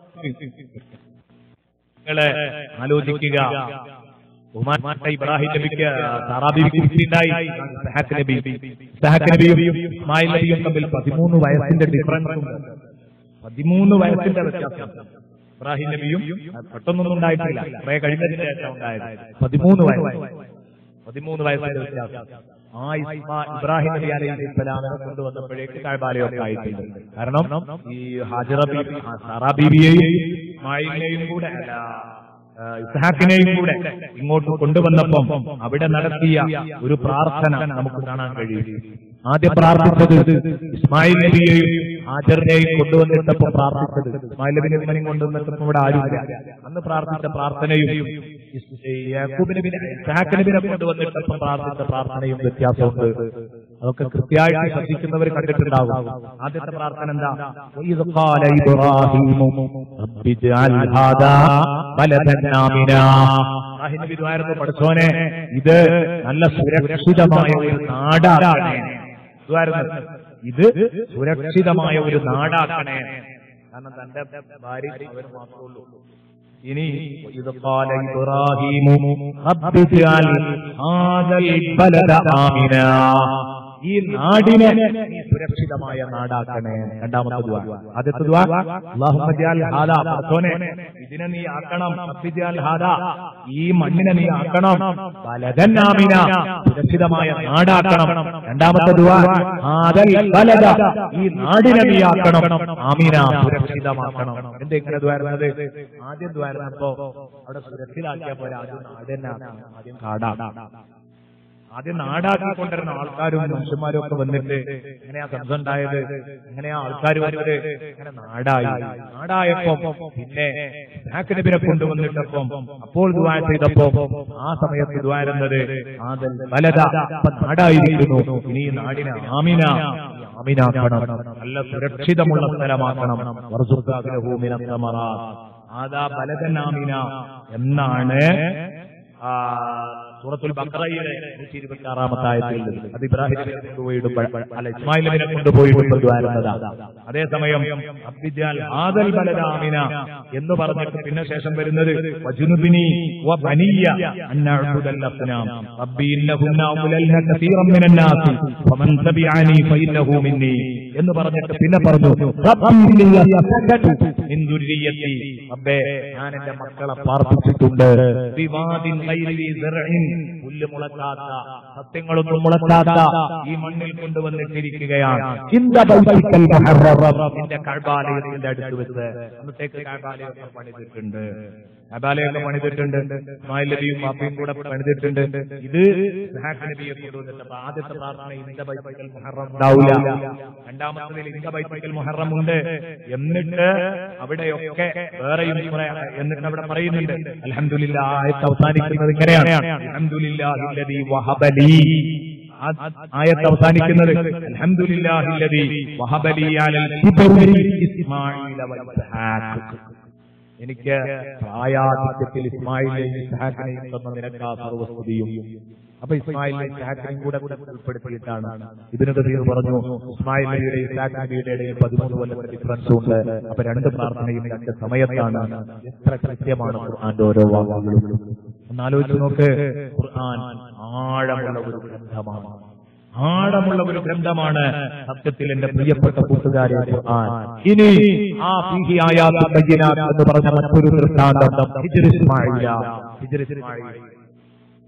നിങ്ങളെ ആലോചിക്കുക ബഹുമാനപ്പെട്ട ഇബ്രാഹിം നബിക്ക് സാറാബിക്ക് കുട്ടിയുണ്ടായി ഇസ്ഹാഖ് നബി ഇസ്ഹാഖ് നബിയും ഇസ്മായിൽ നബിയും തമ്മിൽ പതിമൂന്ന് വയസ്സിന്റെ ഡിഫറൻസ് ഉണ്ട് പതിമൂന്ന് വയസ്സിന്റെ വ്യത്യാസം ഇബ്രാഹിം നബിയും പെട്ടെന്നൊന്നും ഉണ്ടായിട്ടില്ല കുറെ കഴിഞ്ഞതിന് ശേഷം ഉണ്ടായത് പതിമൂന്ന് വയസ്സ് പതിമൂന്ന് വയസ്സിന്റെ വ്യത്യാസം ആ ഇസ്മാ ഇബ്രാഹിം നബി അലൈഹി ഇസ്ലാമിനെ കൊണ്ടുവന്നപ്പോഴേക്ക് കഴബാലയൊക്കെ ആയിട്ടുണ്ട് കാരണം ഈ ഹാജറ ബീബി ആ, സാറാ ബീബിയെയും ഇസ്മായിലിനെയും കൂടെ അല്ല ആ, ഇസ്ഹാക്കിനെയും കൂടെ ഇങ്ങോട്ട് കൊണ്ടുവന്നപ്പം അവിടെ നടത്തിയ ഒരു പ്രാർത്ഥന നമുക്ക് കാണാൻ കഴിയും ആദ്യം പ്രാർത്ഥിച്ചത് ഇസ്മായിൽ നബിയെയും ഹാജറിനെയും കൊണ്ടുവന്നിട്ടപ്പോ പ്രാർത്ഥിച്ചത് ഇസ്മായിൽ നബി നിർമ്മനും കൊണ്ടുവന്നിട്ടപ്പോ ഇവിടെ ആരുമില്ല അന്ന് പ്രാർത്ഥിച്ച പ്രാർത്ഥനയും ഇസ്- ഈ യാക്കൂബ് നബിനെ ഇസ്ഹാഖ് നബിനെ കൊണ്ടുവന്നിട്ടപ്പം പ്രാർത്ഥിച്ച പ്രാർത്ഥനയും വ്യത്യാസമുണ്ട് അതൊക്കെ കൃത്യമായിട്ട് ശ്രദ്ധിക്കുന്നവർ കണ്ടിട്ടുണ്ടാകും ആദ്യത്തെ പ്രാർത്ഥന എന്താ وَإِذْ قَالَ إِبْرَاهِيمُ رَبِّ اجْعَلْ هَذَا بَلَدًا آمِنًا ഇബ്രാഹിം നബി ദ്വാരത്ത് പഠിച്ചോനെ ഇത് നല്ല സുരക്ഷിതമായ ഒരു നാടാക്കണേ ഇതുവായിരുന്നു ഇത് സുരക്ഷിതമായ ഒരു നാടാക്കണേ കാരണം തന്റെ ഭാര്യ അവർ മാത്രമേ ഉള്ളൂ ഇനി ഇത് قال إبراهيم رب اجعل هذا البلد آمنا ഈ നാടിനെ നീ സുരക്ഷിതമായ നാടാക്കണേ രണ്ടാമത്തെ ദുആ ആദ്യത്തെ ദുആ അല്ലാഹുമ്മ ജഅൽ ഹാദാ പടച്ചോനെ ഇതിനെ നീ ആക്കണം റബ്ബി ജഅൽ ഹാദാ ഈ മണ്ണിനെ നീ ആക്കണം ബലദൻ ആമിന സുരക്ഷിതമായ നാടാക്കണം രണ്ടാമത്തെ ദുആ ഹാദൽ ബലദ ഈ നാടിനെ നീ ആക്കണം ആമിന സുരക്ഷിതമാക്കണം എന്താ ഇങ്ങനെ ദ്വാരുന്നത് ആദ്യം ദ്വാരുന്നപ്പോ അവിടെ സുരക്ഷിതാക്കിയ പോലെ ആദ്യം നാട് തന്നെ ആക്കണം. ആദ്യം കാടാ ആദ്യം നാടാക്കിക്കൊണ്ടിരുന്ന ആൾക്കാരും മനുഷ്യന്മാരും ഒക്കെ വന്നിട്ട് എങ്ങനെയാ ശബ്ദം ഉണ്ടായത് എങ്ങനെയാ ആൾക്കാർ വന്നത് ഇങ്ങനെ നാടായി നാടായപ്പോ പിന്നെ ഇസ്ഹാഖ് നബിനെ കൊണ്ടുവന്നിട്ടപ്പം അപ്പോൾ ദുആ ചെയ്തപ്പോ ആ സമയത്ത് ദ്വാരുന്നത് ആദൽ വലത അപ്പൊ നാടായിരിക്കുന്നു ഇനി ഈ നാടിനെ ആമിന ഈ ആമിനാക്കണം നല്ല സുരക്ഷിതമുള്ള സ്ഥലമാക്കണം വർസുഖാഗ്രഹൂ മിനൽ സമറാത്ത്. ആദാ ബലദൻ ആമിന എന്നാണ് ആ, സൂറത്തുൽ ബഖറയിലെ നൂറ്റി ഇരുപത്തി ആറാമത്തെ ആയത്തിൽ അത് ഇബ്രാഹിമിനെ കൊണ്ടുപോയിടുമ്പോൾ അല്ല ഇസ്മായിലിനെ കൊണ്ടുപോയിടുമ്പോൾ ദ്വാരുന്നതാ അതേസമയം അബ്ദിജാൽ ആദൽ ബലരാമിന എന്ന് പറഞ്ഞിട്ട് പിന്നെ ശേഷം വരുന്നത് വജുനുബിനി വ ബനിയ അൻ നഅ്ബുദൽ അസ്നാം റബ്ബി ഇന്നഹുന്ന അദ്ലൽന കസീറൻ മിനൻ നാസ് ഫമൻ തബിഅനി ഫഇന്നഹു മിന്നി എന്ന് പറഞ്ഞിട്ട് പിന്നെ പറഞ്ഞു റബ്ബി ഇന്നി അസ്തകതു മിൻ ദുർരിയത്തി റബ്ബേ ഞാൻ എന്റെ മക്കളെ പാർപ്പിച്ചിട്ടുണ്ട് വിവാദിൻ ഗൈരി സിർഇൻ പുല്ല് മുളക്കാത്ത സത്യങ്ങളൊന്നും മുളക്കാത്ത ഈ മണ്ണിൽ കൊണ്ടുവന്നിട്ടിരിക്കുകയാണ് ഇന്ദ ബൈതിക്കൽ മുഹററം നിന്റെ കഅബാലയത്തിന്റെ അടുത്ത് വെച്ച് അന്നത്തേക്ക് കഅബാലയൊക്കെ പണിതിട്ടുണ്ട് കഅബാലയൊക്കെ പണിതിട്ടുണ്ട് ഇസ്മായിൽ നബിയും ബാപ്പയും കൂടെ പണിതിട്ടുണ്ട് ഇത് ഇസ്ഹാഖ് നബിയെ കൊണ്ടുവന്നിട്ട് അപ്പൊ ആദ്യത്തെ പ്രാർത്ഥന ഇന്ദ ബൈതിക്കൽ മുഹറം ഉണ്ടാവില്ല രണ്ടാമത്തതിൽ ഇന്ദ ബൈതിക്കൽ മുഹറം ഉണ്ട് എന്നിട്ട് അവിടെയൊക്കെ വേറെയും കുറെ എന്നിട്ട് അവിടെ പറയുന്നുണ്ട് അൽഹംദുലില്ല ആയത്ത് അവസാനിക്കുന്നത് ഇങ്ങനെയാണ് അൽഹംദുലില്ലാഹില്ലദീ വഹബലി ആ- ആയത്ത് അവസാനിക്കുന്നത് അൽഹംദുലില്ലാഹില്ലദീ വഹബലി അലൽ കിബറി ഇസ്മാഈല വ ഇസ്ഹാഖ് എനിക്ക് പ്രായാധിക്യത്തിൽ ഇസ്മായിലെയും ഇസ്ഹാഖിനെയും തന്ന നിനക്ക് ആ സർവസ്തുതിയും അപ്പൊ ഇസ്മായിലിനെ ഇസ്ഹാഖിനെയും കൂടെ കൂടെ ഉൾപ്പെടുത്തിയിട്ടാണ് ഇതിന് തഫീർ പറഞ്ഞു ഇസ്മായിൽ നബിയുടെ ഇസ്ഹാഖ് നബിയുടെ ഇടയിൽ പതിമൂന്ന് കൊല്ലം ഡിഫറൻസ് ഉണ്ട് അപ്പൊ രണ്ട് പ്രാർത്ഥനയും രണ്ട് സമയത്താണ് എത്ര കൃത്യമാണ് ഖുർആന്റെ ഓരോ വാക്കുകളും ഒന്നാലോചിച്ച് നോക്ക് ഖുർആൻ ആഴമുള്ള ഒരു ഗ്രന്ഥമാണ് ആഴമുള്ള ഒരു ഗ്രന്ഥമാണ് സത്യത്തിൽ എന്റെ പ്രിയപ്പെട്ട കൂട്ടുകാരെ ഖുർആൻ ഇനി ആ ഫീഹി ആയാത്ത് ബയ്യിനാത്ത് എന്ന് പറഞ്ഞ മറ്റൊരു ദൃഷ്ടാന്തം ഹിജ്ർ ഇസ്മായില ഹിജ്ർ ഇസ്മായിൽ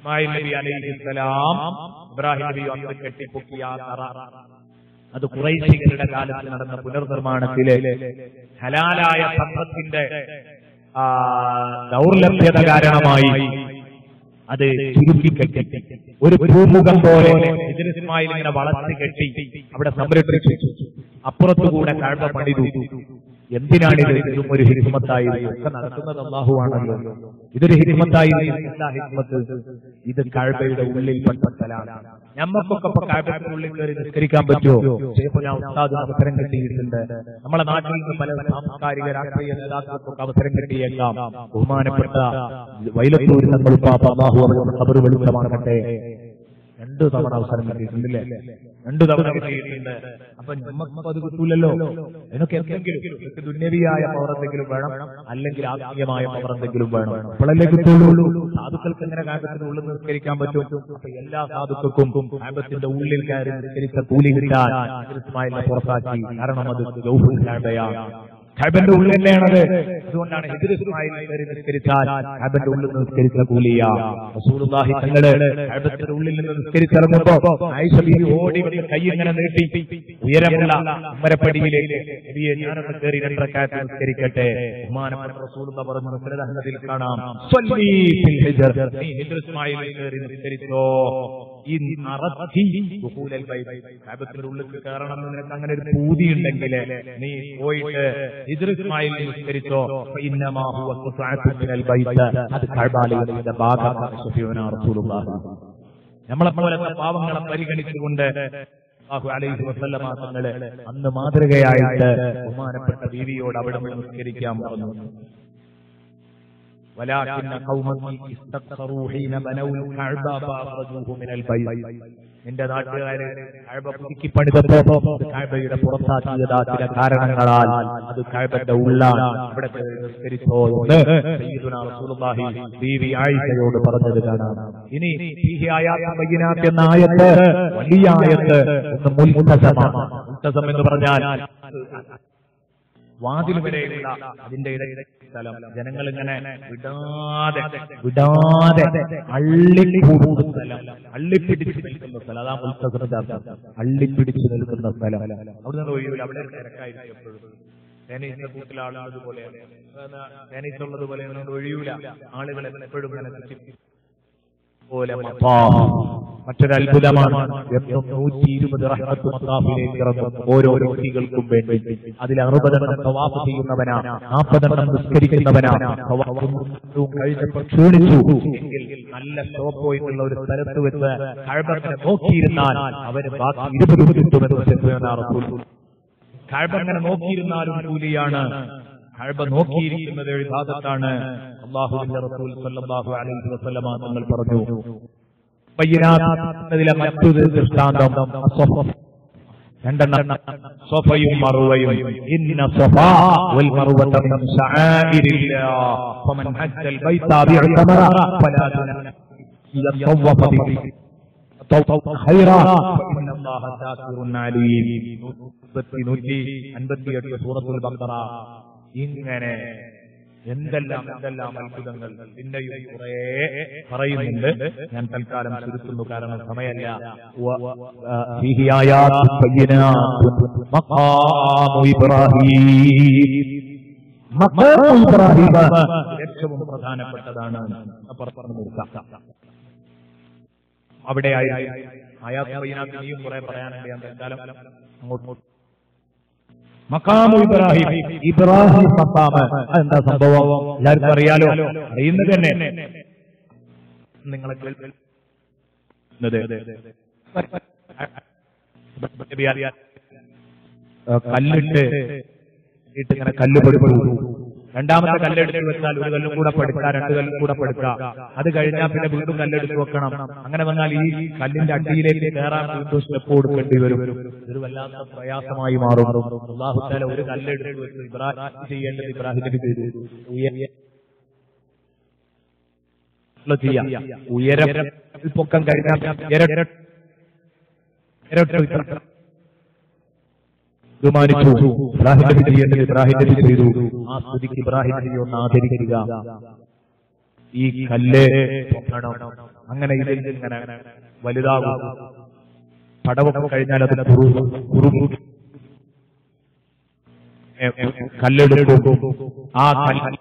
ഇസ്മായിൽ നബി അലൈഹിസ്സലാം ഇബ്രാഹിം നബി അന്ന് കെട്ടിപ്പൊക്കിയ ആ തറ അത് കുറൈശികളുടെ കാലത്ത് നടന്ന പുനർനിർമ്മാണത്തിലെ ഹലാലായ സമ്പത്തിന്റെ ആ, ദൗർലഭ്യത കാരണമായി അത് ചുരുക്കിക്കെട്ടി ഒരു ഭൂമുഖം പോലെ ഹിജ്ർ ഇസ്മായിൽ ഇങ്ങനെ വളർത്തി കെട്ടി അവിടെ സംരക്ഷിച്ചു അപ്പുറത്തുകൂടെ കഴവ പണിതു എന്തിനാണിത് ഇതും ഒരു ഹിക്മത്തായി ഒക്കെ നടക്കുന്നത് അള്ളാഹുവാണല്ലോ ഇതൊരു ഹിക്മത്തായി എന്താ ഹിക്മത്ത് ഇത് കഴബയുടെ ഉള്ളിൽ പെട്ടലാണ് ഞമ്മക്കൊക്കെ ഇപ്പൊ കഴബയുടെ ഉള്ളിൽ കയറി നിസ്കരിക്കാൻ പറ്റുമോ ചിലപ്പോൾ ഞാൻ ഉസ്താദ് അവസരം കിട്ടിയിട്ടുണ്ട് നമ്മളെ നാട്ടിൽ നിന്ന് പല സാംസ്കാരിക രാഷ്ട്രീയ നേതാക്കൾക്കൊക്കെ അവസരം കിട്ടിയേക്കാം ബഹുമാനപ്പെട്ട വൈലത്തൂരിൽ നമ്മൾ അള്ളാഹു അവരുടെ ഖബർ വെളിച്ചമാകട്ടെ രണ്ടു തവണ അവസരം കിട്ടിയിട്ടുണ്ടല്ലേ രണ്ടു തവണ കിട്ടിയിട്ടുണ്ട് അപ്പൊ നമുക്ക് അത് കിട്ടൂലല്ലോ എനിക്ക് എന്തെങ്കിലും എനിക്ക് ദുന്യവിയായ പവർ എന്തെങ്കിലും വേണം അല്ലെങ്കിൽ ആത്മീയമായ പവർ എന്തെങ്കിലും വേണം അപ്പോഴല്ലേ കിട്ടുള്ളൂ സാധുക്കൾക്ക് എങ്ങനെ കാലത്തിന്റെ ഉള്ളിൽ നിസ്കരിക്കാൻ പറ്റും അപ്പൊ എല്ലാ സാധുക്കൾക്കും കാബത്തിന്റെ ഉള്ളിൽ കയറി നിസ്കരിച്ച കൂലി കിട്ടാൻ ഇസ്മായിലിനെ പുറത്താക്കി കാരണം അത് ജൗഹുൽ കാബയാണ് ഖൈബന്റെ ഉള്ളിൽ തന്നെയാണത് അതുകൊണ്ടാണ് ഹിജ്ർ ഇസ്മായിൽ കയറി നിസ്കരിച്ചാൽ ഖൈബന്റെ ഉള്ളിൽ നിന്ന് നിസ്കരിച്ച കൂലിയ റസൂലുള്ളാഹി തങ്ങള് ഖൈബത്തിന്റെ ഉള്ളിൽ നിന്ന് നിസ്കരിച്ചിറങ്ങുമ്പോ ആയിഷ ബീവി ഓടി വന്ന് കൈ ഇങ്ങനെ നീട്ടി ഉയരമുള്ള ഉമ്മരപ്പടിയിലേക്ക് നബിയെ ഞാനൊന്ന് കയറി രണ്ടരക്കാലത്ത് നിസ്കരിക്കട്ടെ ബഹുമാനപ്പെട്ട റസൂലുള്ള പറഞ്ഞു മുസ്ലിം അഹമ്മദിൽ കാണാം സ്വല്ലി ഫിൽ ഹിജ്ർ നീ ഹിജ്ർ ഇസ്മായിൽ കയറി നിസ്കരിച്ചോ ഈ അറത്തി ദുഖൂലൽ ബൈത്ത് കഅബത്തിന്റെ ഉള്ളിൽ കയറണം എന്ന് നിനക്ക് അങ്ങനെ ഒരു പൂതി ഉണ്ടെങ്കിൽ നീ പോയിട്ട് ഹിജ്ർ ഇസ്മായിൽ നിസ്കരിച്ചോ ഫഇന്നമാ ഹുവ ഖുത്അത്തുൻ മിനൽ ബൈത്ത് അത് കഅബാലയുടെ ഭാഗമാണ് സുഫിയാന റസൂലുള്ളാഹി നമ്മളെ പോലത്തെ പാവങ്ങളെ പരിഗണിച്ചുകൊണ്ട് അല്ലാഹു അലൈഹി വസല്ലമ തങ്ങള് അന്ന് മാതൃകയായിട്ട് ബഹുമാനപ്പെട്ട ബീവിയോട് അവിടെ നിന്ന് നിസ്കരിക്കാൻ പറഞ്ഞു ولكن قوما استكثروا حين بنوا الكعبة فأخرجوه من البيت നിന്റെ നാട്ടുകാര് കഴബ പുതുക്കി പണിതപ്പോ അത് കഴബയുടെ പുറത്താക്കിയതാ ചില കാരണങ്ങളാൽ അത് കഴബന്റെ ഉള്ളാണ് അവിടെ നിസ്കരിച്ചോ എന്ന് സയ്യിദുനാ റസൂലുള്ളാഹി ബീവി ആയിഷയോട് പറഞ്ഞത് കാണാം ഇനി ഫീഹി ആയാത്തും ബയ്യിനാത്ത് എന്ന ആയത്ത് വലിയ ആയത്ത് ഒന്ന് മുൽതസമാണ് മുൽതസം എന്ന് പറഞ്ഞാൽ വാതിൽ വരെയുള്ള അതിന്റെ ഇടയിൽ സ്ഥലം ജനങ്ങൾ ഇങ്ങനെ വിടാതെ വിടാതെ അള്ളിക്കൂടുന്ന സ്ഥലം അള്ളിപ്പിടിച്ച് നിൽക്കുന്ന സ്ഥലം അതാ മുൽത്തസറിന്റെ അർത്ഥം അള്ളിപ്പിടിച്ച് നിൽക്കുന്ന സ്ഥലം അവിടെ നിന്ന് ഒഴിവില്ല അവിടെ തിരക്കായിരിക്കും എപ്പോഴും തേനീച്ച കൂട്ടിൽ ആളുള്ളത് പോലെ തേനീച്ച ഉള്ളത് പോലെ അതുകൊണ്ട് ഒഴിയൂല ആളുകൾ എപ്പോഴും ഇങ്ങനെ ചുറ്റി പോലെ മത്താഫ്. മറ്റൊരു അത്ഭുതമാണ് എന്നും നൂറ്റി ഇരുപത് റഹ്മത്ത് മത്താഫിലേക്ക് ഇറങ്ങും ഓരോ വ്യക്തികൾക്കും വേണ്ടി അതിൽ അറുപതെണ്ണം തവാഫ് ചെയ്യുന്നവനാ നാൽപ്പതെണ്ണം നിസ്കരിക്കുന്നവനാ തവാഫും ഉംറയും കഴിഞ്ഞപ്പോൾ ക്ഷീണിച്ചു എങ്കിൽ നല്ല സ്റ്റോപ്പ് പോയിട്ടുള്ള ഒരു സ്ഥലത്ത് വെച്ച് കഴബങ്ങനെ നോക്കിയിരുന്നാൽ അവന് ബാക്കി ഇരുപത് കിട്ടുമെന്ന് ചെറുപ്പനാ റസൂൽ കഴബ അങ്ങനെ നോക്കിയിരുന്നാലും കൂലിയാണ് കഴബ നോക്കിയിരിക്കുന്നത് എഴുതാകത്താണ് അള്ളാഹുവിന്റെ റസൂൽ സല്ലല്ലാഹു അലൈഹി വസല്ലമ തങ്ങൾ പറഞ്ഞു ബയ്യനാത്തിലെ മറ്റൊരു ദൃഷ്ടാന്തം അസ്വഫ. രണ്ടെണ്ണം സൊഫയും മറുവയും ഇന്ന സൊഫ വൽ മറുവത മിൻ ശആഇരില്ലാഹ് ഫമൻ ഹജ്ജൽ ബൈത ബിഅതമറ ഫലാ യതവഫ ബിഹി خيرا فإن الله شاكر عليم നൂറ്റി അൻപത്തിയെട്ട് സൂറത്തുൽ ബഖറ ഇങ്ങനെ എന്തെല്ലാം എന്തെല്ലാം അത്ഭുതങ്ങൾ പിന്നെയും കുറേ പറയുന്നുണ്ട് ഞാൻ തൽക്കാലം ചുരുക്കുന്നു കാരണം സമയമല്ല വ- ആ, ഫീഹി ആയാത്തുൻ ബയ്യിനാത്തുൻ മഖാമു ഇബ്രാഹീം മഖാമു ഇബ്രാഹീം ഏറ്റവും പ്രധാനപ്പെട്ടതാണ് അപ്പുറത്ത് നിർത്താം അവിടെ ആയാത്ത് ബയ്യിനാത്ത് ഇനിയും കുറെ പറയാനുണ്ട് ഞാൻ തൽക്കാലം അങ്ങോട്ട് മക്കാമു ഇബ്രാഹിം ഇബ്രാഹിം മക്കാമ് അതെന്താ സംഭവം എല്ലാവർക്കും അറിയാലോ അറിയുന്നത് തന്നെ നിങ്ങളെ കേൾക്കുന്നത് കല്ലിട്ട് ഇട്ട് ഇങ്ങനെ കല്ല് പെടുത്തു രണ്ടാമത്തെ കല്ലെടുത്ത് വെച്ചാൽ ഒരു കല്ലും കൂടെ പെടുക്ക രണ്ട് കല്ലും കൂടെ പെടുക്ക അത് കഴിഞ്ഞാൽ പിന്നെ വീണ്ടും കല്ലെടുത്ത് വെക്കണം അങ്ങനെ വന്നാൽ ഈ കല്ലിന്റെ അടിയിലേക്ക് കയറാൻ വീണ്ടും സ്റ്റെപ്പ് കൊടുക്കേണ്ടി വരും ഇതൊരു വല്ലാത്ത പ്രയാസമായി മാറും അള്ളാഹുത്താല ഒരു കല്ലെടുത്ത് വെച്ച് ഇബ്രാഹിം ചെയ്യേണ്ടത് ഇബ്രാഹിം നബി ചെയ്തു ഉയര- ചെയ്യാം ഉയരം പൊക്കം കഴിഞ്ഞാൽ ഇരട്ട- ഇരട്ട തീരുമാനിച്ചു ഇബ്രാഹിം നബി ചെയ്യേണ്ടത് ഇബ്രാഹിം നബി ചെയ്തു ആ സ്തുതിക്ക് ഇബ്രാഹിം നബി ഒന്ന് ആദരിക്കുക ഈ കല്ല് പൊങ്ങണം അങ്ങനെ ഇതിൽ ഇങ്ങനെ വലുതാകും പടവൊക്കെ കഴിഞ്ഞാൽ അത് കുറു കുറു ഏ, കല്ലെടുക്കും ആ കല്ല്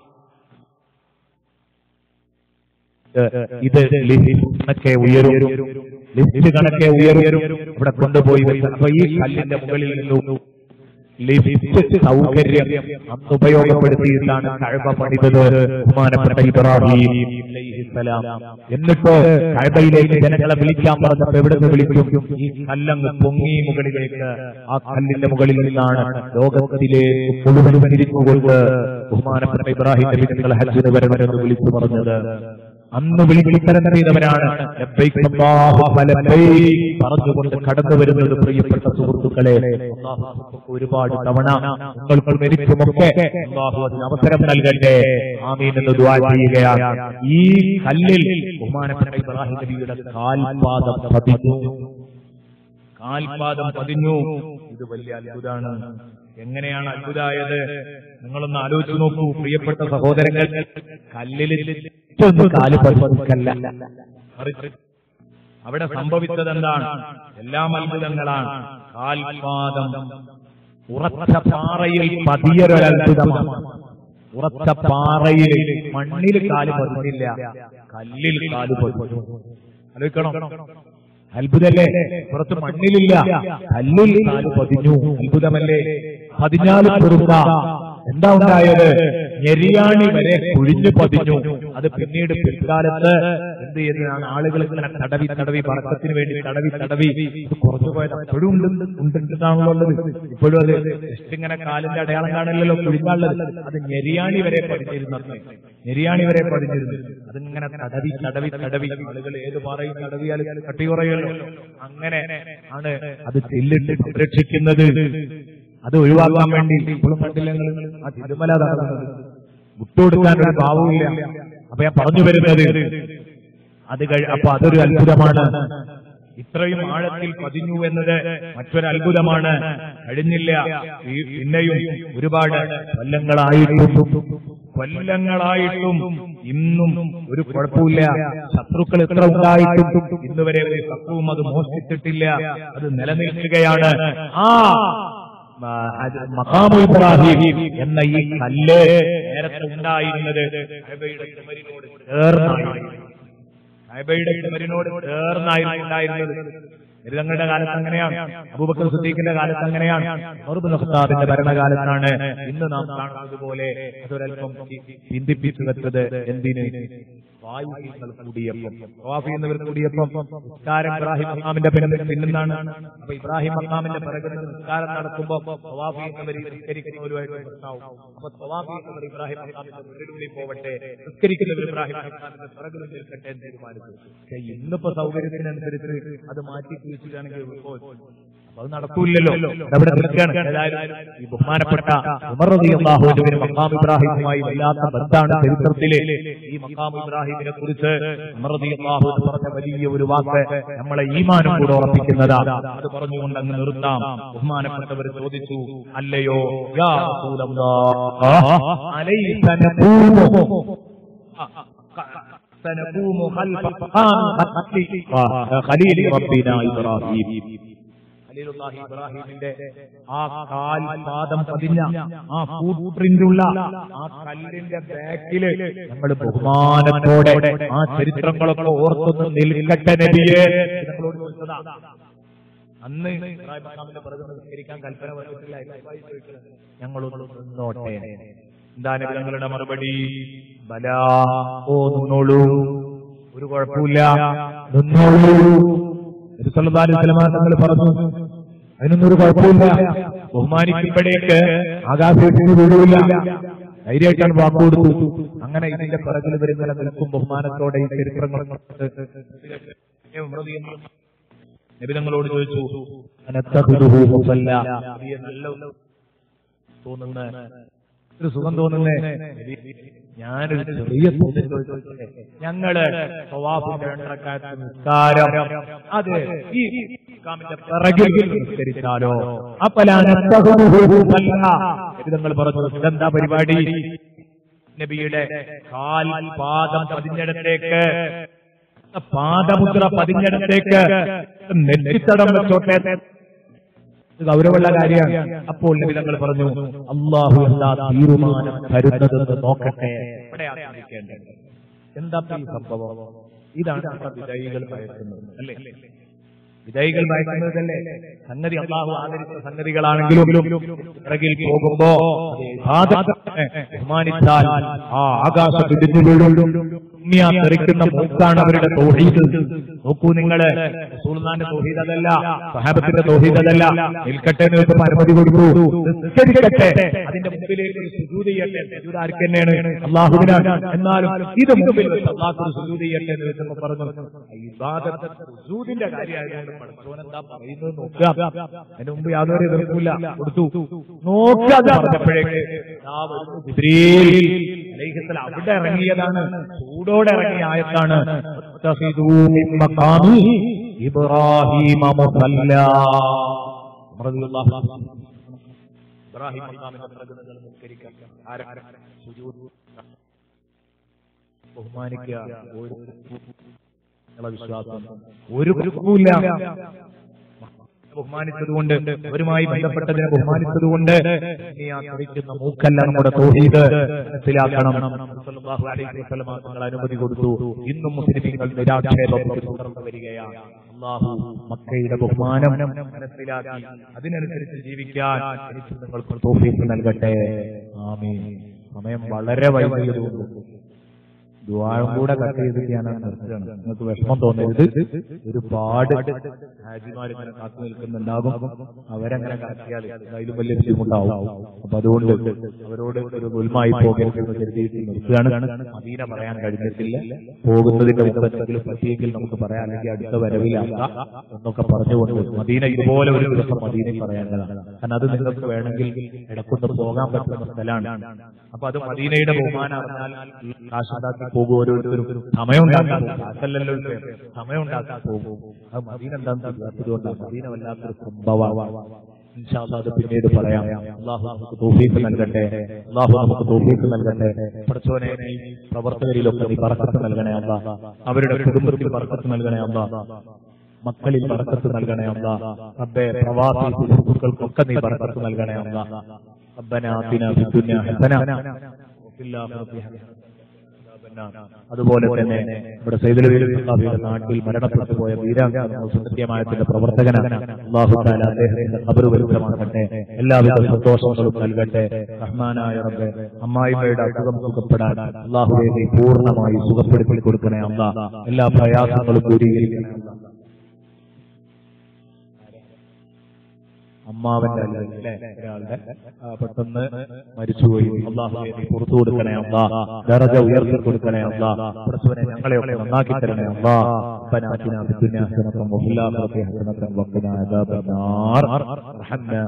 ഇത് ലിഫ്റ്റ് കണക്കെ ഉയരും ലിഫ്റ്റ് കണക്കെ ഉയരും ഇവിടെ കൊണ്ടുപോയി വെച്ച അപ്പൊ ഈ കല്ലിന്റെ മുകളിൽ നിന്നും ലിഫ്റ്റ് സൗകര്യം അന്ന് ഉപയോഗപ്പെടുത്തിയിട്ടാണ് കഴബ പണിതത് ബഹുമാനപ്പെട്ട ഇബ്രാഹിം അലൈഹിസ്സലാം. എന്നിട്ട് കഴബയിലേക്ക് ജനങ്ങളെ വിളിക്കാൻ പറഞ്ഞപ്പോ എവിടെ നിന്ന് വിളിക്കും ഈ കല്ലങ്ങ് പൊങ്ങി മുകളിലേക്ക് ആ കല്ലിന്റെ മുകളിൽ നിന്നാണ് ലോകത്തിലേക്ക് മുഴുവൻ തിരിച്ചുകൊണ്ട് ബഹുമാനപ്പെട്ട ഇബ്രാഹിം നബി നിങ്ങൾ ഹജ്ജിന് വരണമെന്ന് വിളിച്ചു പറഞ്ഞത് അന്ന് വിളിക്കരം ചെയ്തവരാണ് ലബ്ബൈക് അല്ലാഹുമ്മ ലബ്ബൈക് പറഞ്ഞുകൊണ്ട് കടന്നു വരുന്നത് പ്രിയപ്പെട്ട സുഹൃത്തുക്കളെ അല്ലാഹു നമുക്ക് ഒരുപാട് തവണ നിങ്ങൾക്ക് മരിച്ചുമൊക്കെ അല്ലാഹു അതിന് അവസരം നൽകട്ടെ ആമീൻ എന്ന് ദുആ ചെയ്യുകയാണ് ഈ കല്ലിൽ ബഹുമാനപ്പെട്ട ഇബ്രാഹിം നബിയുടെ കാൽപാദം പതിഞ്ഞു കാൽപാദം പതിഞ്ഞു ഇത് വലിയ അത്ഭുതമാണ് എങ്ങനെയാണ് അത്ഭുതമായത് നിങ്ങളൊന്ന് ആലോചിച്ച് നോക്കൂ പ്രിയപ്പെട്ട സഹോദരങ്ങൾ കല്ലിൽ ഒന്നും കാല് പതിക്കല്ല അവിടെ സംഭവിച്ചത് എന്താണ് എല്ലാം അത്ഭുതങ്ങളാണ് കാൽപാദം ഉറച്ച പാറയിൽ പതിയൊരത്ഭുതമാണ് ഉറച്ച പാറയിൽ മണ്ണിൽ കാല് പതിഞ്ഞില്ല കല്ലിൽ കാല് പതിഞ്ഞു ആലോചിക്കണം അത്ഭുതല്ലേ പുറത്ത് മണ്ണിലില്ല കല്ലിൽ കാല് പതിഞ്ഞു അത്ഭുതമല്ലേ പതിനാല് ചെറുക്ക എന്താ ഉണ്ടായത് ഞെരിയാണി വരെ കുഴിഞ്ഞു പതിഞ്ഞു അത് പിന്നീട് പിൽക്കാലത്ത് എന്ത് ചെയ്തതാണ് ആളുകൾ ഇങ്ങനെ തടവി തടവി പറക്കത്തിന് വേണ്ടി തടവി തടവി ഇത് കുറഞ്ഞു പോയത് അപ്പോഴും ഉണ്ട് ഉണ്ടെന്നാണല്ലോ ഉള്ളത് ഇപ്പോഴും അത് ജസ്റ്റ് ഇങ്ങനെ കാലിന്റെ അടയാളം കാണില്ലല്ലോ കുഴിഞ്ഞാളുള്ളത് അത് ഞെരിയാണി വരെ പതിഞ്ഞിരുന്നു ഞെരിയാണി വരെ പതിഞ്ഞിരുന്നു അതിങ്ങനെ തടവി തടവി തടവി ആളുകൾ ഏത് പാറയും തടവിയാൽ കട്ടി കുറയല്ലോ അങ്ങനെ ആണ് അത് ചെല്ലിട്ട് സംരക്ഷിക്കുന്നത് അത് ഒഴിവാക്കാൻ വേണ്ടി ഇപ്പോഴും കണ്ടില്ല നിങ്ങൾ ആ തിരുമല നടന്നത് വിട്ടുകൊടുക്കാൻ ഒരു ഭാവമില്ല അപ്പൊ ഞാൻ പറഞ്ഞു വരുന്നത് അത് കഴി അപ്പൊ അതൊരു അത്ഭുതമാണ് ഇത്രയും ആഴത്തിൽ പതിഞ്ഞു എന്നത് മറ്റൊരു അത്ഭുതമാണ് കഴിഞ്ഞില്ല ഈ പിന്നെയും ഒരുപാട് കൊല്ലങ്ങളായിട്ടും കൊല്ലങ്ങളായിട്ടും ഇന്നും ഒരു കുഴപ്പമില്ല ശത്രുക്കൾ എത്ര ഉണ്ടായിട്ടും ഇന്നുവരെ ഒരു ശത്രുവും അത് മോഷ്ടിച്ചിട്ടില്ല അത് നിലനിൽക്കുകയാണ് ആ ആ, അത് മഖാമു ഇബ്രാഹിം എന്ന ഈ കല്ല് നേരത്തെ ഉണ്ടായിരുന്നത് കഅബയുടെ ചുമരിനോട് ചേർന്നായിരുന്നു കഅബയുടെ ചുമരിനോട് ചേർന്നായിരുന്നു ഉണ്ടായിരുന്നത് തങ്ങളുടെ കാലത്ത് അങ്ങനെയാണ് അബൂബക്കർ സുദ്ദീഖിന്റെ കാലത്ത് അങ്ങനെയാണ് ഉമർ ഖത്താബിന്റെ ഭരണകാലത്താണ് ഇന്ന് നാം കാണുന്നത് പോലെ അതൊരൽപ്പം ചിന്തിപ്പിച്ചു വെച്ചത് എന്തിന് വായുകൾ കൂടിയപ്പം ഖവാഫി എന്നിവർ കൂടിയപ്പം നിസ്കാരം ഇബ്രാഹിം മക്കാമിന്റെ പിന്നിൽ പിന്നെന്താണ് അപ്പൊ ഇബ്രാഹിം മക്കാമിന്റെ പിറകിൽ നിന്ന് നിസ്കാരം നടത്തുമ്പോ ഖവാഫി എന്നിവർ ഈ നിസ്കരിക്കുന്നവരുമായിട്ട് പ്രശ്നമാവും അപ്പൊ ഖവാഫി എന്നിവർ ഇബ്രാഹിം മക്കാമിന്റെ മുന്നിലൂടെ പോവട്ടെ നിസ്കരിക്കുന്നവർ ഇബ്രാഹിം മക്കാമിന്റെ പിറകിൽ നിൽക്കട്ടെ എന്ന് തീരുമാനിച്ചു പക്ഷെ ഇന്നിപ്പോ സൗകര്യത്തിനനുസരിച്ച് അത് മാറ്റി തിരിച്ചിട്ടാണെങ്കിൽ അപ്പൊ അത് നടക്കൂലല്ലോ അവിടെ നിൽക്കുകയാണ് ഏതായാലും ഈ ബഹുമാനപ്പെട്ട ഉമർ റളിയല്ലാഹു അൻഹുവിന് മഖാം ഇബ്രാഹിമുമായി വല്ലാത്ത ബന്ധാണ് ചരിത്രത്തിലെ ഈ മഖാം ഇബ്രാഹിമിനെ കുറിച്ച് ഉമർ റളിയല്ലാഹു അൻഹു പറഞ്ഞ വലിയ ഒരു വാക്ക് നമ്മളെ ഈമാനും കൂടെ ഉറപ്പിക്കുന്നതാണ് അത് പറഞ്ഞുകൊണ്ട് അങ്ങ് നിർത്താം ബഹുമാനപ്പെട്ടവർ ചോദിച്ചു അല്ലയോ യാ റസൂലല്ലാഹ് അലൈസ നഖൂമു سنقوم خلف مقام خليل ربنا إبراهيم ഖലീലുല്ലാഹി ഇബ്രാഹിമിന്റെ ആ കാൽ പാദം പതിഞ്ഞ ആ ഫുട് പ്രിന്റ് ഉള്ള ആ കല്ലിന്റെ ബാക്കില് ഞങ്ങൾ ബഹുമാനത്തോടെ ആ ചരിത്രങ്ങളൊക്കെ ഓർത്തൊന്ന് നിൽക്കട്ടെ നബിയെ ഞങ്ങളോട് ചോദിച്ചതാ അന്ന് ഇബ്രാഹിം മഖാമിന്റെ പിറകെ നിസ്കരിക്കാൻ കൽപ്പന വന്നിട്ടില്ല ഇബ്രാഹിം ചോദിക്കുന്നത് ഞങ്ങളൊന്ന് നിന്നോട്ടെ എന്താണ് ഞങ്ങളുടെ മറുപടി ബല ഓ നിന്നോളൂ ഒരു കുഴപ്പമില്ല നിന്നോളൂ തങ്ങൾ പറഞ്ഞു അതിനൊന്നും ഒരു കുഴപ്പമില്ല ബഹുമാനിക്കുമ്പോഴേക്ക് ആകാശത്തിന് വീടില്ല ധൈര്യമായിട്ടാണ് വാക്ക് കൊടുത്തു അങ്ങനെ ഇതിന്റെ പിറകിൽ വരുന്ന നിൽക്കും ബഹുമാനത്തോടെ ഈ ചരിത്രങ്ങൾ നബിതങ്ങളോട് ചോദിച്ചു അനത്തഹുദുഹു മുസല്ല. നബിയെ നല്ല തോന്നുന്ന ഒരു സുഖം തോന്നുന്നേ ഞാനൊരു ചെറിയ ചോദ്യം ചോദിച്ചോട്ടെ ഞങ്ങള് തവാഫിന്റെ രണ്ടരക്കാലത്ത് നിസ്കാരം അത് ഈ ഇസ്ലാമിന്റെ പിറകിൽ നിസ്കരിച്ചാലോ അപ്പലാനങ്ങൾ പറഞ്ഞു ഇതെന്താ പരിപാടി നബിയുടെ കാൽ പാദം പതിഞ്ഞിടത്തേക്ക് പാദമുദ്ര പതിഞ്ഞിടത്തേക്ക് നെറ്റിത്തടം വെച്ചോട്ടെ ഇത് ഗൗരവമുള്ള കാര്യമാണ് അപ്പോൾ നബി തങ്ങൾ പറഞ്ഞു അള്ളാഹു എന്താ തീരുമാനം തരുന്നതെന്ന് നോക്കട്ടെ എവിടെയാ ചിന്തിക്കേണ്ടത് എന്താ ഈ സംഭവം ഇതാണ് നമ്മുടെ വിജയികൾ ഭയക്കുന്നത് അല്ലേ വിജയികൾ ഭയക്കുന്നതല്ലേ സംഗതി അള്ളാഹു ആദരിച്ച സംഗതികളാണെങ്കിലും പിറകിൽ പോകുമ്പോ ഭാഗത്തെ ബഹുമാനിച്ചാൽ ആ ആകാശം ഇടിഞ്ഞു വീഴും ഭൂമിയാ തെറിക്കുന്ന മൂക്കാണ് അവരുടെ തോഹീദ് നോക്കൂ നിങ്ങള് റസൂലുള്ളാന്റെ തോഹീദ് അതല്ല സഹാബത്തിന്റെ തോഹീദ് അതല്ല നിൽക്കട്ടെ എന്ന് വെച്ചപ്പോ അനുമതി കൊടുത്തു നിസ്കരിക്കട്ടെ അതിന്റെ മുമ്പിലേക്ക് ഒരു സുജൂദ് ചെയ്യട്ടെ സുജൂദ് ആർക്ക് തന്നെയാണ് അള്ളാഹുവിനാണ് എന്നാലും ഇത് മുമ്പിൽ വെച്ച് അള്ളാഹു ഒരു സുജൂദ് ചെയ്യട്ടെ എന്ന് വെച്ചപ്പോ പറഞ്ഞു ഇബാദത്ത് സുജൂദിന്റെ കാര്യമായതുകൊണ്ട് പഠിച്ചോനെന്താ പറയുന്നത് നോക്കുക അതിന് മുമ്പ് യാതൊരു എതിർപ്പില്ല കൊടുത്തു നോക്കുക അത് പറഞ്ഞപ്പോഴേക്ക് ദാ വരുന്നു ജിബ്രീൽ അലൈഹിസ്സലാം അവിടെ ഇറങ്ങിയതാണ് ചൂടോടെ ഇറങ്ങിയ ആയത്താണ് "വത്തഖിദൂ മിൻ മഖാമി ഇബ്രാഹീമ മുസല്ലാ." റളിയല്ലാഹു അൻഹു. ഇബ്രാഹിം മഖാമിന്റെ പിറകു നിങ്ങൾ നിസ്കരിക്കുക. ആര- സുജൂദ് ബഹുമാനിക്കുക ഒരു നിങ്ങളെ വിശ്വാസം ഒരു കുഴപ്പമില്ല ബഹുമാനിച്ചതുകൊണ്ട് അവരുമായി ബന്ധപ്പെട്ടതിനെ ബഹുമാനിച്ചതുകൊണ്ട് നീ ആ കുറിക്കുന്ന മൂക്കല്ല നമ്മുടെ തോഹീദ് മനസ്സിലാക്കണം സല്ലല്ലാഹു അലൈഹി വസല്ലം തങ്ങൾ അനുമതി കൊടുത്തു ഇന്നും മുസ്ലിമീങ്ങൾ നിരാക്ഷേപം തുടർന്നു വരികയാണ് അള്ളാഹു മക്കയുടെ ബഹുമാനം മനസ്സിലാക്കി അതിനനുസരിച്ച് ജീവിക്കാൻ എനിക്ക് നിങ്ങൾക്ക് തോഫീക്ക് നൽകട്ടെ ആമീൻ സമയം വളരെ വൈകിയതുകൊണ്ട് ദ്വാരം കൂടെ കട്ട് ചെയ്തിട്ട് ഞാൻ നിർത്തുകയാണ് നിങ്ങൾക്ക് വിഷമം തോന്നരുത് ഒരുപാട് ഹാജിമാർ ഇങ്ങനെ കാത്തു നിൽക്കുന്നുണ്ടാകും അവരങ്ങനെ കാത്തിയാൽ അതിലും വലിയ ബുദ്ധിമുട്ടാവും അപ്പൊ അതുകൊണ്ട് അവരോട് ഒരു ഗുൽമായി പോകരുത് എന്ന് കരുതിയിട്ട് നിർത്തുകയാണ് മദീന പറയാൻ കഴിഞ്ഞിട്ടില്ല പോകുന്നതിന്റെ മുമ്പ് എന്തെങ്കിലും പറ്റിയെങ്കിൽ നമുക്ക് പറയാം അല്ലെങ്കിൽ അടുത്ത വരവിലാക്കാം എന്നൊക്കെ പറഞ്ഞുകൊണ്ട് മദീന ഇതുപോലെ ഒരു ദിവസം മദീനയിൽ പറയാനുള്ളതാണ് കാരണം അത് നിങ്ങൾക്ക് വേണമെങ്കിൽ ഇടക്കൊന്ന് പോകാൻ പറ്റുന്ന സ്ഥലമാണ് അപ്പൊ അത് മദീനയുടെ ബഹുമാനം അറിഞ്ഞാൽ കാശുണ്ടാക്കി പോകും ഓരോരുത്തരും സമയം ഉണ്ടാക്കാൻ പോകും. കാശല്ലല്ലോ വിഷയം. സമയം ഉണ്ടാക്കാൻ പോകും അത് മദീന എന്താണെന്ന് അറിയാത്തതുകൊണ്ടാണ് മദീന വല്ലാത്തൊരു സംഭവമാണ് ഇൻഷാല്ലാ അത് പിന്നീട് പറയാം അള്ളാഹു നമുക്ക് തോഫീക്ക് നൽകട്ടെ അള്ളാഹു നമുക്ക് തോഫീക്ക് നൽകട്ടെ പഠിച്ചവനെ നീ പ്രവർത്തകരിലൊക്കെ നീ പറക്കത്ത് നൽകണേ അല്ല അവരുടെ കുടുംബത്തിൽ പറക്കത്ത് നൽകണേ അല്ല മക്കളിൽ പറക്കത്ത് നൽകണേ അല്ല റബ്ബേ പ്രവാസി സുഹൃത്തുക്കൾക്കൊക്കെ നീ പറക്കത്ത് നൽകണേ അല്ല ربنا آتنا في الدنيا حسنة وفي الآخرة حسنة അതുപോലെ തന്നെ നമ്മുടെ സൈദുലയുടെ നാട്ടിൽ മരണപ്പെട്ടു പോയ വീരാംഗ സത്യമായത്തിന്റെ പ്രവർത്തകനാണ് അള്ളാഹു താല അദ്ദേഹത്തിന്റെ ഖബർ വരുത്തമാക്കട്ടെ എല്ലാവിധ സന്തോഷങ്ങളും നൽകട്ടെ റഹ്മാനായ റബ്ബെ അമ്മായിമ്മയുടെ അസുഖം സുഖപ്പെടാൻ അള്ളാഹുവെ നീ പൂർണ്ണമായി സുഖപ്പെടുത്തി കൊടുക്കണേ അല്ല എല്ലാ പ്രയാസങ്ങളും ദൂരീകരിക്കണേ അല്ലാ. അമ്മാവന്റെ അല്ലേ ഒരാളുടെ ആ, പെട്ടെന്ന് മരിച്ചുപോയി അള്ളാഹുവെ നീ പുറത്തു കൊടുക്കണേ അള്ളാ ദറജ ഉയർത്തി കൊടുക്കണേ അള്ളാ പ്രസുവനെ ഞങ്ങളെയൊക്കെ നന്നാക്കി തരണേ അള്ളാ ربنا آتنا في الدنيا حسنة وفي الآخرة حسنة وقنا عذاب النار ارحمنا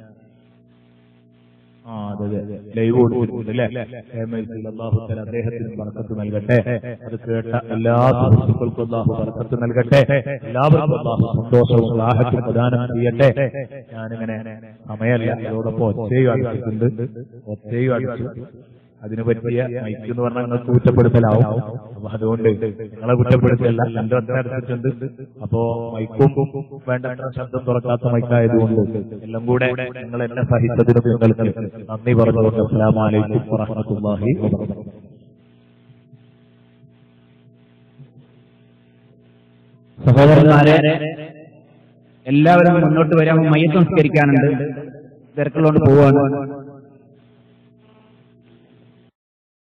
ആ അതെ അതെ ലൈവ് കൊടുത്തിട്ടുണ്ട് അല്ലേ KMIC യിൽ അള്ളാഹു തആല അദ്ദേഹത്തിന് ബർക്കത്ത് നൽകട്ടെ അത് കേട്ട എല്ലാ സുഹൃത്തുക്കൾക്കും അള്ളാഹു ബർക്കത്ത് നൽകട്ടെ എല്ലാവർക്കും അള്ളാഹു സന്തോഷവും റാഹത്തും പ്രദാനം ചെയ്യട്ടെ ഞാനിങ്ങനെ സമയമല്ല അതോടൊപ്പം ഒച്ചയും അടിച്ചിട്ടുണ്ട് ഒച്ചയും അടിച്ചു അതിന് പറ്റിയ മൈക്ക് എന്ന് പറഞ്ഞാൽ നിങ്ങൾക്ക് കുറ്റപ്പെടുത്തലാവും അപ്പൊ അതുകൊണ്ട് നിങ്ങളെ കുറ്റപ്പെടുത്തല്ല എന്റെ ഒച്ച അടിച്ചിട്ടുണ്ട് അപ്പോ മൈക്കും വേണ്ട ശബ്ദം തുറക്കാത്ത മൈക്കായതുകൊണ്ട് എല്ലാം കൂടെ നിങ്ങൾ എന്നെ സഹിച്ചതിന് നിങ്ങൾക്ക് നന്ദി പറഞ്ഞുകൊണ്ട് അസ്സലാമലൈക്കും വറഹമത്തുള്ളാഹി വബറകാതുഹു സഹോദരന്മാരെ എല്ലാവരും മുന്നോട്ട് വരാൻ മയ്യത്ത് സംസ്കരിക്കാനുണ്ട് തിരക്കുള്ളതുകൊണ്ട് പോവാണ്